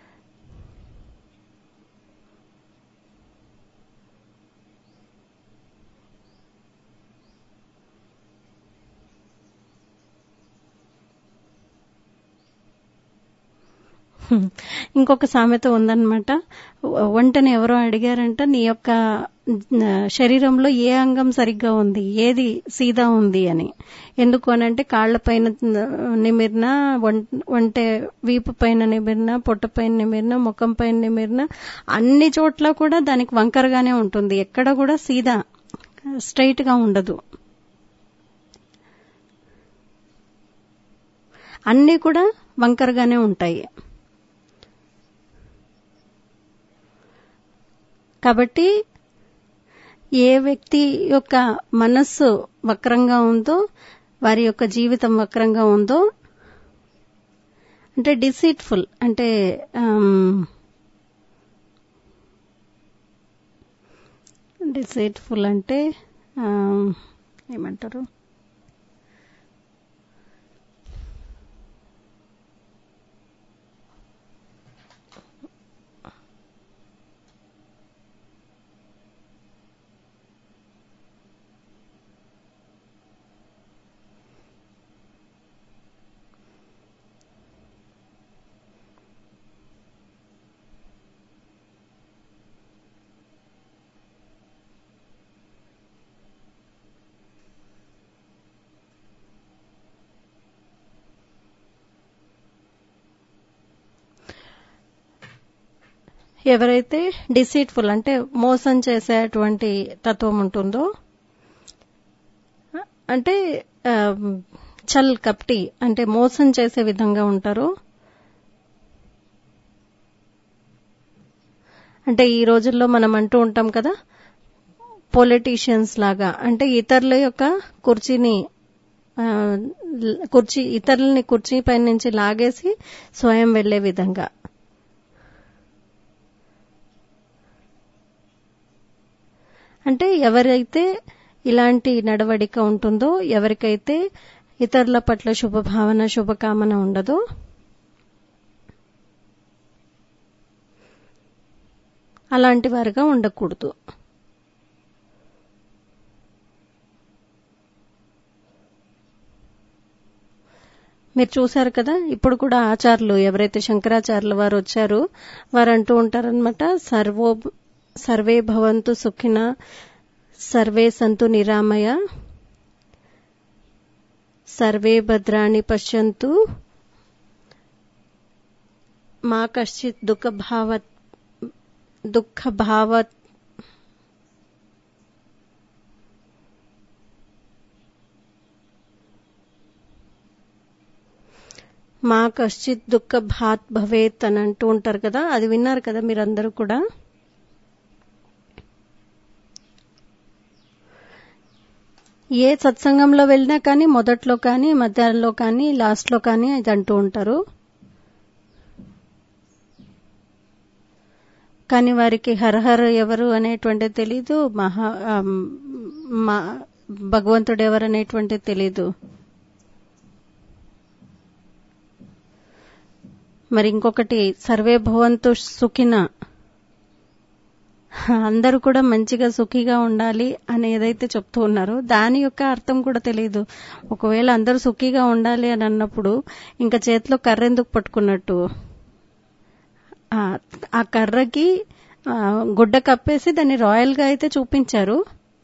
ఇంకొక సామెత ఉందన్నమాట వంటని ఎవరో అడిగారంట నీ యొక్క ఆ, శరీరంలో ఏ అంగం సరిగ్గా ఉంది ఏది సీదా ఉంది అని ఎందుకు అని అంటే కాళ్ల పైన నిమిరిన వంటే వీపు పైన నిమిరిన పొట్ట పైన నిమిరిన ముఖం పైన నిమిరిన అన్ని చోట్ల కూడా దానికి వంకరగానే ఉంటుంది ఎక్కడ కూడా సీదా స్ట్రైట్ గా ఉండదు అన్నీ కూడా వంకరగానే ఉంటాయి కాబట్టి ఏ వ్యక్తి యొక్క మనస్సు వక్రంగా ఉందో వారి యొక్క జీవితం వక్రంగా ఉందో అంటే డిసీట్ఫుల్ అంటే డిసీట్ఫుల్ అంటే ఆమ్, ఏమంటారు ఎవరైతే డిసీట్ఫుల్ అంటే మోసం చేసేటువంటి తత్వం ఉంటుందో అంటే ఆ, చల్ కప్టి అంటే మోసం చేసే విధంగా ఉంటారు అంటే ఈ రోజుల్లో మనం అంటూ ఉంటాం కదా పొలిటీషియన్స్ లాగా అంటే ఇతరుల యొక్క కుర్చీని ఆ, ల- కుర్చీ ఇతరులని కుర్చీ పై నుంచి లాగేసి స్వయం వెళ్లే విధంగా అంటే ఎవరైతే ఇలాంటి నడవడిక ఉంటుందో ఎవరికైతే ఇతరుల పట్ల శుభభావన శుభకామన ఉండదో అలాంటి వారుగా ఉండకూడదు మీరు చూశారు కదా ఇప్పుడు కూడా ఆచార్యులు ఎవరైతే శంకరాచార్యుల వారు వచ్చారో వారు అంటూ ఉంటారనమాట సర్వో సర్వే భవంతు సుఖిన సర్వే సంతు నిరామయ సర్వే భద్రాణి పశ్యంతు మా కశ్చిత్ దుఃఖ భావ దుఃఖ భావ మా కశ్చిత్ దుఃఖ భాత్ భవేత్ అని అంటూ ఉంటారు కదా అది విన్నారు కదా మీరందరూ కూడా ఏ సత్సంగంలో వెళ్ళినా కానీ మొదట్లో కానీ మధ్యాహ్నంలో కానీ లాస్ట్లో కానీ ఇది అంటూ ఉంటారు కానీ వారికి హరహర ఎవరు అనేటువంటిది తెలీదు మహా ఆమ్, మా భగవంతుడు ఎవరు అనేటువంటిది తెలీదు మరి ఇంకొకటి సర్వే భవంతు సుఖిన అందరూ కూడా మంచిగా సుఖిగా ఉండాలి అని ఏదైతే చెప్తూ ఉన్నారో దాని యొక్క అర్థం కూడా తెలియదు ఒకవేళ అందరూ సుఖిగా ఉండాలి అని అన్నప్పుడు ఇంకా చేతిలో కర్ర ఎందుకు పట్టుకున్నట్టు ఆ ఆ కర్రకి ఆ, గుడ్డ కప్పేసి దాన్ని రాయల్ గా అయితే చూపించారు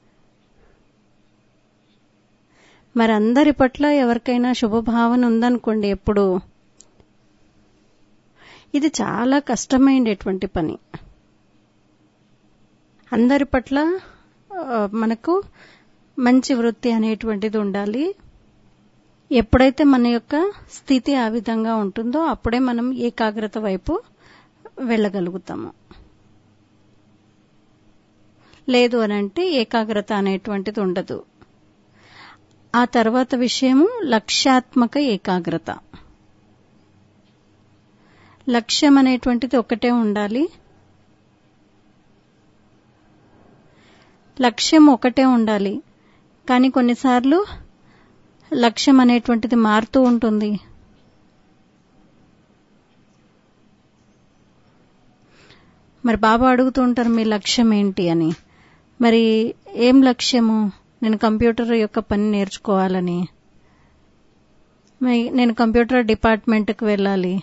మరి అందరి పట్ల ఎవరికైనా శుభభావన ఉందనుకోండి ఎప్పుడు ఇది చాలా కష్టమైనటువంటి పని అందరి పట్ల ఆ, మనకు మంచి వృత్తి అనేటువంటిది ఉండాలి ఎప్పుడైతే మన యొక్క స్థితి ఆ విధంగా ఉంటుందో అప్పుడే మనం ఏకాగ్రత వైపు వెళ్ళగలుగుతాము లేదు అని అంటే ఏకాగ్రత అనేటువంటిది ఉండదు ఆ తర్వాత విషయము లక్ష్యాత్మక ఏకాగ్రత లక్ష్యం అనేటువంటిది ఒకటే ఉండాలి లక్ష్యం ఒకటే ఉండాలి కానీ కొన్నిసార్లు లక్ష్యం అనేటువంటిది మారుతూ ఉంటుంది మరి బాబా అడుగుతూ ఉంటారు మీ లక్ష్యం ఏంటి అని మరి ఏం లక్ష్యము నేను కంప్యూటర్ యొక్క పని నేర్చుకోవాలని మరి నేను కంప్యూటర్ డిపార్ట్మెంట్కి వెళ్ళాలి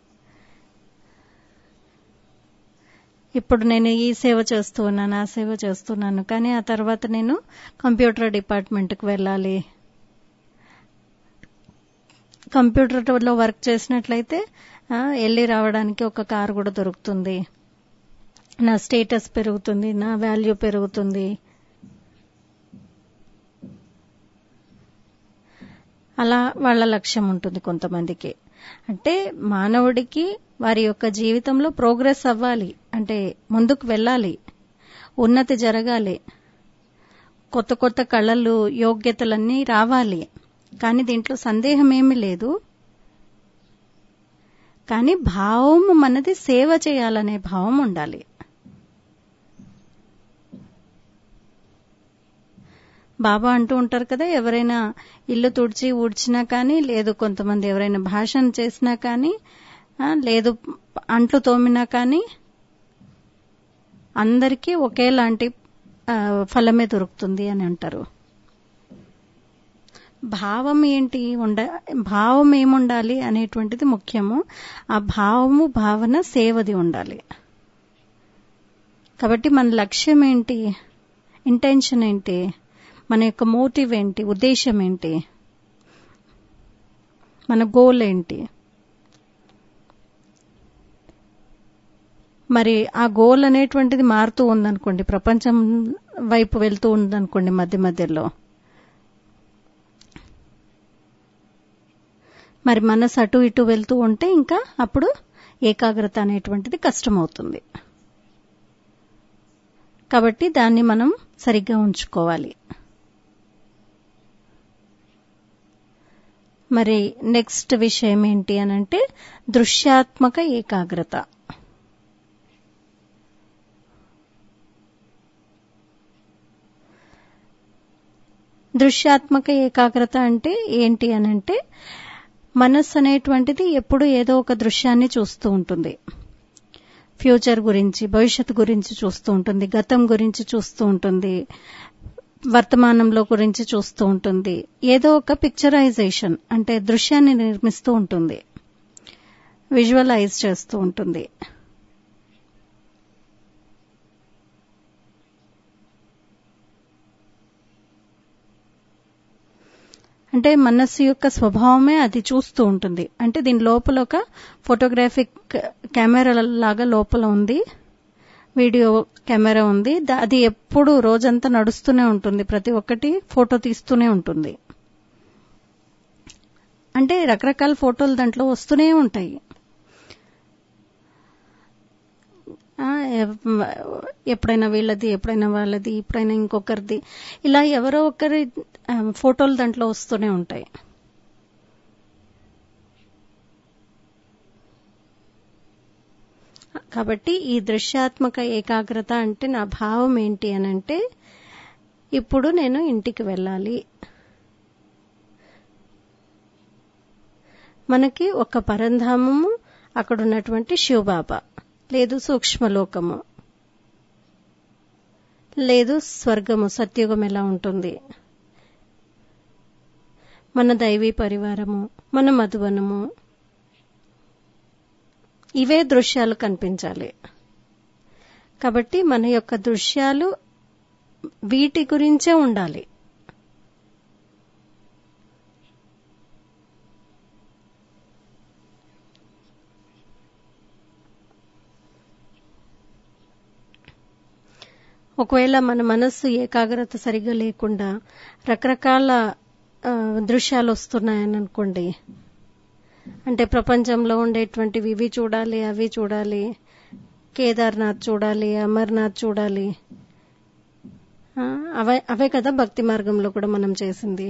ఇప్పుడు నేను ఈ సేవ చేస్తూ ఉన్నాను ఆ సేవ చేస్తున్నాను కానీ ఆ తర్వాత నేను కంప్యూటర్ డిపార్ట్మెంట్కి వెళ్ళాలి కంప్యూటర్లో వర్క్ చేసినట్లయితే వెళ్ళి రావడానికి ఒక కారు కూడా దొరుకుతుంది నా స్టేటస్ పెరుగుతుంది నా వాల్యూ పెరుగుతుంది అలా వాళ్ళ లక్ష్యం ఉంటుంది కొంతమందికి అంటే మానవుడికి వారి యొక్క జీవితంలో ప్రోగ్రెస్ అవ్వాలి అంటే ముందుకు వెళ్ళాలి ఉన్నతి జరగాలి కొత్త కొత్త కళలు యోగ్యతలన్నీ రావాలి కానీ దీంట్లో సందేహం ఏమీ లేదు కానీ భావం మనది సేవ చేయాలనే భావం ఉండాలి బాబా అంటూ ఉంటారు కదా ఎవరైనా ఇల్లు తుడిచి ఊడ్చినా కానీ లేదు కొంతమంది ఎవరైనా భాషణ చేసినా కానీ లేదు అంట్లు తోమినా కానీ అందరికీ ఒకేలాంటి ఫలమే దొరుకుతుంది అని అంటారు భావం ఏంటి ఉండ భావం ఏముండాలి అనేటువంటిది ముఖ్యము ఆ భావము భావన సేవది ఉండాలి కాబట్టి మన లక్ష్యం ఏంటి ఇంటెన్షన్ ఏంటి మన యొక్క మోటివ్ ఏంటి ఉద్దేశం ఏంటి మన గోల్ ఏంటి మరి ఆ గోల్ అనేటువంటిది మారుతూ ఉందనుకోండి ప్రపంచం వైపు వెళ్తూ ఉందనుకోండి మధ్య మధ్యలో మరి మనసు అటు ఇటు వెళ్తూ ఉంటే ఇంకా అప్పుడు ఏకాగ్రత అనేటువంటిది కష్టమవుతుంది కాబట్టి దాన్ని మనం సరిగ్గా ఉంచుకోవాలి మరి నెక్స్ట్ విషయం ఏంటి అనంటే దృశ్యాత్మక ఏకాగ్రత దృశ్యాత్మక ఏకాగ్రత అంటే ఏంటి అనంటే మనస్సు అనేటువంటిది ఎప్పుడు ఏదో ఒక దృశ్యాన్ని చూస్తూ ఉంటుంది ఫ్యూచర్ గురించి భవిష్యత్తు గురించి చూస్తూ ఉంటుంది గతం గురించి చూస్తూ ఉంటుంది వర్తమానంలో గురించి చూస్తూ ఉంటుంది ఏదో ఒక పిక్చరైజేషన్ అంటే దృశ్యాన్ని నిర్మిస్తూ ఉంటుంది విజువలైజ్ చేస్తూ ఉంటుంది అంటే మనస్సు యొక్క స్వభావమే అది చూస్తూ ఉంటుంది అంటే దీని లోపల ఒక ఫోటోగ్రాఫిక్ కెమెరా లాగా లోపల ఉంది వీడియో కెమెరా ఉంది అది ఎప్పుడు రోజంతా నడుస్తూనే ఉంటుంది ప్రతి ఒక్కటి ఫోటో తీస్తూనే ఉంటుంది అంటే రకరకాల ఫోటోలు దాంట్లో వస్తూనే ఉంటాయి ఎప్పుడైనా వీళ్ళది ఎప్పుడైనా వాళ్ళది ఎప్పుడైనా ఇంకొకరిది ఇలా ఎవరో ఒకరి ఫోటోలు దాంట్లో వస్తూనే ఉంటాయి కాబట్టి ఈ దృశ్యాత్మక ఏకాగ్రత అంటే నా భావం ఏంటి అని అంటే ఇప్పుడు నేను ఇంటికి వెళ్ళాలి మనకి ఒక పరంధామము అక్కడ ఉన్నటువంటి శివబాబా లేదు సూక్ష్మలోకము లేదు స్వర్గము సత్యుగం ఎలా ఉంటుంది మన దైవీ పరివారము మన మధువనము ఇవే దృశ్యాలు కనిపించాలి కాబట్టి మన యొక్క దృశ్యాలు వీటి గురించే ఉండాలి ఒకవేళ మన మనస్సు ఏకాగ్రత సరిగ్గా లేకుండా రకరకాల దృశ్యాలు వస్తున్నాయని అనుకోండి అంటే ప్రపంచంలో ఉండేటువంటివి ఇవి చూడాలి అవి చూడాలి కేదార్నాథ్ చూడాలి అమర్నాథ్ చూడాలి అవే అవే కదా భక్తి మార్గంలో కూడా మనం చేసింది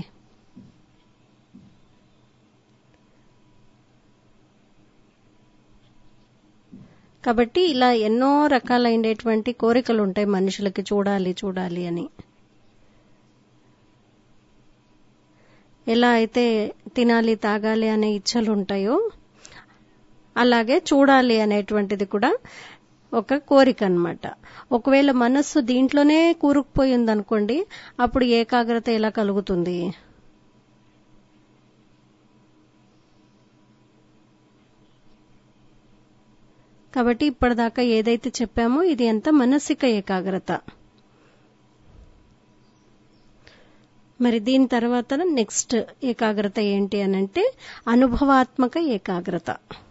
కాబట్టి ఇలా ఎన్నో రకాలైనటువంటి కోరికలు ఉంటాయి మనుషులకి చూడాలి చూడాలి అని ఎలా అయితే తినాలి తాగాలి అనే ఇచ్చలు ఉంటాయో అలాగే చూడాలి అనేటువంటిది కూడా ఒక కోరిక అనమాట ఒకవేళ మనస్సు దీంట్లోనే కూరుకుపోయింది అనుకోండి అప్పుడు ఏకాగ్రత ఎలా కలుగుతుంది కాబట్టి ఇప్పటిదాకా ఏదైతే చెప్పామో ఇది ఎంత మానసిక ఏకాగ్రత మరి దీని తర్వాత నెక్స్ట్ ఏకాగ్రత ఏంటి అని అంటే అనుభవాత్మక ఏకాగ్రత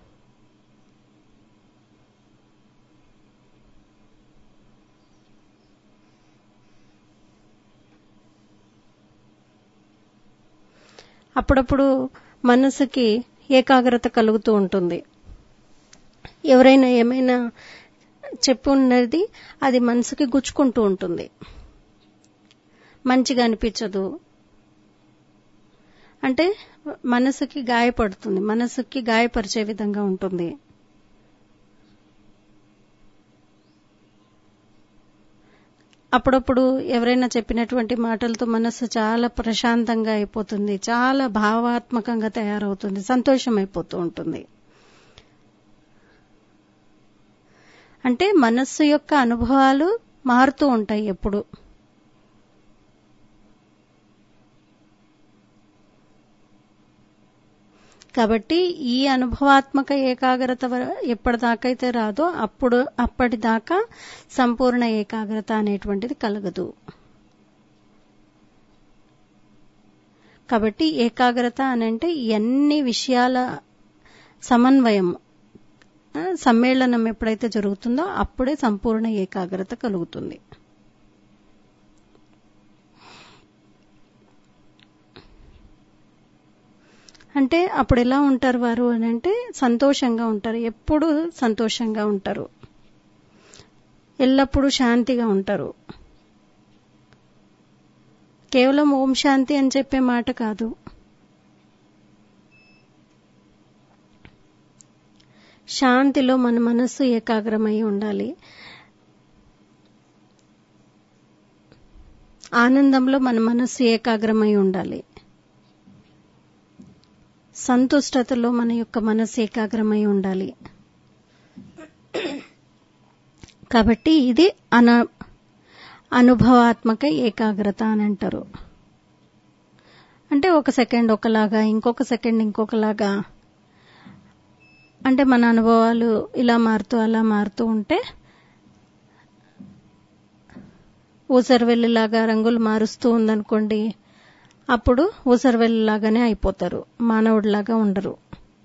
అప్పుడప్పుడు మనసుకి ఏకాగ్రత కలుగుతూ ఉంటుంది ఎవరైనా ఏమైనా చెప్పు ఉన్నది అది మనసుకి గుచ్చుకుంటూ ఉంటుంది మంచిగా అనిపించదు అంటే మనసుకి గాయపడుతుంది మనసుకి గాయపరిచే విధంగా ఉంటుంది అప్పుడప్పుడు ఎవరైనా చెప్పినటువంటి మాటలతో మనస్సు చాలా ప్రశాంతంగా అయిపోతుంది చాలా భావాత్మకంగా తయారవుతుంది సంతోషం అయిపోతూ ఉంటుంది అంటే మనస్సు యొక్క అనుభవాలు మారుతూ ఉంటాయి ఎప్పుడు కాబట్టి ఈ అనుభవాత్మక ఏకాగ్రత ఎప్పటిదాకైతే రాదో అప్పుడు అప్పటిదాకా సంపూర్ణ ఏకాగ్రత అనేటువంటిది కలగదు కాబట్టి ఏకాగ్రత అని అంటే ఎన్ని విషయాల సమన్వయం సమ్మేళనం ఎప్పుడైతే జరుగుతుందో అప్పుడే సంపూర్ణ ఏకాగ్రత కలుగుతుంది అంటే అప్పుడు ఎలా ఉంటారు వారు అని అంటే సంతోషంగా ఉంటారు ఎప్పుడు సంతోషంగా ఉంటారు ఎల్లప్పుడూ శాంతిగా ఉంటారు కేవలం ఓం శాంతి అని చెప్పే మాట కాదు శాంతిలో మన మనస్సు ఏకాగ్రమై ఉండాలి ఆనందంలో మన మనస్సు ఏకాగ్రమై ఉండాలి సంతుష్టతలో మన యొక్క మనస్సు ఏకాగ్రమై ఉండాలి కాబట్టి ఇది అన అనుభవాత్మక ఏకాగ్రత అని అంటారు అంటే ఒక సెకండ్ ఒకలాగా ఇంకొక సెకండ్ ఇంకొకలాగా అంటే మన అనుభవాలు ఇలా మారుతూ అలా మారుతూ ఉంటే ఊసరవెల్లిలాగా రంగులు మారుస్తూ ఉందనుకోండి అప్పుడు ఊసరవెల్లిలాగానే అయిపోతారు మానవుడిలాగా ఉండరు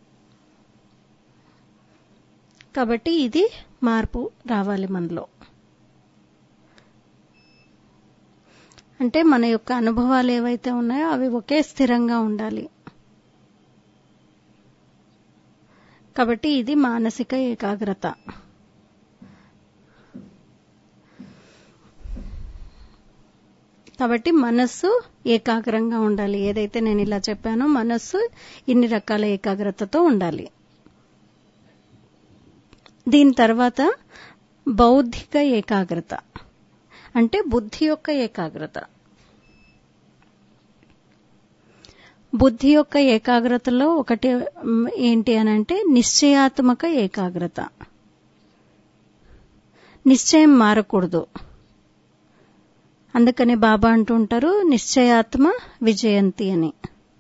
కాబట్టి ఇది మార్పు రావాలి మనలో అంటే మన యొక్క అనుభవాలు ఏవైతే ఉన్నాయో అవి ఒకే స్థిరంగా ఉండాలి కాబట్టి ఇది మానసిక ఏకాగ్రత కాబట్టి మనస్సు ఏకాగ్రంగా ఉండాలి ఏదైతే నేను ఇలా చెప్పానో మనస్సు ఇన్ని రకాల ఏకాగ్రతతో ఉండాలి దీని తర్వాత బౌద్ధిక ఏకాగ్రత అంటే బుద్ధి యొక్క ఏకాగ్రత బుద్ధి యొక్క ఏకాగ్రతలో ఒకటి ఏంటి అని అంటే నిశ్చయాత్మక ఏకాగ్రత నిశ్చయం మారకూడదు అందుకని బాబా అంటుంటారు నిశ్చయాత్మ విజయంతి అని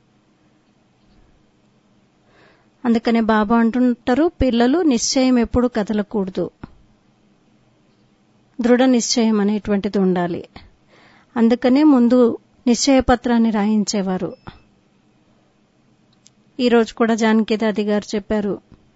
అందుకనే బాబా అంటుంటారు పిల్లలు నిశ్చయం ఎప్పుడు కదలకూడదు దృఢ నిశ్చయం అనేటువంటిది ఉండాలి అందుకనే ముందు నిశ్చయ పత్రాన్ని రాయించేవారు ఈరోజు కూడా జానకి దాది గారు చెప్పారు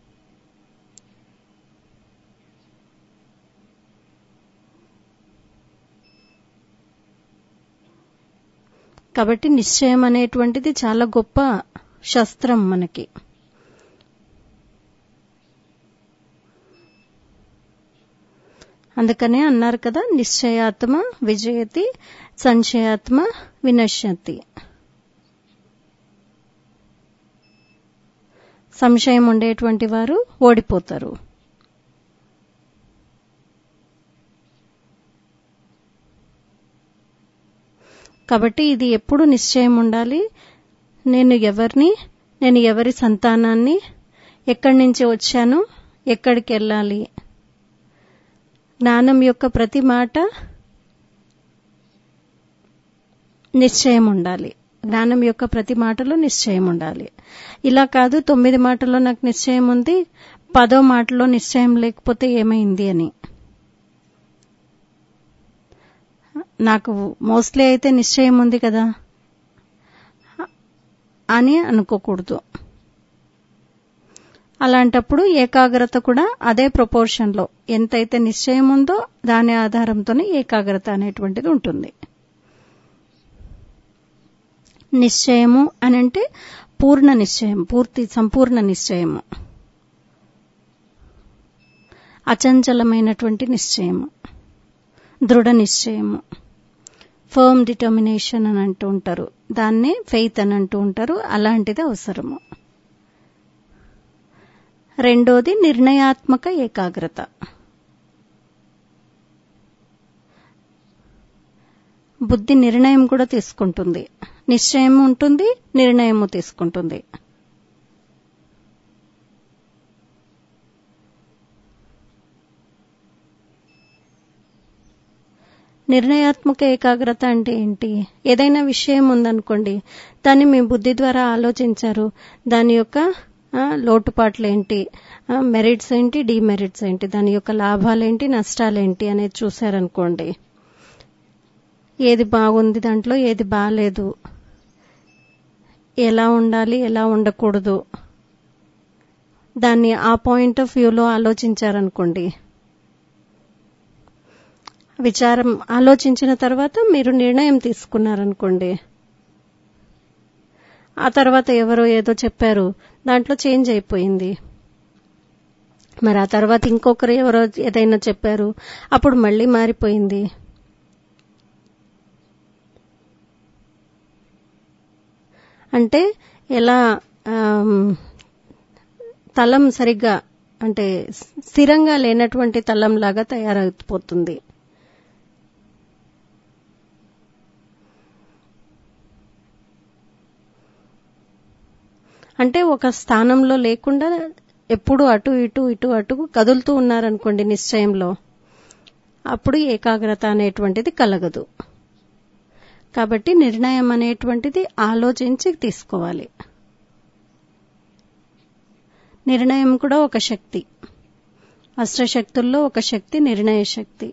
కాబట్టి నిశ్చయం అనేటువంటిది చాలా గొప్ప శస్త్రం మనకి అందుకనే అన్నారు కదా నిశ్చయాత్మ విజయతి సంశయాత్మ వినశ్యతి సంశయం ఉండేటువంటి వారు ఓడిపోతారు కాబట్టి ఇది ఎప్పుడు నిశ్చయం ఉండాలి నేను ఎవరిని నేను ఎవరి సంతానాన్ని ఎక్కడి నుంచి వచ్చాను ఎక్కడికి వెళ్ళాలి జ్ఞానం యొక్క ప్రతి మాట నిశ్చయం ఉండాలి జ్ఞానం యొక్క ప్రతి మాటలో నిశ్చయం ఉండాలి ఇలా కాదు తొమ్మిది మాటల్లో నాకు నిశ్చయం ఉంది పదో మాటలో నిశ్చయం లేకపోతే ఏమైంది అని నాకు మోస్ట్లీ అయితే నిశ్చయం ఉంది కదా అని అనుకోకూడదు అలాంటప్పుడు ఏకాగ్రత కూడా అదే ప్రపోర్షన్లో ఎంతైతే నిశ్చయం ఉందో దాని ఆధారంతోనే ఏకాగ్రత అనేటువంటిది ఉంటుంది నిశ్చయము అని అంటే పూర్ణ నిశ్చయం పూర్తి సంపూర్ణ నిశ్చయము అచంచలమైనటువంటి నిశ్చయము దృఢ నిశ్చయము ఫర్మ్ డిటర్మినేషన్ అని అంటూ ఉంటారు దాన్నే ఫెయిత్ అని అంటూ ఉంటారు అలాంటిది అవసరము రెండోది నిర్ణయాత్మక ఏకాగ్రత బుద్ధి నిర్ణయం కూడా తీసుకుంటుంది నిశ్చయం ఉంటుంది నిర్ణయము తీసుకుంటుంది నిర్ణయాత్మక ఏకాగ్రత అంటే ఏంటి ఏదైనా విషయం ఉందనుకోండి దాన్ని మీ బుద్ధి ద్వారా ఆలోచించారు దాని యొక్క లోటుపాట్లు ఏంటి మెరిట్స్ ఏంటి డిమెరిట్స్ ఏంటి దాని యొక్క లాభాలేంటి నష్టాలేంటి అనేది చూశారనుకోండి ఏది బాగుంది దాంట్లో ఏది బాగాలేదు ఎలా ఉండాలి ఎలా ఉండకూడదు దాన్ని ఆ పాయింట్ ఆఫ్ వ్యూలో ఆలోచించారనుకోండి విచారం ఆలోచించిన తర్వాత మీరు నిర్ణయం తీసుకున్నారనుకోండి ఆ తర్వాత ఎవరో ఏదో చెప్పారు దాంట్లో చేంజ్ అయిపోయింది మరి ఆ తర్వాత ఇంకొకరు ఎవరో ఏదైనా చెప్పారు అప్పుడు మళ్ళీ మారిపోయింది అంటే ఎలా తలం సరిగ్గా అంటే స్థిరంగా లేనటువంటి తలం లాగా తయారైపోతుంది అంటే ఒక స్థానంలో లేకుండా ఎప్పుడు అటు ఇటు ఇటు అటు కదులుతూ ఉన్నారనుకోండి నిశ్చయంలో అప్పుడు ఏకాగ్రత అనేటువంటిది కలగదు కాబట్టి నిర్ణయం అనేటువంటిది ఆలోచించి తీసుకోవాలి నిర్ణయం కూడా ఒక శక్తి అష్టశక్తుల్లో ఒక శక్తి నిర్ణయ శక్తి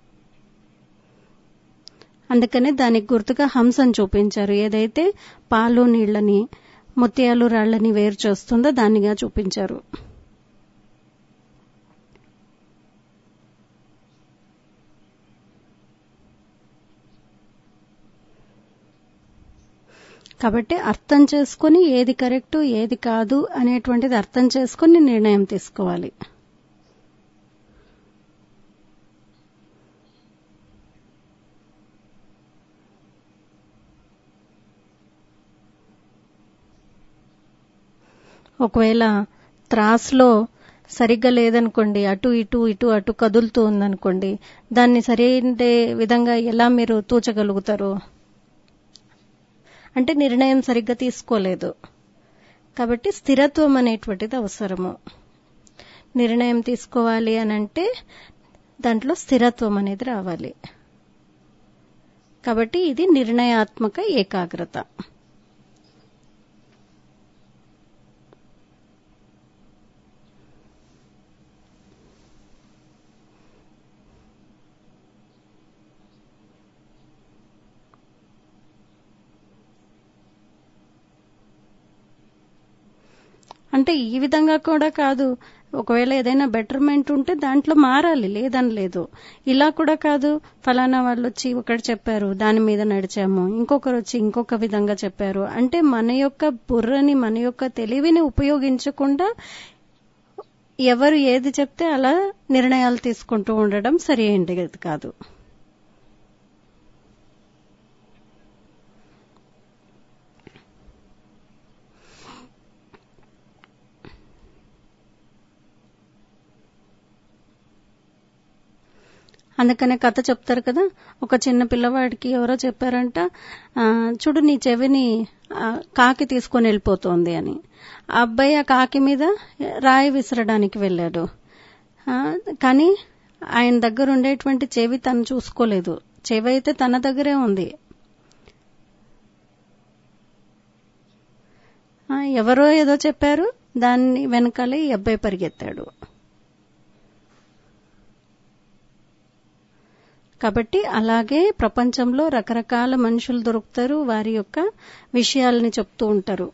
అందుకనే దానికి గుర్తుగా హంసను చూపించారు ఏదైతే పాలు నీళ్లని ముత్యాలు రాళ్లని వేరు చేస్తుందో దానిగా చూపించారు కాబట్టి అర్థం చేసుకుని ఏది కరెక్టు ఏది కాదు అనేటువంటిది అర్థం చేసుకుని నిర్ణయం తీసుకోవాలి ఒకవేళ త్రాస్లో సరిగ్గా లేదనుకోండి అటు ఇటు ఇటు అటు కదులుతూ ఉందనుకోండి దాన్ని సరైన విధంగా ఎలా మీరు తూచగలుగుతారు అంటే నిర్ణయం సరిగ్గా తీసుకోలేదు కాబట్టి స్థిరత్వం అనేటువంటిది అవసరము నిర్ణయం తీసుకోవాలి అని అంటే దాంట్లో స్థిరత్వం అనేది రావాలి కాబట్టి ఇది నిర్ణయాత్మక ఏకాగ్రత అంటే ఈ విధంగా కూడా కాదు ఒకవేళ ఏదైనా బెటర్మెంట్ ఉంటే దాంట్లో మారాలి లేదని లేదు ఇలా కూడా కాదు ఫలానా వాళ్ళు వచ్చి ఒకటి చెప్పారు దాని మీద నడిచాము ఇంకొకరు వచ్చి ఇంకొక విధంగా చెప్పారు అంటే మన యొక్క బుర్రని మన యొక్క తెలివిని ఉపయోగించకుండా ఎవరు ఏది చెప్తే అలా నిర్ణయాలు తీసుకుంటూ ఉండడం సరి అయింది కాదు అందుకనే కథ చెప్తారు కదా ఒక చిన్న పిల్లవాడికి ఎవరో చెప్పారంట ఆ, చూడు నీ చెవిని ఆ, కాకి తీసుకొని వెళ్ళిపోతోంది అని ఆ అబ్బాయి ఆ కాకి మీద రాయి విసరడానికి వెళ్ళాడు ఆ, కానీ ఆయన దగ్గర ఉండేటువంటి చెవి తను చూసుకోలేదు చెవి అయితే తన దగ్గరే ఉంది ఆ, ఎవరో ఏదో చెప్పారు దాన్ని వెనకాలే ఈ అబ్బాయి పరిగెత్తాడు కాబట్టి అలాగే ప్రపంచంలో రకరకాల మనుషులు దొరుకుతారు వారి యొక్క విషయాల్ని చెప్తూ ఉంటారు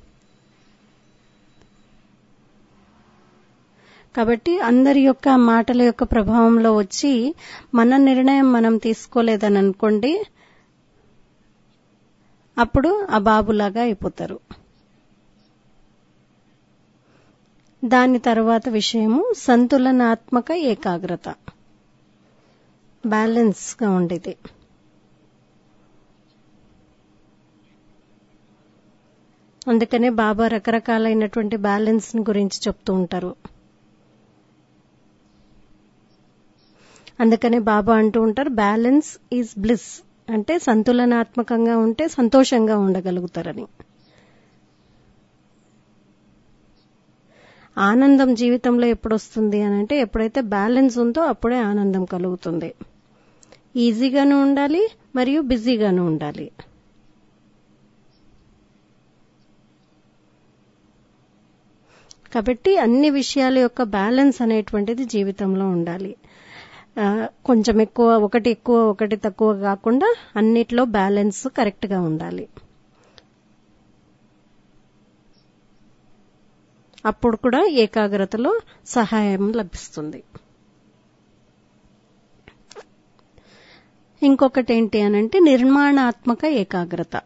కాబట్టి అందరి యొక్క మాటల యొక్క ప్రభావంలో వచ్చి మన నిర్ణయం మనం తీసుకోలేదని అనుకోండి అప్పుడు ఆ బాబులాగా అయిపోతారు దాని తర్వాత విషయము సంతులనాత్మక ఏకాగ్రత బ్యాలెన్స్ గా ఉండేది అందుకనే బాబా రకరకాలైనటువంటి బ్యాలెన్స్ గురించి చెప్తూ ఉంటారు అందుకనే బాబా అంటూ ఉంటారు బ్యాలెన్స్ ఈజ్ బ్లిస్ అంటే సంతులనాత్మకంగా ఉంటే సంతోషంగా ఉండగలుగుతారని ఆనందం జీవితంలో ఎప్పుడు వస్తుంది అని అంటే ఎప్పుడైతే బ్యాలెన్స్ ఉందో అప్పుడే ఆనందం కలుగుతుంది ఈజీగాను ఉండాలి మరియు బిజీగాను ఉండాలి కాబట్టి అన్ని విషయాల యొక్క బ్యాలెన్స్ అనేటువంటిది జీవితంలో ఉండాలి ఆ, కొంచెం ఎక్కువ ఒకటి ఎక్కువ ఒకటి తక్కువ కాకుండా అన్నిట్లో బ్యాలెన్స్ కరెక్ట్ గా ఉండాలి అప్పుడు కూడా ఏకాగ్రతలో సహాయం లభిస్తుంది ఇంకొకటి ఏంటి అనంటే నిర్మాణాత్మక ఏకాగ్రత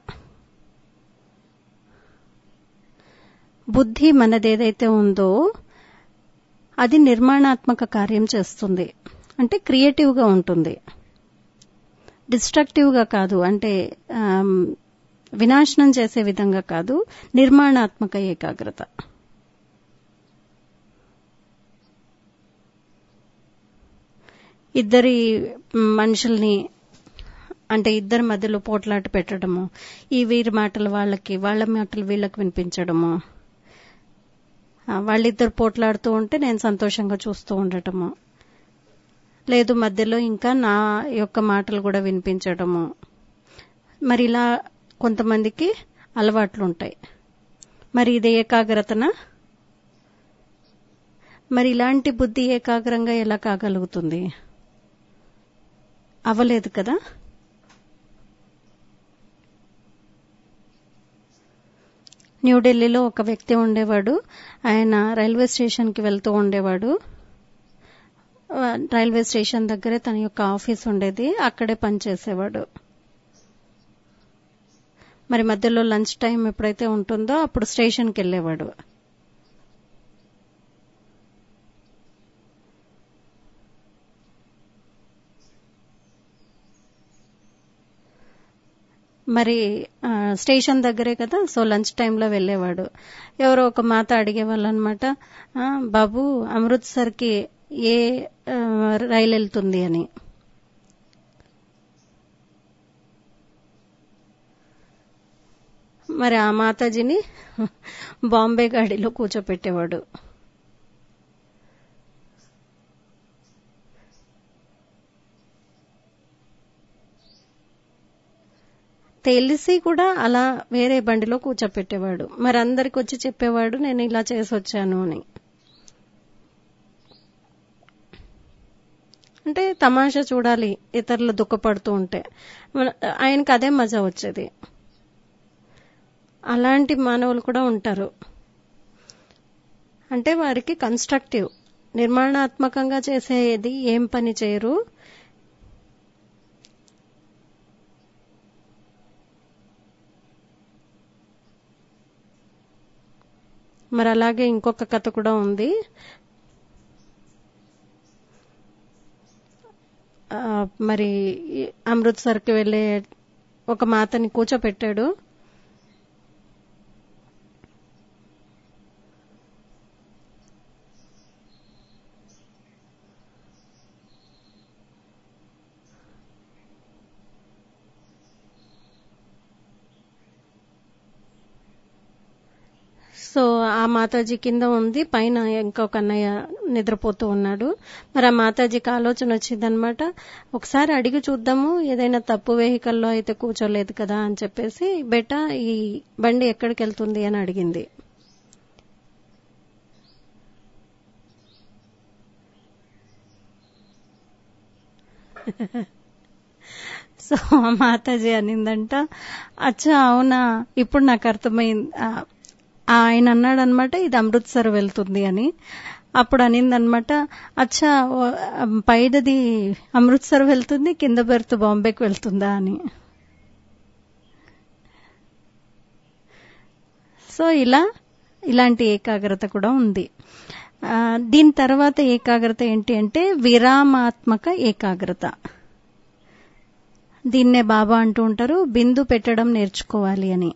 బుద్ధి మనదేదైతే ఉందో అది నిర్మాణాత్మక కార్యం చేస్తుంది అంటే క్రియేటివ్ గా ఉంటుంది డిస్ట్రక్టివ్ గా కాదు అంటే ఆమ్, వినాశనం చేసే విధంగా కాదు నిర్మాణాత్మక ఏకాగ్రత ఇద్దరి మనుషుల్ని అంటే ఇద్దరి మధ్యలో పోట్లాట పెట్టడము ఈ వీరి మాటలు వాళ్ళకి వాళ్ళ మాటలు వీళ్ళకి వినిపించడము ఆ, వాళ్ళిద్దరు పోట్లాడుతూ ఉంటే నేను సంతోషంగా చూస్తూ ఉండటము లేదు మధ్యలో ఇంకా నా యొక్క మాటలు కూడా వినిపించడము మరి ఇలా కొంతమందికి అలవాట్లు ఉంటాయి మరి ఇది ఏకాగ్రతన మరి ఇలాంటి బుద్ధి ఏకాగ్రంగా ఎలా కాగలుగుతుంది అవలేదు కదా న్యూఢిల్లీలో ఒక వ్యక్తి ఉండేవాడు ఆయన రైల్వే స్టేషన్కి వెళ్తూ ఉండేవాడు ఆ, రైల్వే స్టేషన్ దగ్గరే తన యొక్క ఆఫీస్ ఉండేది అక్కడే పనిచేసేవాడు మరి మధ్యలో లంచ్ టైం ఎప్పుడైతే ఉంటుందో అప్పుడు స్టేషన్కి వెళ్ళేవాడు మరి ఆ, స్టేషన్ దగ్గరే కదా సో లంచ్ టైంలో వెళ్ళేవాడు ఎవరో ఒక మాత అడిగేవాళ్ళు అనమాట బాబు అమృత్సర్కి ఏ ఆ, రైలు వెళ్తుంది అని మరి ఆ మాతాజీని బాంబే గాడిలో కూర్చోపెట్టేవాడు తెలిసి కూడా అలా వేరే బండిలో కూర్చోపెట్టేవాడు మరి అందరికి వచ్చి చెప్పేవాడు నేను ఇలా చేసి వచ్చాను అని అంటే తమాషా చూడాలి ఇతరులు దుఃఖపడుతూ ఉంటే మన- ఆయనకి అదే మజా వచ్చేది అలాంటి మానవులు కూడా ఉంటారు అంటే వారికి కన్స్ట్రక్టివ్ నిర్మాణాత్మకంగా చేసేది ఏం పని చేయరు మరి అలాగే ఇంకొక కథ కూడా ఉంది ఆ, మరి ఈ అమృత్సర్కి వెళ్ళే ఒక మాతని కూర్చోపెట్టాడు మాతాజీ కింద ఉంది పైన ఇంకొక అన్నయ్య నిద్రపోతూ ఉన్నాడు మరి ఆ మాతాజీకి ఆలోచన వచ్చిందనమాట ఒకసారి అడిగి చూద్దాము ఏదైనా తప్పు వెహికల్లో అయితే కూర్చోలేదు కదా అని చెప్పేసి బేటా ఈ బండి ఎక్కడికి వెళ్తుంది అని అడిగింది సో ఆ మాతాజీ అనిందంట అచ్చా అవునా ఇప్పుడు నాకు అర్థమైంది ఆ, ఆయన అన్నాడు అనమాట ఇది అమృత్సర్ వెళ్తుంది అని అప్పుడు అనిందనమాట అచ్చా ఓ, పైదది అమృత్సర్ వెళ్తుంది కింద బెర్త్ బాంబేకి వెళ్తుందా అని సో ఇలా ఇలాంటి ఏకాగ్రత కూడా ఉంది ఆ, దీని తర్వాత ఏకాగ్రత ఏంటి అంటే విరామాత్మక ఏకాగ్రత దీన్నే బాబా అంటూ ఉంటారు బిందు పెట్టడం నేర్చుకోవాలి అని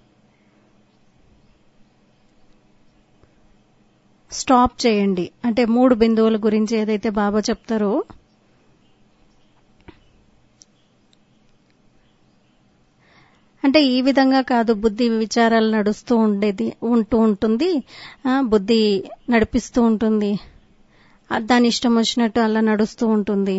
స్టాప్ చేయండి అంటే మూడు బిందువుల గురించి ఏదైతే బాబా చెప్తారో అంటే ఈ విధంగా కాదు బుద్ధి విచారాలు నడుస్తూ ఉండేది ఉంటూ ఉంటుంది ఆ, బుద్ధి నడిపిస్తూ ఉంటుంది ఆ, దాని ఇష్టం వచ్చినట్టు అలా నడుస్తూ ఉంటుంది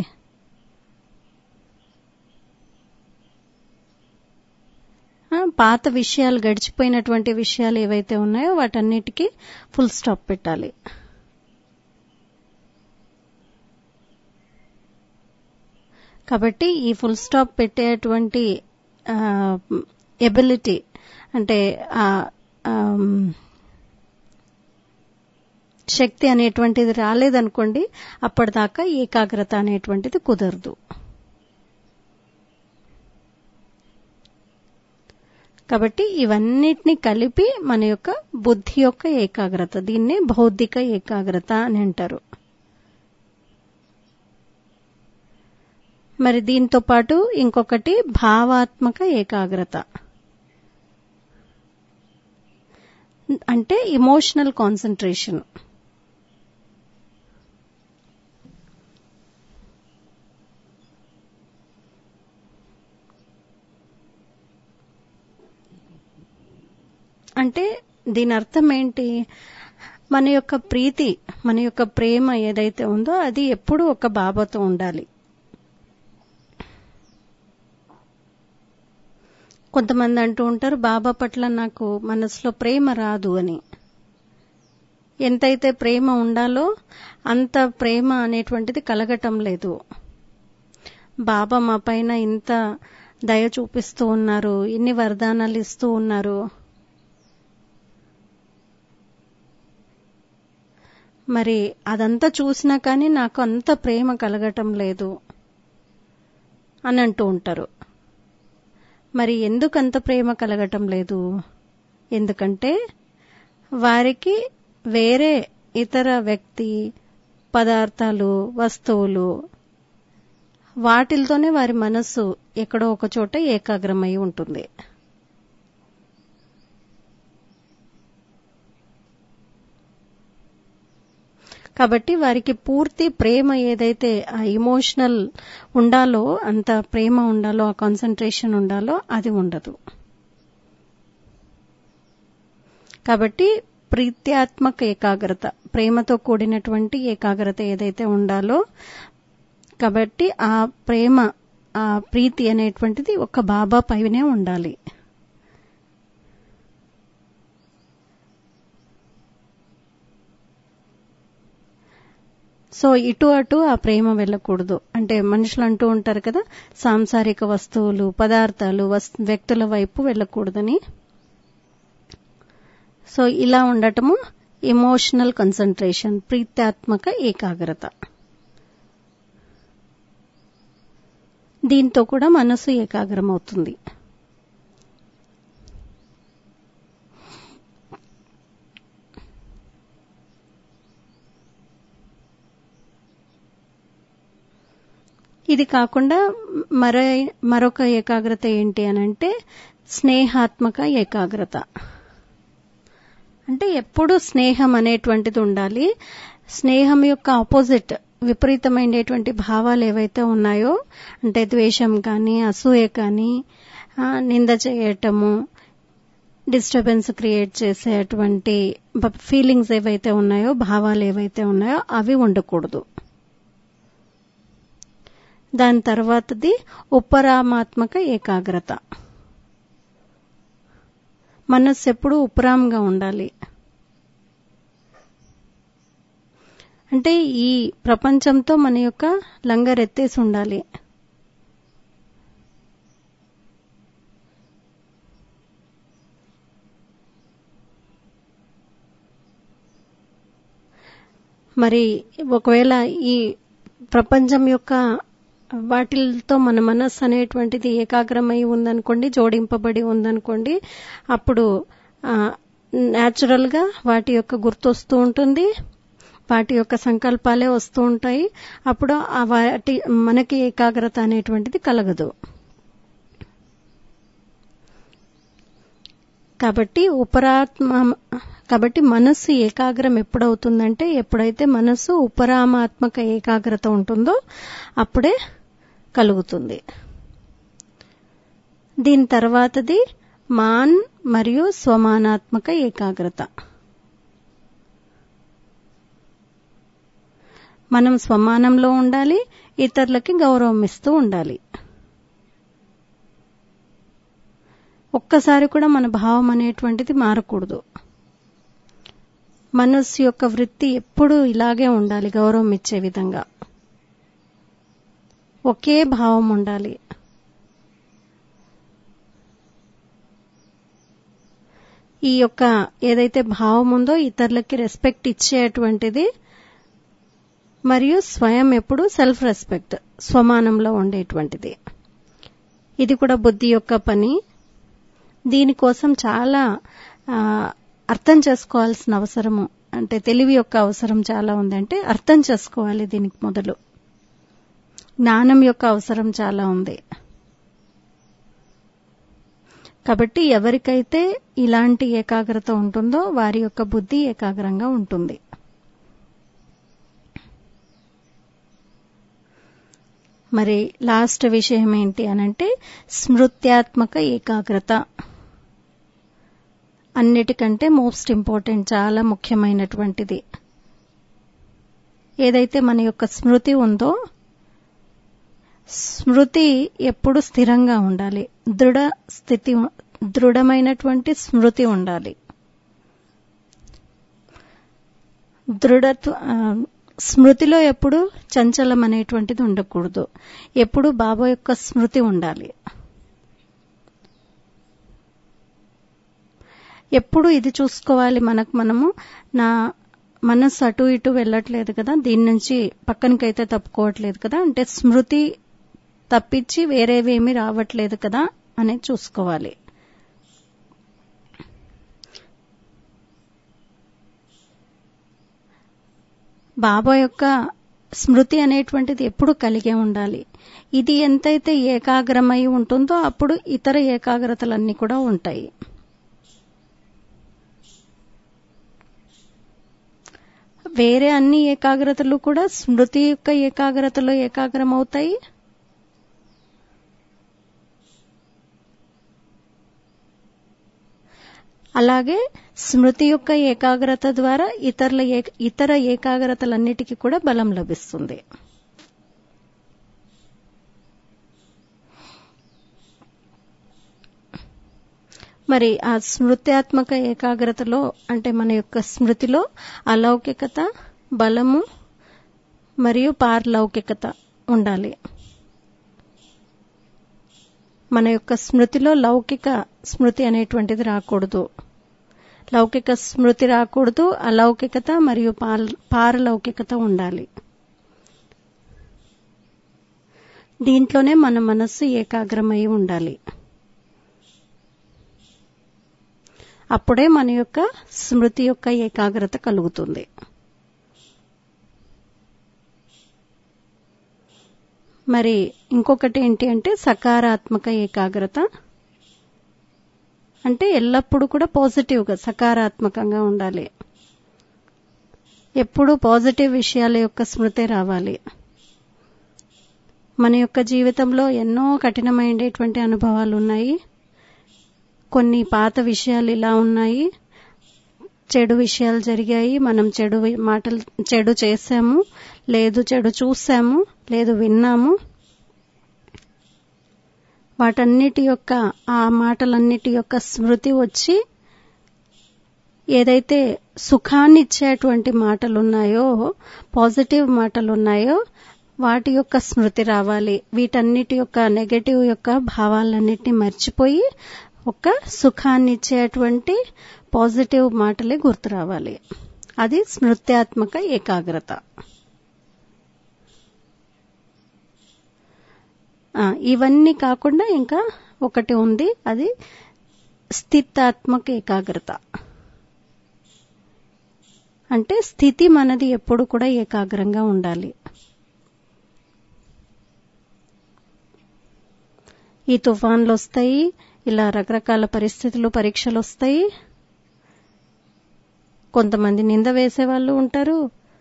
ఆ, పాత విషయాలు గడిచిపోయినటువంటి విషయాలు ఏవైతే ఉన్నాయో వాటన్నిటికీ ఫుల్ స్టాప్ పెట్టాలి కాబట్టి ఈ ఫుల్ స్టాప్ పెట్టేటువంటి ఎబిలిటీ అంటే ఆ ఆమ్, శక్తి అనేటువంటిది రాలేదనుకోండి అప్పటిదాకా ఏకాగ్రత అనేటువంటిది కుదరదు కాబట్టి ఇవన్నిటిని కలిపి మన యొక్క బుద్ధి యొక్క ఏకాగ్రత దీన్నే బౌద్ధిక ఏకాగ్రత అని అంటారు మరి దీంతో పాటు ఇంకొకటి భావాత్మక ఏకాగ్రత అంటే ఇమోషనల్ కాన్సన్ట్రేషన్ అంటే దీని అర్థం ఏంటి మన యొక్క ప్రీతి మన యొక్క ప్రేమ ఏదైతే ఉందో అది ఎప్పుడూ ఒక బాబాతో ఉండాలి కొంతమంది అంటూ ఉంటారు బాబా పట్ల నాకు మనసులో ప్రేమ రాదు అని ఎంతైతే ప్రేమ ఉండాలో అంత ప్రేమ అనేటువంటిది కలగటం లేదు బాబా మా పైన ఇంత దయ చూపిస్తూ ఉన్నారు ఇన్ని వరదానాలు ఇస్తూ ఉన్నారు మరి అదంతా చూసినా కానీ నాకు అంత ప్రేమ కలగటం లేదు అని అంటూ ఉంటారు మరి ఎందుకు అంత ప్రేమ కలగటం లేదు ఎందుకంటే వారికి వేరే ఇతర వ్యక్తి పదార్థాలు వస్తువులు వాటితోనే వారి మనస్సు ఎక్కడో ఒక చోట ఏకాగ్రమై ఉంటుంది కాబట్టి వారికి పూర్తి ప్రేమ ఏదైతే ఆ ఇమోషనల్ ఉండాలో అంత ప్రేమ ఉండాలో ఆ కాన్సన్ట్రేషన్ ఉండాలో అది ఉండదు కాబట్టి ప్రీత్యాత్మక ఏకాగ్రత ప్రేమతో కూడినటువంటి ఏకాగ్రత ఏదైతే ఉండాలో కాబట్టి ఆ ప్రేమ ఆ ప్రీతి అనేటువంటిది ఒక బాబా పైనే ఉండాలి సో ఇటు అటు ఆ ప్రేమ వెళ్ళకూడదు అంటే మనుషులు అంటూ ఉంటారు కదా సాంసారిక వస్తువులు పదార్థాలు వ్యక్తుల వైపు వెళ్ళకూడదని సో ఇలా ఉండటము ఎమోషనల్ కన్సన్ట్రేషన్ ప్రీత్యాత్మక ఏకాగ్రత దీంతో కూడా మనసు ఏకాగ్రం అవుతుంది ఇది కాకుండా మరో మరొక ఏకాగ్రత ఏంటి అని అంటే స్నేహాత్మక ఏకాగ్రత అంటే ఎప్పుడు స్నేహం అనేటువంటిది ఉండాలి స్నేహం యొక్క ఆపోజిట్ విపరీతమైనటువంటి భావాలు ఏవైతే ఉన్నాయో అంటే ద్వేషం కానీ అసూయ కానీ నింద చేయటము డిస్టర్బెన్స్ క్రియేట్ చేసేటువంటి ఫీలింగ్స్ ఏవైతే ఉన్నాయో భావాలు ఏవైతే ఉన్నాయో అవి ఉండకూడదు దాని తర్వాతది ఉపరామాత్మక ఏకాగ్రత మనస్సు ఎప్పుడు ఉపరాంగా ఉండాలి అంటే ఈ ప్రపంచంతో మన యొక్క లంగరెత్తేసి ఉండాలి మరి ఒకవేళ ఈ ప్రపంచం యొక్క వాటితో మన మనస్సు అనేటువంటిది ఏకాగ్రమై ఉందనుకోండి జోడింపబడి ఉందనుకోండి అప్పుడు న్యాచురల్ గా వాటి యొక్క గుర్తు వస్తూ ఉంటుంది వాటి యొక్క సంకల్పాలే వస్తూ ఉంటాయి అప్పుడు ఆ వాటి మనకి ఏకాగ్రత అనేటువంటిది కలగదు కాబట్టి ఉపరాత్మ కాబట్టి మనస్సు ఏకాగ్రం ఎప్పుడవుతుందంటే ఎప్పుడైతే మనస్సు ఉపరామాత్మక ఏకాగ్రత ఉంటుందో అప్పుడే కలుగుతుంది దీని తర్వాతది మాన్ మరియు స్వమానాత్మక ఏకాగ్రత మనం స్వమానంలో ఉండాలి ఇతరులకి గౌరవం ఇస్తూ ఉండాలి ఒక్కసారి కూడా మన భావం అనేటువంటిది మారకూడదు మనస్సు యొక్క వృత్తి ఎప్పుడూ ఇలాగే ఉండాలి గౌరవం ఇచ్చే విధంగా ఒకే భావం ఉండాలి ఈ యొక్క ఏదైతే భావం ఉందో ఇతరులకి రెస్పెక్ట్ ఇచ్చేటువంటిది మరియు స్వయం ఎప్పుడు సెల్ఫ్ రెస్పెక్ట్ స్వమానంలో ఉండేటువంటిది ఇది కూడా బుద్ధి యొక్క పని దీనికోసం చాలా అర్థం చేసుకోవాల్సిన అవసరము అంటే తెలివి యొక్క అవసరం చాలా ఉందంటే అర్థం చేసుకోవాలి దీనికి మొదలు జ్ఞానం యొక్క అవసరం చాలా ఉంది కాబట్టి ఎవరికైతే ఇలాంటి ఏకాగ్రత ఉంటుందో వారి యొక్క బుద్ధి ఏకాగ్రంగా ఉంటుంది మరి లాస్ట్ విషయం ఏంటి అనంటే స్మృత్యాత్మక ఏకాగ్రత అన్నిటికంటే మోస్ట్ ఇంపార్టెంట్ చాలా ముఖ్యమైనటువంటిది ఏదైతే మన యొక్క స్మృతి ఉందో స్మృతి ఎప్పుడు స్థిరంగా ఉండాలి దృఢ స్థితి దృఢమైనటువంటి స్మృతి ఉండాలి దృఢత్వ స్మృతిలో ఎప్పుడు చంచలం అనేటువంటిది ఉండకూడదు ఎప్పుడు బాబా యొక్క స్మృతి ఉండాలి ఎప్పుడు ఇది చూసుకోవాలి మనకు మనము నా మనస్సు అటు ఇటు వెళ్ళట్లేదు కదా దీని నుంచి పక్కనకైతే తప్పుకోవట్లేదు కదా అంటే స్మృతి తప్పించి వేరేవేమీ రావట్లేదు కదా అనేది చూసుకోవాలి బాబా యొక్క స్మృతి అనేటువంటిది ఎప్పుడు కలిగే ఉండాలి ఇది ఎంతైతే ఏకాగ్రమై ఉంటుందో అప్పుడు ఇతర ఏకాగ్రతలన్నీ కూడా ఉంటాయి వేరే అన్ని ఏకాగ్రతలు కూడా స్మృతి యొక్క ఏకాగ్రతలో ఏకాగ్రం అవుతాయి అలాగే స్మృతి యొక్క ఏకాగ్రత ద్వారా ఇతరుల ఇతర ఏకాగ్రతలన్నిటికీ కూడా బలం లభిస్తుంది మరి ఆ స్మృత్యాత్మక ఏకాగ్రతలో అంటే మన యొక్క స్మృతిలో అలౌకికత బలము మరియు పారలౌకికత ఉండాలి మన యొక్క స్మృతిలో లౌకిక స్మృతి అనేటువంటిది రాకూడదు లౌకిక స్మృతి రాకూడదు అలౌకికత మరియు పారలౌకికత ఉండాలి దీంట్లోనే మన మనస్సు ఏకాగ్రమై ఉండాలి అప్పుడే మన యొక్క స్మృతి యొక్క ఏకాగ్రత కలుగుతుంది మరి ఇంకొకటి ఏంటి అంటే సకారాత్మక ఏకాగ్రత అంటే ఎల్లప్పుడూ కూడా పాజిటివ్గా సకారాత్మకంగా ఉండాలి ఎప్పుడు పాజిటివ్ విషయాల యొక్క స్మృతి రావాలి మన యొక్క జీవితంలో ఎన్నో కఠినమైనటువంటి అనుభవాలు ఉన్నాయి కొన్ని పాత విషయాలు ఇలా ఉన్నాయి చెడు విషయాలు జరిగాయి మనం చెడు వి- మాటలు చెడు చేశాము లేదు చెడు చూసాము లేదు విన్నాము వాటన్నిటి యొక్క ఆ మాటలన్నిటి యొక్క స్మృతి వచ్చి ఏదైతే సుఖాన్ని ఇచ్చేటువంటి మాటలు ఉన్నాయో పాజిటివ్ మాటలు ఉన్నాయో వాటి యొక్క స్మృతి రావాలి వీటన్నిటి యొక్క నెగటివ్ యొక్క భావాలన్నిటిని మర్చిపోయి ఒక సుఖాన్ని ఇచ్చేటువంటి పాజిటివ్ మాటలే గుర్తు రావాలి అది స్మృత్యాత్మక ఏకాగ్రత ఆ, ఇవన్నీ కాకుండా ఇంకా ఒకటి ఉంది అది స్థితాత్మక ఏకాగ్రత అంటే స్థితి మనది ఎప్పుడు కూడా ఏకాగ్రంగా ఉండాలి ఈ తుఫాన్లు వస్తాయి ఇలా రకరకాల పరిస్థితులు పరీక్షలు వస్తాయి కొంతమంది నింద వేసే వాళ్ళు ఉంటారు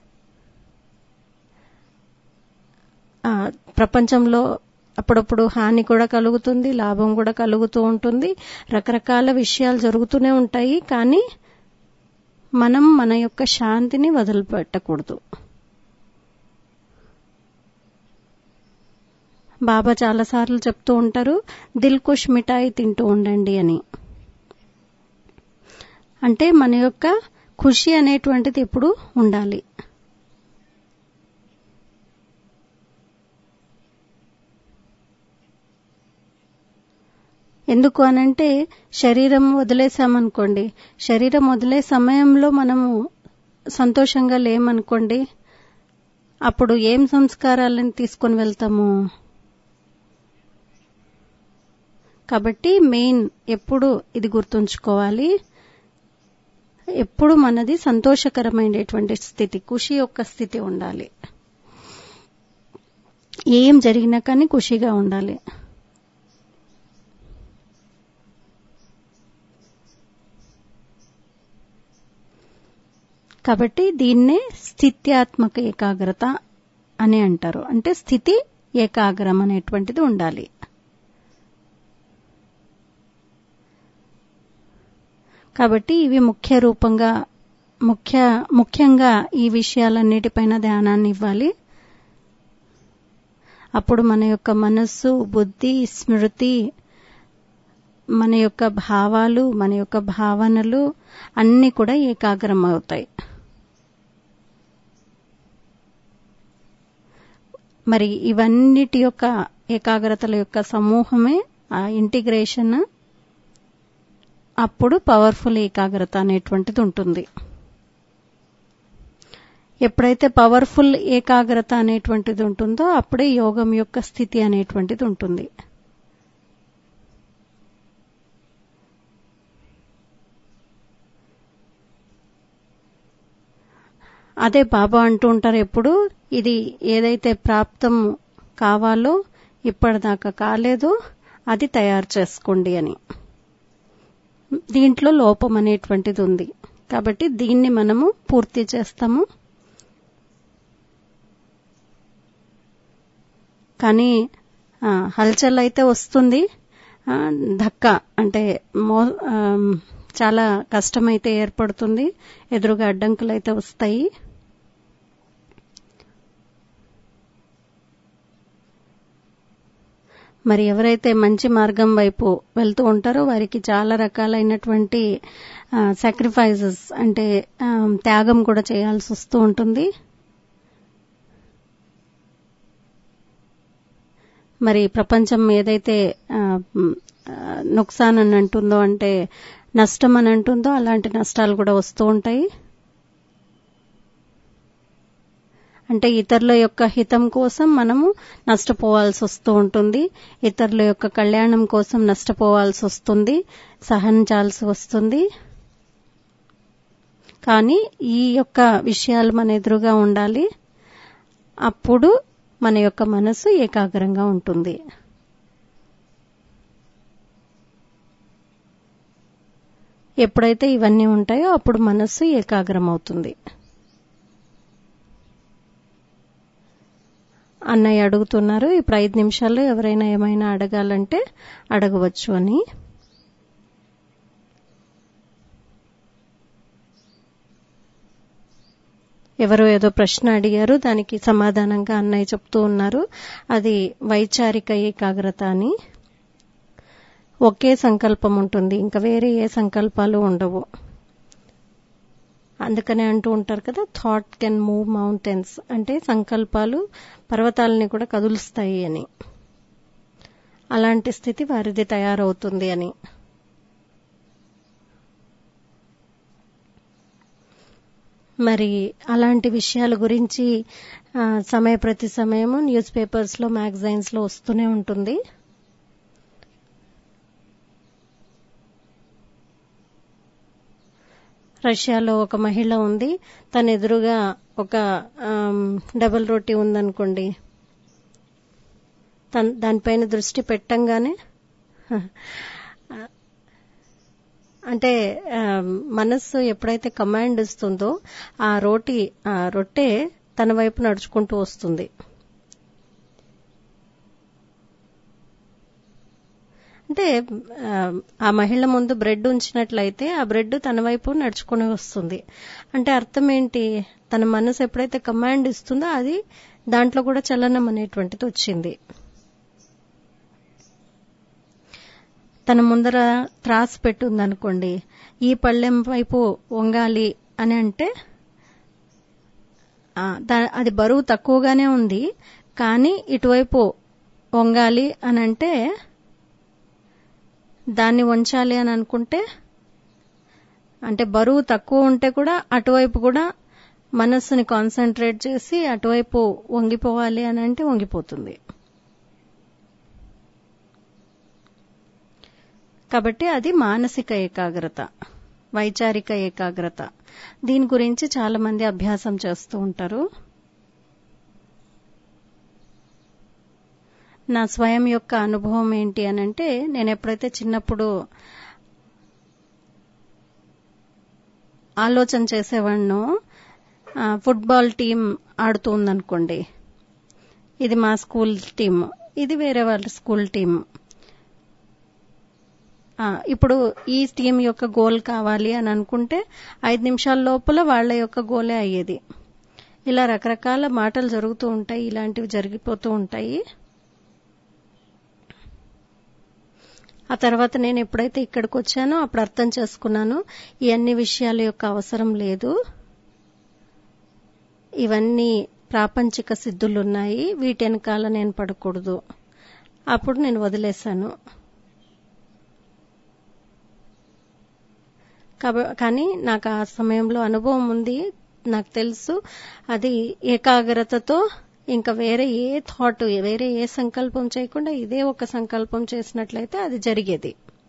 ఆ, ప్రపంచంలో అప్పుడప్పుడు హాని కూడా కలుగుతుంది లాభం కూడా కలుగుతూ ఉంటుంది రకరకాల విషయాలు జరుగుతూనే ఉంటాయి కానీ మనం మన యొక్క శాంతిని వదిలిపెట్టకూడదు బాబా చాలాసార్లు చెప్తూ ఉంటారు దిల్ కుష్ మిఠాయి తింటూ ఉండండి అని అంటే మన యొక్క ఖుషి అనేటువంటిది ఎప్పుడు ఉండాలి ఎందుకు అనంటే శరీరం వదిలేసామనుకోండి శరీరం వదిలే సమయంలో మనము సంతోషంగా లేమనుకోండి అప్పుడు ఏం సంస్కారాలను తీసుకొని వెళ్తాము కాబట్టి మెయిన్ ఎప్పుడు ఇది గుర్తుంచుకోవాలి ఎప్పుడు మనది సంతోషకరమైనటువంటి స్థితి ఖుషి యొక్క స్థితి ఉండాలి ఏం జరిగినా కానీ ఖుషిగా ఉండాలి కాబట్టి దీన్నే స్థిత్యాత్మక ఏకాగ్రత అని అంటారు అంటే స్థితి ఏకాగ్రం అనేటువంటిది ఉండాలి కాబట్టి ఇవి ముఖ్య రూపంగా ముఖ్య ముఖ్యంగా ఈ విషయాలన్నిటిపైన ధ్యానాన్ని ఇవ్వాలి అప్పుడు మన యొక్క మనస్సు బుద్ధి స్మృతి మన యొక్క భావాలు మన యొక్క భావనలు అన్నీ కూడా ఏకాగ్రం అవుతాయి మరి ఇవన్నిటి యొక్క ఏకాగ్రతల యొక్క సమూహమే ఆ ఇంటిగ్రేషన్ అప్పుడు పవర్ఫుల్ ఏకాగ్రత అనేటువంటిది ఉంటుంది ఎప్పుడైతే పవర్ఫుల్ ఏకాగ్రత అనేటువంటిది ఉంటుందో అప్పుడే యోగం యొక్క స్థితి అనేటువంటిది ఉంటుంది అదే బాబా అంటూ ఉంటారు ఎప్పుడు ఇది ఏదైతే ప్రాప్తం కావాలో ఇప్పటిదాకా కాలేదో అది తయారు చేసుకోండి అని దీంట్లో లోపం అనేటువంటిది ఉంది కాబట్టి దీన్ని మనము పూర్తి చేస్తాము కానీ ఆ, హల్చల్ అయితే వస్తుంది ఆ, ధక్కా అంటే మో ఆ, చాలా కష్టమైతే ఏర్పడుతుంది ఎదురుగా అడ్డంకులు అయితే వస్తాయి మరి ఎవరైతే మంచి మార్గం వైపు వెళ్తూ ఉంటారో వారికి చాలా రకాలైనటువంటి సాక్రిఫైజెస్ అంటే ఆ, త్యాగం కూడా చేయాల్సి వస్తూ ఉంటుంది మరి ప్రపంచం ఏదైతే ఆ, మ్, ఆ, నుక్సాన్ అని అంటుందో అంటే నష్టం అని అంటుందో అలాంటి నష్టాలు కూడా వస్తూ ఉంటాయి అంటే ఇతరుల యొక్క హితం కోసం మనము నష్టపోవాల్సి వస్తూ ఉంటుంది ఇతరుల యొక్క కళ్యాణం కోసం నష్టపోవాల్సి వస్తుంది సహనించాల్సి వస్తుంది కానీ ఈ యొక్క విషయాలు మన ఎదురుగా ఉండాలి అప్పుడు మన యొక్క మనసు ఏకాగ్రంగా ఉంటుంది ఎప్పుడైతే ఇవన్నీ ఉంటాయో అప్పుడు మనస్సు ఏకాగ్రం అవుతుంది అన్నయ్య అడుగుతున్నారు ఇప్పుడు ఐదు నిమిషాల్లో ఎవరైనా ఏమైనా అడగాలంటే అడగవచ్చు అని ఎవరో ఏదో ప్రశ్న అడిగారు దానికి సమాధానంగా అన్నయ్య చెప్తూ ఉన్నారు అది వైచారిక ఏకాగ్రత అని ఒకే సంకల్పం ఉంటుంది ఇంకా వేరే ఏ సంకల్పాలు ఉండవు అందుకనే అంటూ ఉంటారు కదా థాట్ కెన్ మూవ్ మౌంటైన్స్ అంటే సంకల్పాలు పర్వతాలని కూడా కదులుస్తాయి అని అలాంటి స్థితి వారిది తయారవుతుంది అని మరి అలాంటి విషయాల గురించి సమయ ప్రతి సమయము న్యూస్ పేపర్స్లో మ్యాగజైన్స్లో వస్తూనే ఉంటుంది రష్యాలో ఒక మహిళ ఉంది తన ఎదురుగా ఒక డబుల్ రోటీ ఉందనుకోండి తన దానిపైన దృష్టి పెట్టంగానే అంటే మనస్సు ఎప్పుడైతే కమాండ్ ఇస్తుందో ఆ రోటి ఆ రొట్టె తన వైపు నడుచుకుంటూ వస్తుంది అంటే ఆ మహిళ ముందు బ్రెడ్ ఉంచినట్లయితే ఆ బ్రెడ్ తన వైపు నడుచుకుని వస్తుంది అంటే అర్థం ఏంటి తన మనసు ఎప్పుడైతే కమాండ్ ఇస్తుందో అది దాంట్లో కూడా చలనం అనేటువంటిది వచ్చింది తన ముందర త్రాసు పెట్టుందనుకోండి ఈ పళ్ళెం వైపు వంగాలి అని అంటే అది బరువు తక్కువగానే ఉంది కానీ ఇటువైపు వంగాలి అని అంటే దాన్ని వంచాలి అని అనుకుంటే అంటే బరువు తక్కువ ఉంటే కూడా అటువైపు కూడా మనస్సుని కాన్సన్ట్రేట్ చేసి అటువైపు వంగిపోవాలి అని అంటే వంగిపోతుంది కాబట్టి అది మానసిక ఏకాగ్రత వైచారిక ఏకాగ్రత దీని గురించి చాలా మంది అభ్యాసం చేస్తూ ఉంటారు నా స్వయం యొక్క అనుభవం ఏంటి అని అంటే నేను ఎప్పుడైతే చిన్నప్పుడు ఆలోచన చేసేవాడినో ఫుట్బాల్ టీం ఆడుతూ ఉందనుకోండి ఇది మా స్కూల్ టీం ఇది వేరే వాళ్ళ స్కూల్ టీం ఇప్పుడు ఈ టీం యొక్క గోల్ కావాలి అని అనుకుంటే ఐదు నిమిషాల లోపల వాళ్ళ యొక్క గోలే అయ్యేది ఇలా రకరకాల మాటలు జరుగుతూ ఉంటాయి ఇలాంటివి జరిగిపోతూ ఉంటాయి ఆ తర్వాత నేను ఎప్పుడైతే ఇక్కడికి వచ్చానో అప్పుడు అర్థం చేసుకున్నాను ఈ అన్ని విషయాల యొక్క అవసరం లేదు ఇవన్నీ ప్రాపంచిక సిద్ధులు ఉన్నాయి వీటి వెనకాల నేను పడకూడదు అప్పుడు నేను వదిలేశాను కానీ నాకు ఆ సమయంలో అనుభవం ఉంది నాకు తెలుసు అది ఏకాగ్రతతో ఇంకా వేరే ఏ థాట్ వేరే ఏ సంకల్పం చేయకుండా ఇదే ఒక సంకల్పం చేసినట్లయితే అది జరిగేది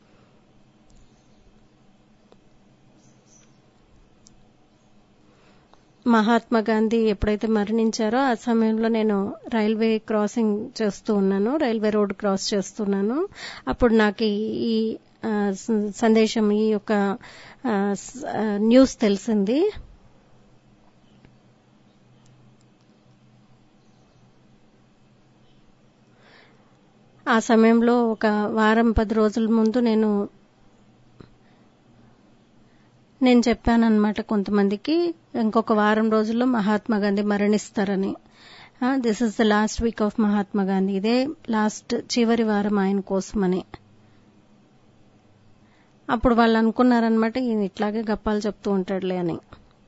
మహాత్మా గాంధీ ఎప్పుడైతే మరణించారో ఆ సమయంలో నేను రైల్వే క్రాసింగ్ చేస్తూ ఉన్నాను రైల్వే రోడ్ క్రాస్ చేస్తున్నాను అప్పుడు నాకు ఈ సందేశం ఈ యొక్క న్యూస్ తెలిసింది ఆ సమయంలో ఒక వారం పది రోజుల ముందు నేను నేను చెప్పానన్నమాట కొంతమందికి ఇంకొక వారం రోజుల్లో మహాత్మా గాంధీ మరణిస్తారని this is the last week of Mahatma Gandhi ఇదే లాస్ట్ చివరి వారం ఆయన కోసమని అప్పుడు వాళ్ళు అనుకున్నారనమాట ఈయన ఇట్లాగే గప్పాలు చెప్తూ ఉంటాడులే అని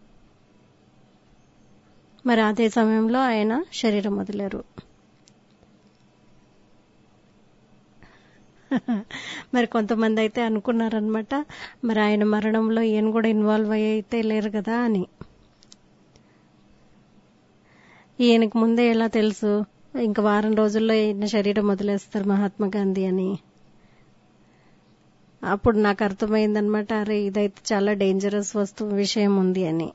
మరి అదే సమయంలో ఆయన శరీరం వదిలేరు మరి కొంతమంది అయితే అనుకున్నారనమాట మరి ఆయన మరణంలో ఈయన కూడా ఇన్వాల్వ్ అయ్యి అయితే లేరు కదా అని ఈయనకు ముందే ఎలా తెలుసు ఇంక వారం రోజుల్లో ఈయన శరీరం వదిలేస్తారు మహాత్మా గాంధీ అని అప్పుడు నాకు అర్థమైందనమాట అరే ఇదైతే చాలా డేంజరస్ వస్తువు విషయం ఉంది అని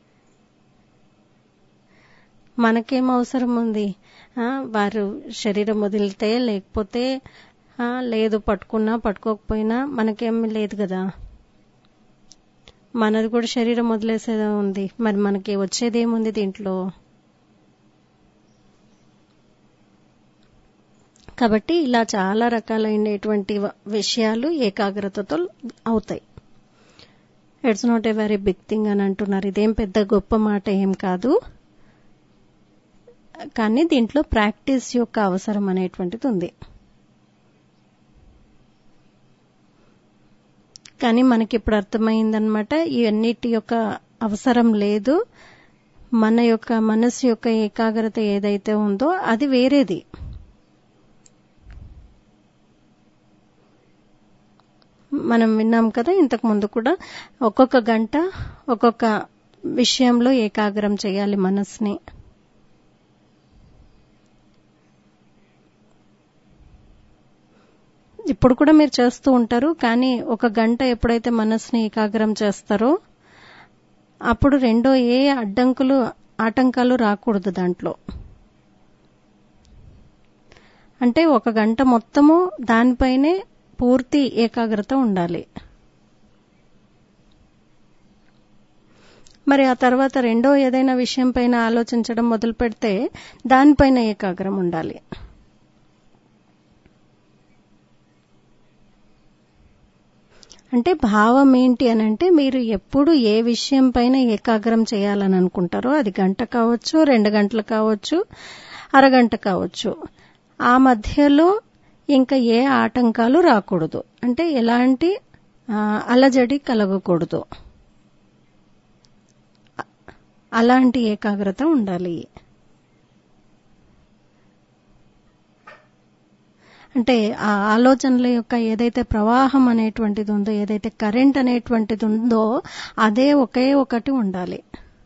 మనకేం అవసరం ఉంది వారు శరీరం వదిలితే లేకపోతే లేదు పట్టుకున్నా పట్టుకోకపోయినా మనకేం లేదు కదా మనది కూడా శరీరం వదిలేసేదే ఉంది మరి మనకి వచ్చేది ఏముంది దీంట్లో కాబట్టి ఇలా చాలా రకాలైనటువంటి విషయాలు ఏకాగ్రతతో అవుతాయి it's not a very big thing అని అంటున్నారు ఇదేం పెద్ద గొప్ప మాట ఏం కాదు కానీ దీంట్లో ప్రాక్టీస్ యొక్క అవసరం అనేటువంటిది ఉంది కానీ మనకి ఇప్పుడు అర్థమైందనమాట ఇవన్నిటి యొక్క అవసరం లేదు మన యొక్క మనసు యొక్క ఏకాగ్రత ఏదైతే ఉందో అది వేరేది మనం విన్నాం కదా ఇంతకు ముందు కూడా ఒక్కొక్క గంట ఒక్కొక్క విషయంలో ఏకాగ్రం చేయాలి మనసుని ఇప్పుడు కూడా మీరు చేస్తూ ఉంటారు కానీ ఒక గంట ఎప్పుడైతే మనసుని ఏకాగ్రం చేస్తారో అప్పుడు రెండో ఏ అడ్డంకులు ఆటంకాలు రాకూడదు దాంట్లో అంటే ఒక గంట మొత్తము దానిపైనే పూర్తి ఏకాగ్రత ఉండాలి మరి ఆ తర్వాత రెండో ఏదైనా విషయం పైన ఆలోచించడం మొదలు పెడితే దానిపైన ఏకాగ్రం ఉండాలి అంటే భావం ఏంటి అని అంటే మీరు ఎప్పుడు ఏ విషయం పైన ఏకాగ్రం చేయాలని అనుకుంటారో అది గంట కావచ్చు రెండు గంటలు కావచ్చు అరగంట కావచ్చు ఆ మధ్యలో ఇంకా ఏ ఆటంకాలు రాకూడదు అంటే ఎలాంటి అలజడి కలగకూడదు అలాంటి ఏకాగ్రత ఉండాలి అంటే ఆ ఆలోచనల యొక్క ఏదైతే ప్రవాహం అనేటువంటిది ఉందో ఏదైతే కరెంట్ అనేటువంటిది ఉందో అదే ఒకే ఒకటి ఉండాలి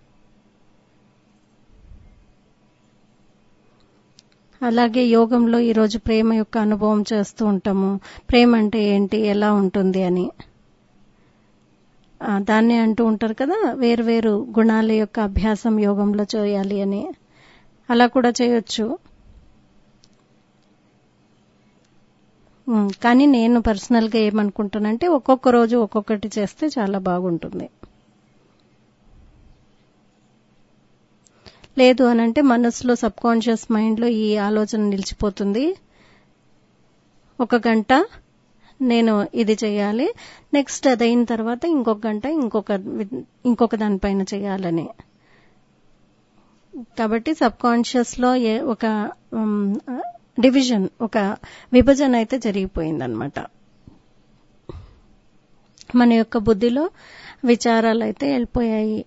అలాగే యోగంలో ఈరోజు ప్రేమ యొక్క అనుభవం చేస్తూ ఉంటాము ప్రేమ అంటే ఏంటి ఎలా ఉంటుంది అని దాన్ని అంటూ ఉంటారు కదా వేరు గుణాల యొక్క అభ్యాసం యోగంలో చేయాలి అని అలా కూడా చేయొచ్చు కానీ నేను పర్సనల్గా ఏమనుకుంటానంటే ఒక్కొక్క రోజు ఒక్కొక్కటి చేస్తే చాలా బాగుంటుంది లేదు అని అంటే మనసులో సబ్ కాన్షియస్ మైండ్లో ఈ ఆలోచన నిలిచిపోతుంది ఒక గంట నేను ఇది చేయాలి నెక్స్ట్ అదైన తర్వాత ఇంకొక గంట ఇంకొక ఇంకొక దానిపైన చేయాలని కాబట్టి సబ్ కాన్షియస్లో ఒక డివిజన్ ఒక విభజన అయితే జరిగిపోయిందనమాట మన యొక్క బుద్ధిలో విచారాలు అయితే వెళ్ళిపోయాయి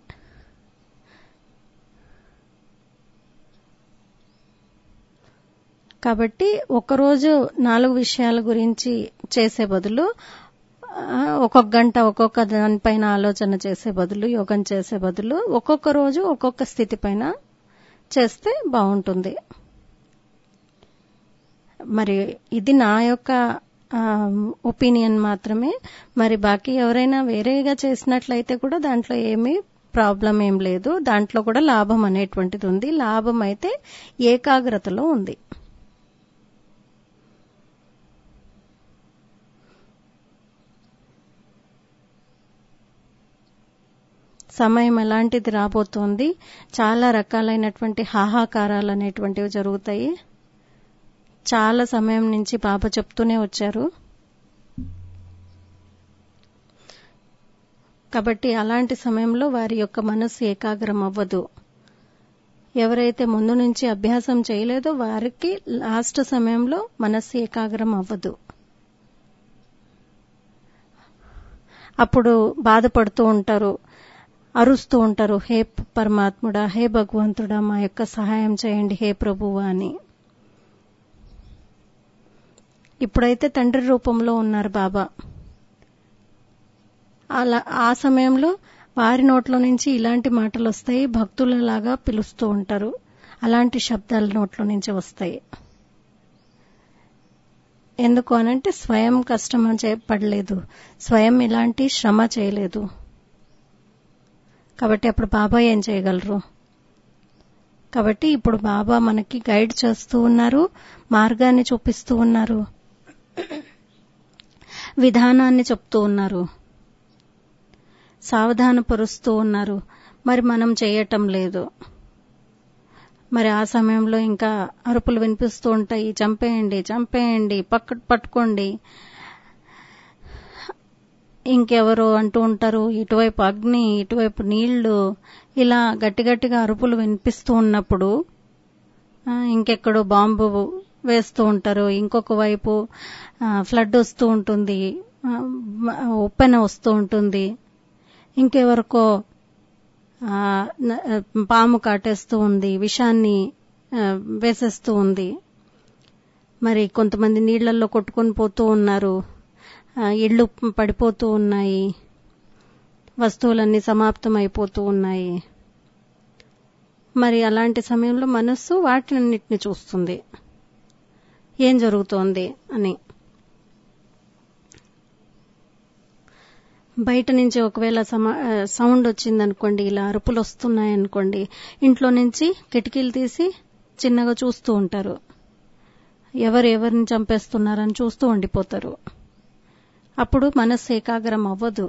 కాబట్టి ఒకరోజు నాలుగు విషయాల గురించి చేసే బదులు ఒక్కొక్క గంట ఒక్కొక్క దానిపైన ఆలోచన చేసే బదులు యోగం చేసే బదులు ఒక్కొక్క రోజు ఒక్కొక్క స్థితి పైన చేస్తే బాగుంటుంది మరి ఇది నా యొక్క ఒపీనియన్ మాత్రమే మరి బాకీ ఎవరైనా వేరేగా చేసినట్లయితే కూడా దాంట్లో ఏమీ ప్రాబ్లం ఏం లేదు దాంట్లో కూడా లాభం అనేటువంటిది ఉంది లాభం అయితే ఏకాగ్రతలో ఉంది సమయం ఎలాంటిది రాబోతోంది చాలా రకాలైనటువంటి హాహాకారాలు అనేటువంటివి జరుగుతాయి చాలా సమయం నుంచి బాబా చెప్తూనే వచ్చారు కాబట్టి అలాంటి సమయంలో వారి యొక్క మనస్సు ఏకాగ్రం అవ్వదు ఎవరైతే ముందు నుంచి అభ్యాసం చేయలేదో వారికి లాస్ట్ సమయంలో మనస్సు ఏకాగ్రం అవ్వదు అప్పుడు బాధపడుతూ ఉంటారు అరుస్తూ ఉంటారు హే పరమాత్ముడా హే భగవంతుడా మా యొక్క సహాయం చేయండి హే ప్రభువా అని ఇప్పుడైతే తండ్రి రూపంలో ఉన్నారు బాబా అలా ఆ సమయంలో వారి నోట్లో నుంచి ఇలాంటి మాటలు వస్తాయి భక్తులలాగా పిలుస్తూ ఉంటారు అలాంటి శబ్దాల నోట్లో నుంచి వస్తాయి ఎందుకు అనంటే స్వయం కష్టం చేయబడలేదు స్వయం ఇలాంటి శ్రమ చేయలేదు కాబట్టి అప్పుడు బాబా ఏం చేయగలరు కాబట్టి ఇప్పుడు బాబా మనకి గైడ్ చేస్తూ ఉన్నారు మార్గాన్ని చూపిస్తూ ఉన్నారు విధానాన్ని చెప్తూ ఉన్నారు సావధానపరుస్తూ ఉన్నారు మరి మనం చేయటం లేదు మరి ఆ సమయంలో ఇంకా అరుపులు వినిపిస్తూ ఉంటాయి చంపేయండి చంపేయండి పక్క పట్టుకోండి ఇంకెవరో అంటూ ఉంటారు ఇటువైపు అగ్ని ఇటువైపు నీళ్లు ఇలా గట్టి గట్టిగా అరుపులు వినిపిస్తూ ఉన్నప్పుడు ఆ, ఇంకెక్కడో బాంబు వేస్తూ ఉంటారు ఇంకొక వైపు ఆ, ఫ్లడ్ వస్తూ ఉంటుంది ఆ, మ- ఉప్పెన వస్తూ ఉంటుంది ఇంకెవరికో ఆ, న- పాము కాటేస్తూ ఉంది విషాన్ని ఆ, వేసేస్తూ ఉంది మరి కొంతమంది నీళ్లలో కొట్టుకొని పోతూ ఉన్నారు ఆ, ఇళ్ళు పడిపోతూ ఉన్నాయి వస్తువులన్నీ సమాప్తం అయిపోతూ ఉన్నాయి మరి అలాంటి సమయంలో మనస్సు వాటినన్నిటిని చూస్తుంది ఏం జరుగుతోంది అని బయట నుంచి ఒకవేళ సమా ఆ, సౌండ్ వచ్చిందనుకోండి ఇలా అరుపులు వస్తున్నాయనుకోండి ఇంట్లో నుంచి కిటికీలు తీసి చిన్నగా చూస్తూ ఉంటారు ఎవరు ఎవరిని చంపేస్తున్నారని చూస్తూ ఉండిపోతారు అప్పుడు మనస్సు ఏకాగ్రం అవ్వదు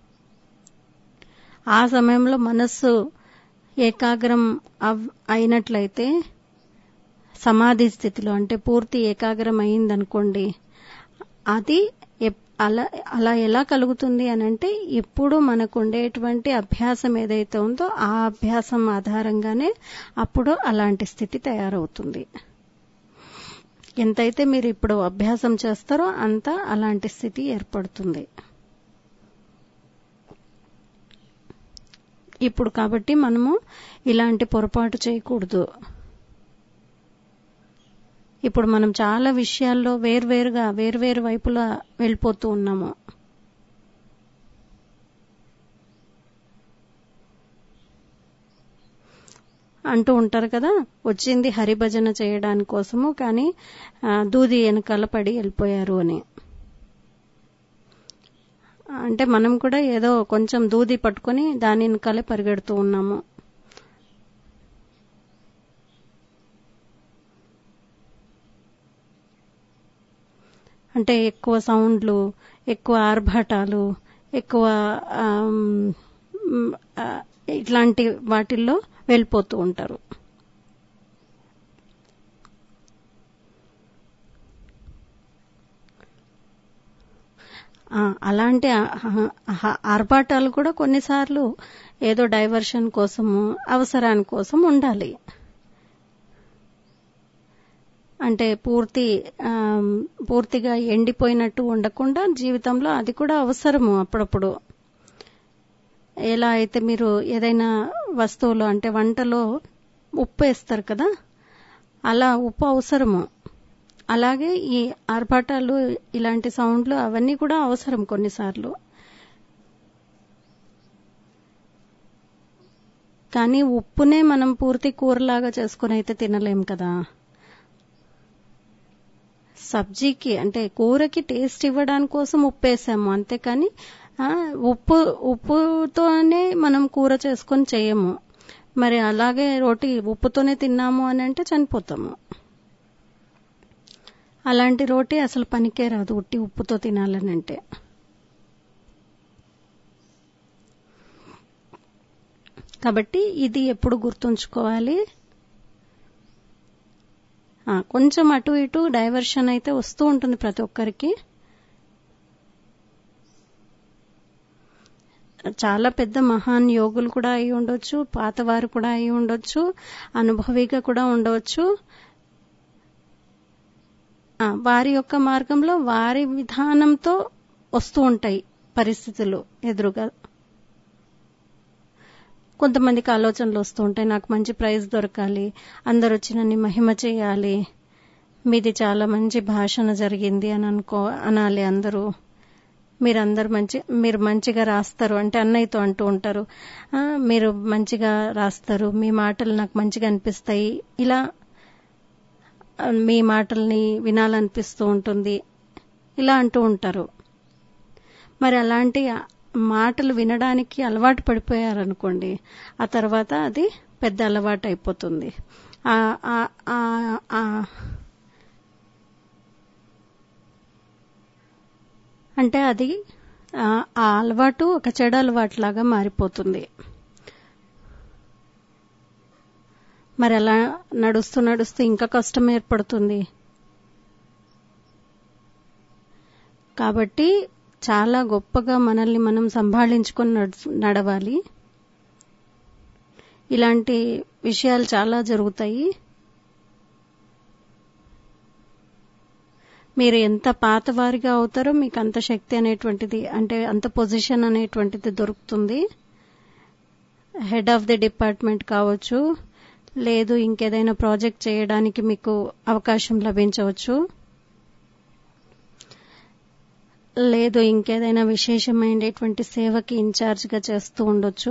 ఆ సమయంలో మనస్సు ఏకాగ్రం అవ్- అయినట్లయితే సమాధి స్థితిలో అంటే పూర్తి ఏకాగ్రం అయిందనుకోండి అది ఎప్- అలా అలా ఎలా కలుగుతుంది అని అంటే ఇప్పుడు మనకు ఉండేటువంటి అభ్యాసం ఏదైతే ఉందో ఆ అభ్యాసం ఆధారంగానే అప్పుడు అలాంటి స్థితి తయారవుతుంది ఎంతైతే మీరు ఇప్పుడు అభ్యాసం చేస్తారో అంత అలాంటి స్థితి ఏర్పడుతుంది ఇప్పుడు కాబట్టి మనము ఇలాంటి పొరపాటు చేయకూడదు ఇప్పుడు మనం చాలా విషయాల్లో వేర్వేరుగా వేర్వేరు వైపులా వెళ్ళిపోతూ ఉన్నాము అంటూ ఉంటారు కదా వచ్చింది హరిభజన చేయడానికి కోసము కానీ ఆ, దూది వెనకాల పడి వెళ్ళిపోయారు అని అంటే మనం కూడా ఏదో కొంచెం దూది పట్టుకొని దాని వెనకాలే పరిగెడుతూ ఉన్నాము అంటే ఎక్కువ సౌండ్లు ఎక్కువ ఆర్భాటాలు ఎక్కువ ఆమ్, మ్, ఆ, ఇట్లాంటి వాటిల్లో వెళ్ళిపోతూ ఉంటారు ఆ, అలాంటి ఆ- ఆ- ఆ- ఆర్భాటాలు కూడా కొన్నిసార్లు ఏదో డైవర్షన్ కోసము అవసరాని కోసం ఉండాలి అంటే పూర్తి ఆమ్, పూర్తిగా ఎండిపోయినట్టు ఉండకుండా జీవితంలో అది కూడా అవసరము అప్పుడప్పుడు ఎలా అయితే మీరు ఏదైనా వస్తువులు అంటే వంటలో ఉప్పు వేస్తారు కదా అలా ఉప్పు అవసరము అలాగే ఈ ఆర్భాటాలు ఇలాంటి సౌండ్లు అవన్నీ కూడా అవసరం కొన్నిసార్లు కానీ ఉప్పునే మనం పూర్తి కూరలాగా చేసుకుని అయితే తినలేం కదా సబ్జీకి అంటే కూరకి టేస్ట్ ఇవ్వడానికి కోసం ఉప్పు వేసాము అంతేకాని ఆ, ఉప్పు ఉప్పుతోనే మనం కూర చేసుకొని చేయము మరి అలాగే రోటి ఉప్పుతోనే తిన్నాము అని అంటే చనిపోతాము అలాంటి రోటీ అసలు పనికే రాదు ఉట్టి ఉప్పుతో తినాలని అంటే కాబట్టి ఇది ఎప్పుడు గుర్తుంచుకోవాలి ఆ, కొంచెం అటు ఇటు డైవర్షన్ అయితే వస్తూ ఉంటుంది ప్రతి ఒక్కరికి చాలా పెద్ద మహాన్ యోగులు కూడా అయి ఉండొచ్చు పాతవారు కూడా అయి ఉండొచ్చు అనుభవిగా కూడా ఉండవచ్చు ఆ, వారి యొక్క మార్గంలో వారి విధానంతో వస్తూ ఉంటాయి పరిస్థితులు ఎదురుగా కొంతమందికి ఆలోచనలు వస్తూ ఉంటాయి నాకు మంచి ప్రైజ్ దొరకాలి అందరు వచ్చి నన్ను మహిమ చేయాలి మీది చాలా మంచి భాషణ జరిగింది అని అనుకో అనాలి అందరూ మీరందరూ మంచి మీరు మంచిగా రాస్తారు అంటే అన్నయ్యతో అంటూ ఉంటారు "ఆ, మీరు మంచిగా రాస్తారు మీ మాటలు నాకు మంచిగా అనిపిస్తాయి ఇలా ఆ, మీ మాటల్ని వినాలనిపిస్తూ ఉంటుంది ఇలా అంటూ ఉంటారు మరి అలాంటి మాటలు వినడానికి అలవాటు పడిపోయారనుకోండి ఆ తర్వాత అది పెద్ద అలవాటు అయిపోతుంది ఆ ఆ- ఆ- ఆ అంటే అది ఆ ఆ అలవాటు ఒక చెడు అలవాటులాగా మారిపోతుంది మరి అలా నడుస్తూ నడుస్తూ ఇంకా కష్టం ఏర్పడుతుంది కాబట్టి చాలా గొప్పగా మనల్ని మనం సంభాళించుకొని నడు- నడవాలి ఇలాంటి విషయాలు చాలా జరుగుతాయి మీరు ఎంత పాతవారిగా అవుతారో మీకు అంత శక్తి అనేటువంటిది అంటే అంత పొజిషన్ అనేటువంటిది దొరుకుతుంది హెడ్ ఆఫ్ ది డిపార్ట్మెంట్ కావచ్చు లేదు ఇంకేదైనా ప్రాజెక్ట్ చేయడానికి మీకు అవకాశం లభించవచ్చు లేదు ఇంకేదైనా విశేషమైనటువంటి సేవకి ఇన్ఛార్జ్గా చేస్తూ ఉండొచ్చు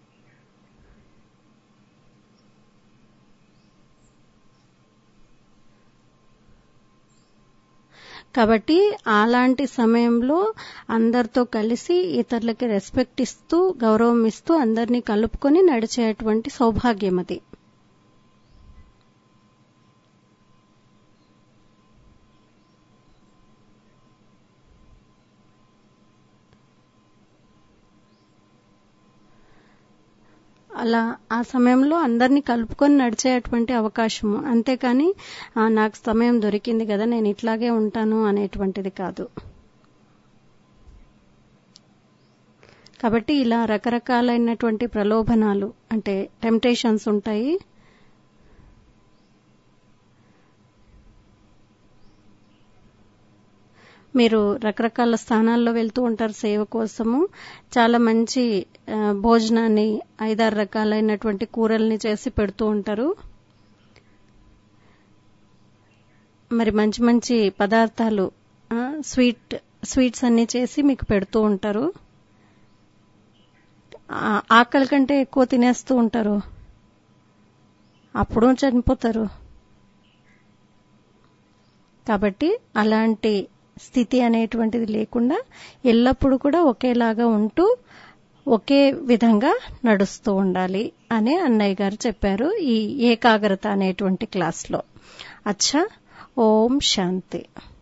కాబట్టి అలాంటి సమయంలో అందరితో కలిసి ఇతరులకి రెస్పెక్ట్ ఇస్తూ గౌరవం ఇస్తూ అందరినీ కలుపుకొని నడిచేటువంటి సౌభాగ్యం అది అలా ఆ సమయంలో అందరినీ కలుపుకొని నడిచేటువంటి అవకాశము అంతేకాని "ఆ, నాకు సమయం దొరికింది కదా నేను ఇట్లాగే ఉంటాను అనేటువంటిది కాదు కాబట్టి ఇలా రకరకాలైనటువంటి ప్రలోభనాలు అంటే టెంప్టేషన్స్ ఉంటాయి మీరు రకరకాల స్థానాల్లో వెళ్తూ ఉంటారు సేవ కోసము చాలా మంచి ఆ, భోజనాన్ని ఐదారు రకాలైనటువంటి కూరల్ని చేసి పెడుతూ ఉంటారు మరి మంచి మంచి పదార్థాలు ఆ, స్వీట్ స్వీట్స్ అన్ని చేసి మీకు పెడుతూ ఉంటారు ఆ, ఆకలి కంటే ఎక్కువ తినేస్తూ ఉంటారు అప్పుడు చనిపోతారు కాబట్టి అలాంటి స్థితి అనేటువంటిది లేకుండా ఎల్లప్పుడూ కూడా ఒకేలాగా ఉంటూ ఒకే విధంగా నడుస్తూ ఉండాలి అని అన్నయ్య గారు చెప్పారు ఈ ఏకాగ్రత అనేటువంటి క్లాస్లో అచ్చా ఓం శాంతి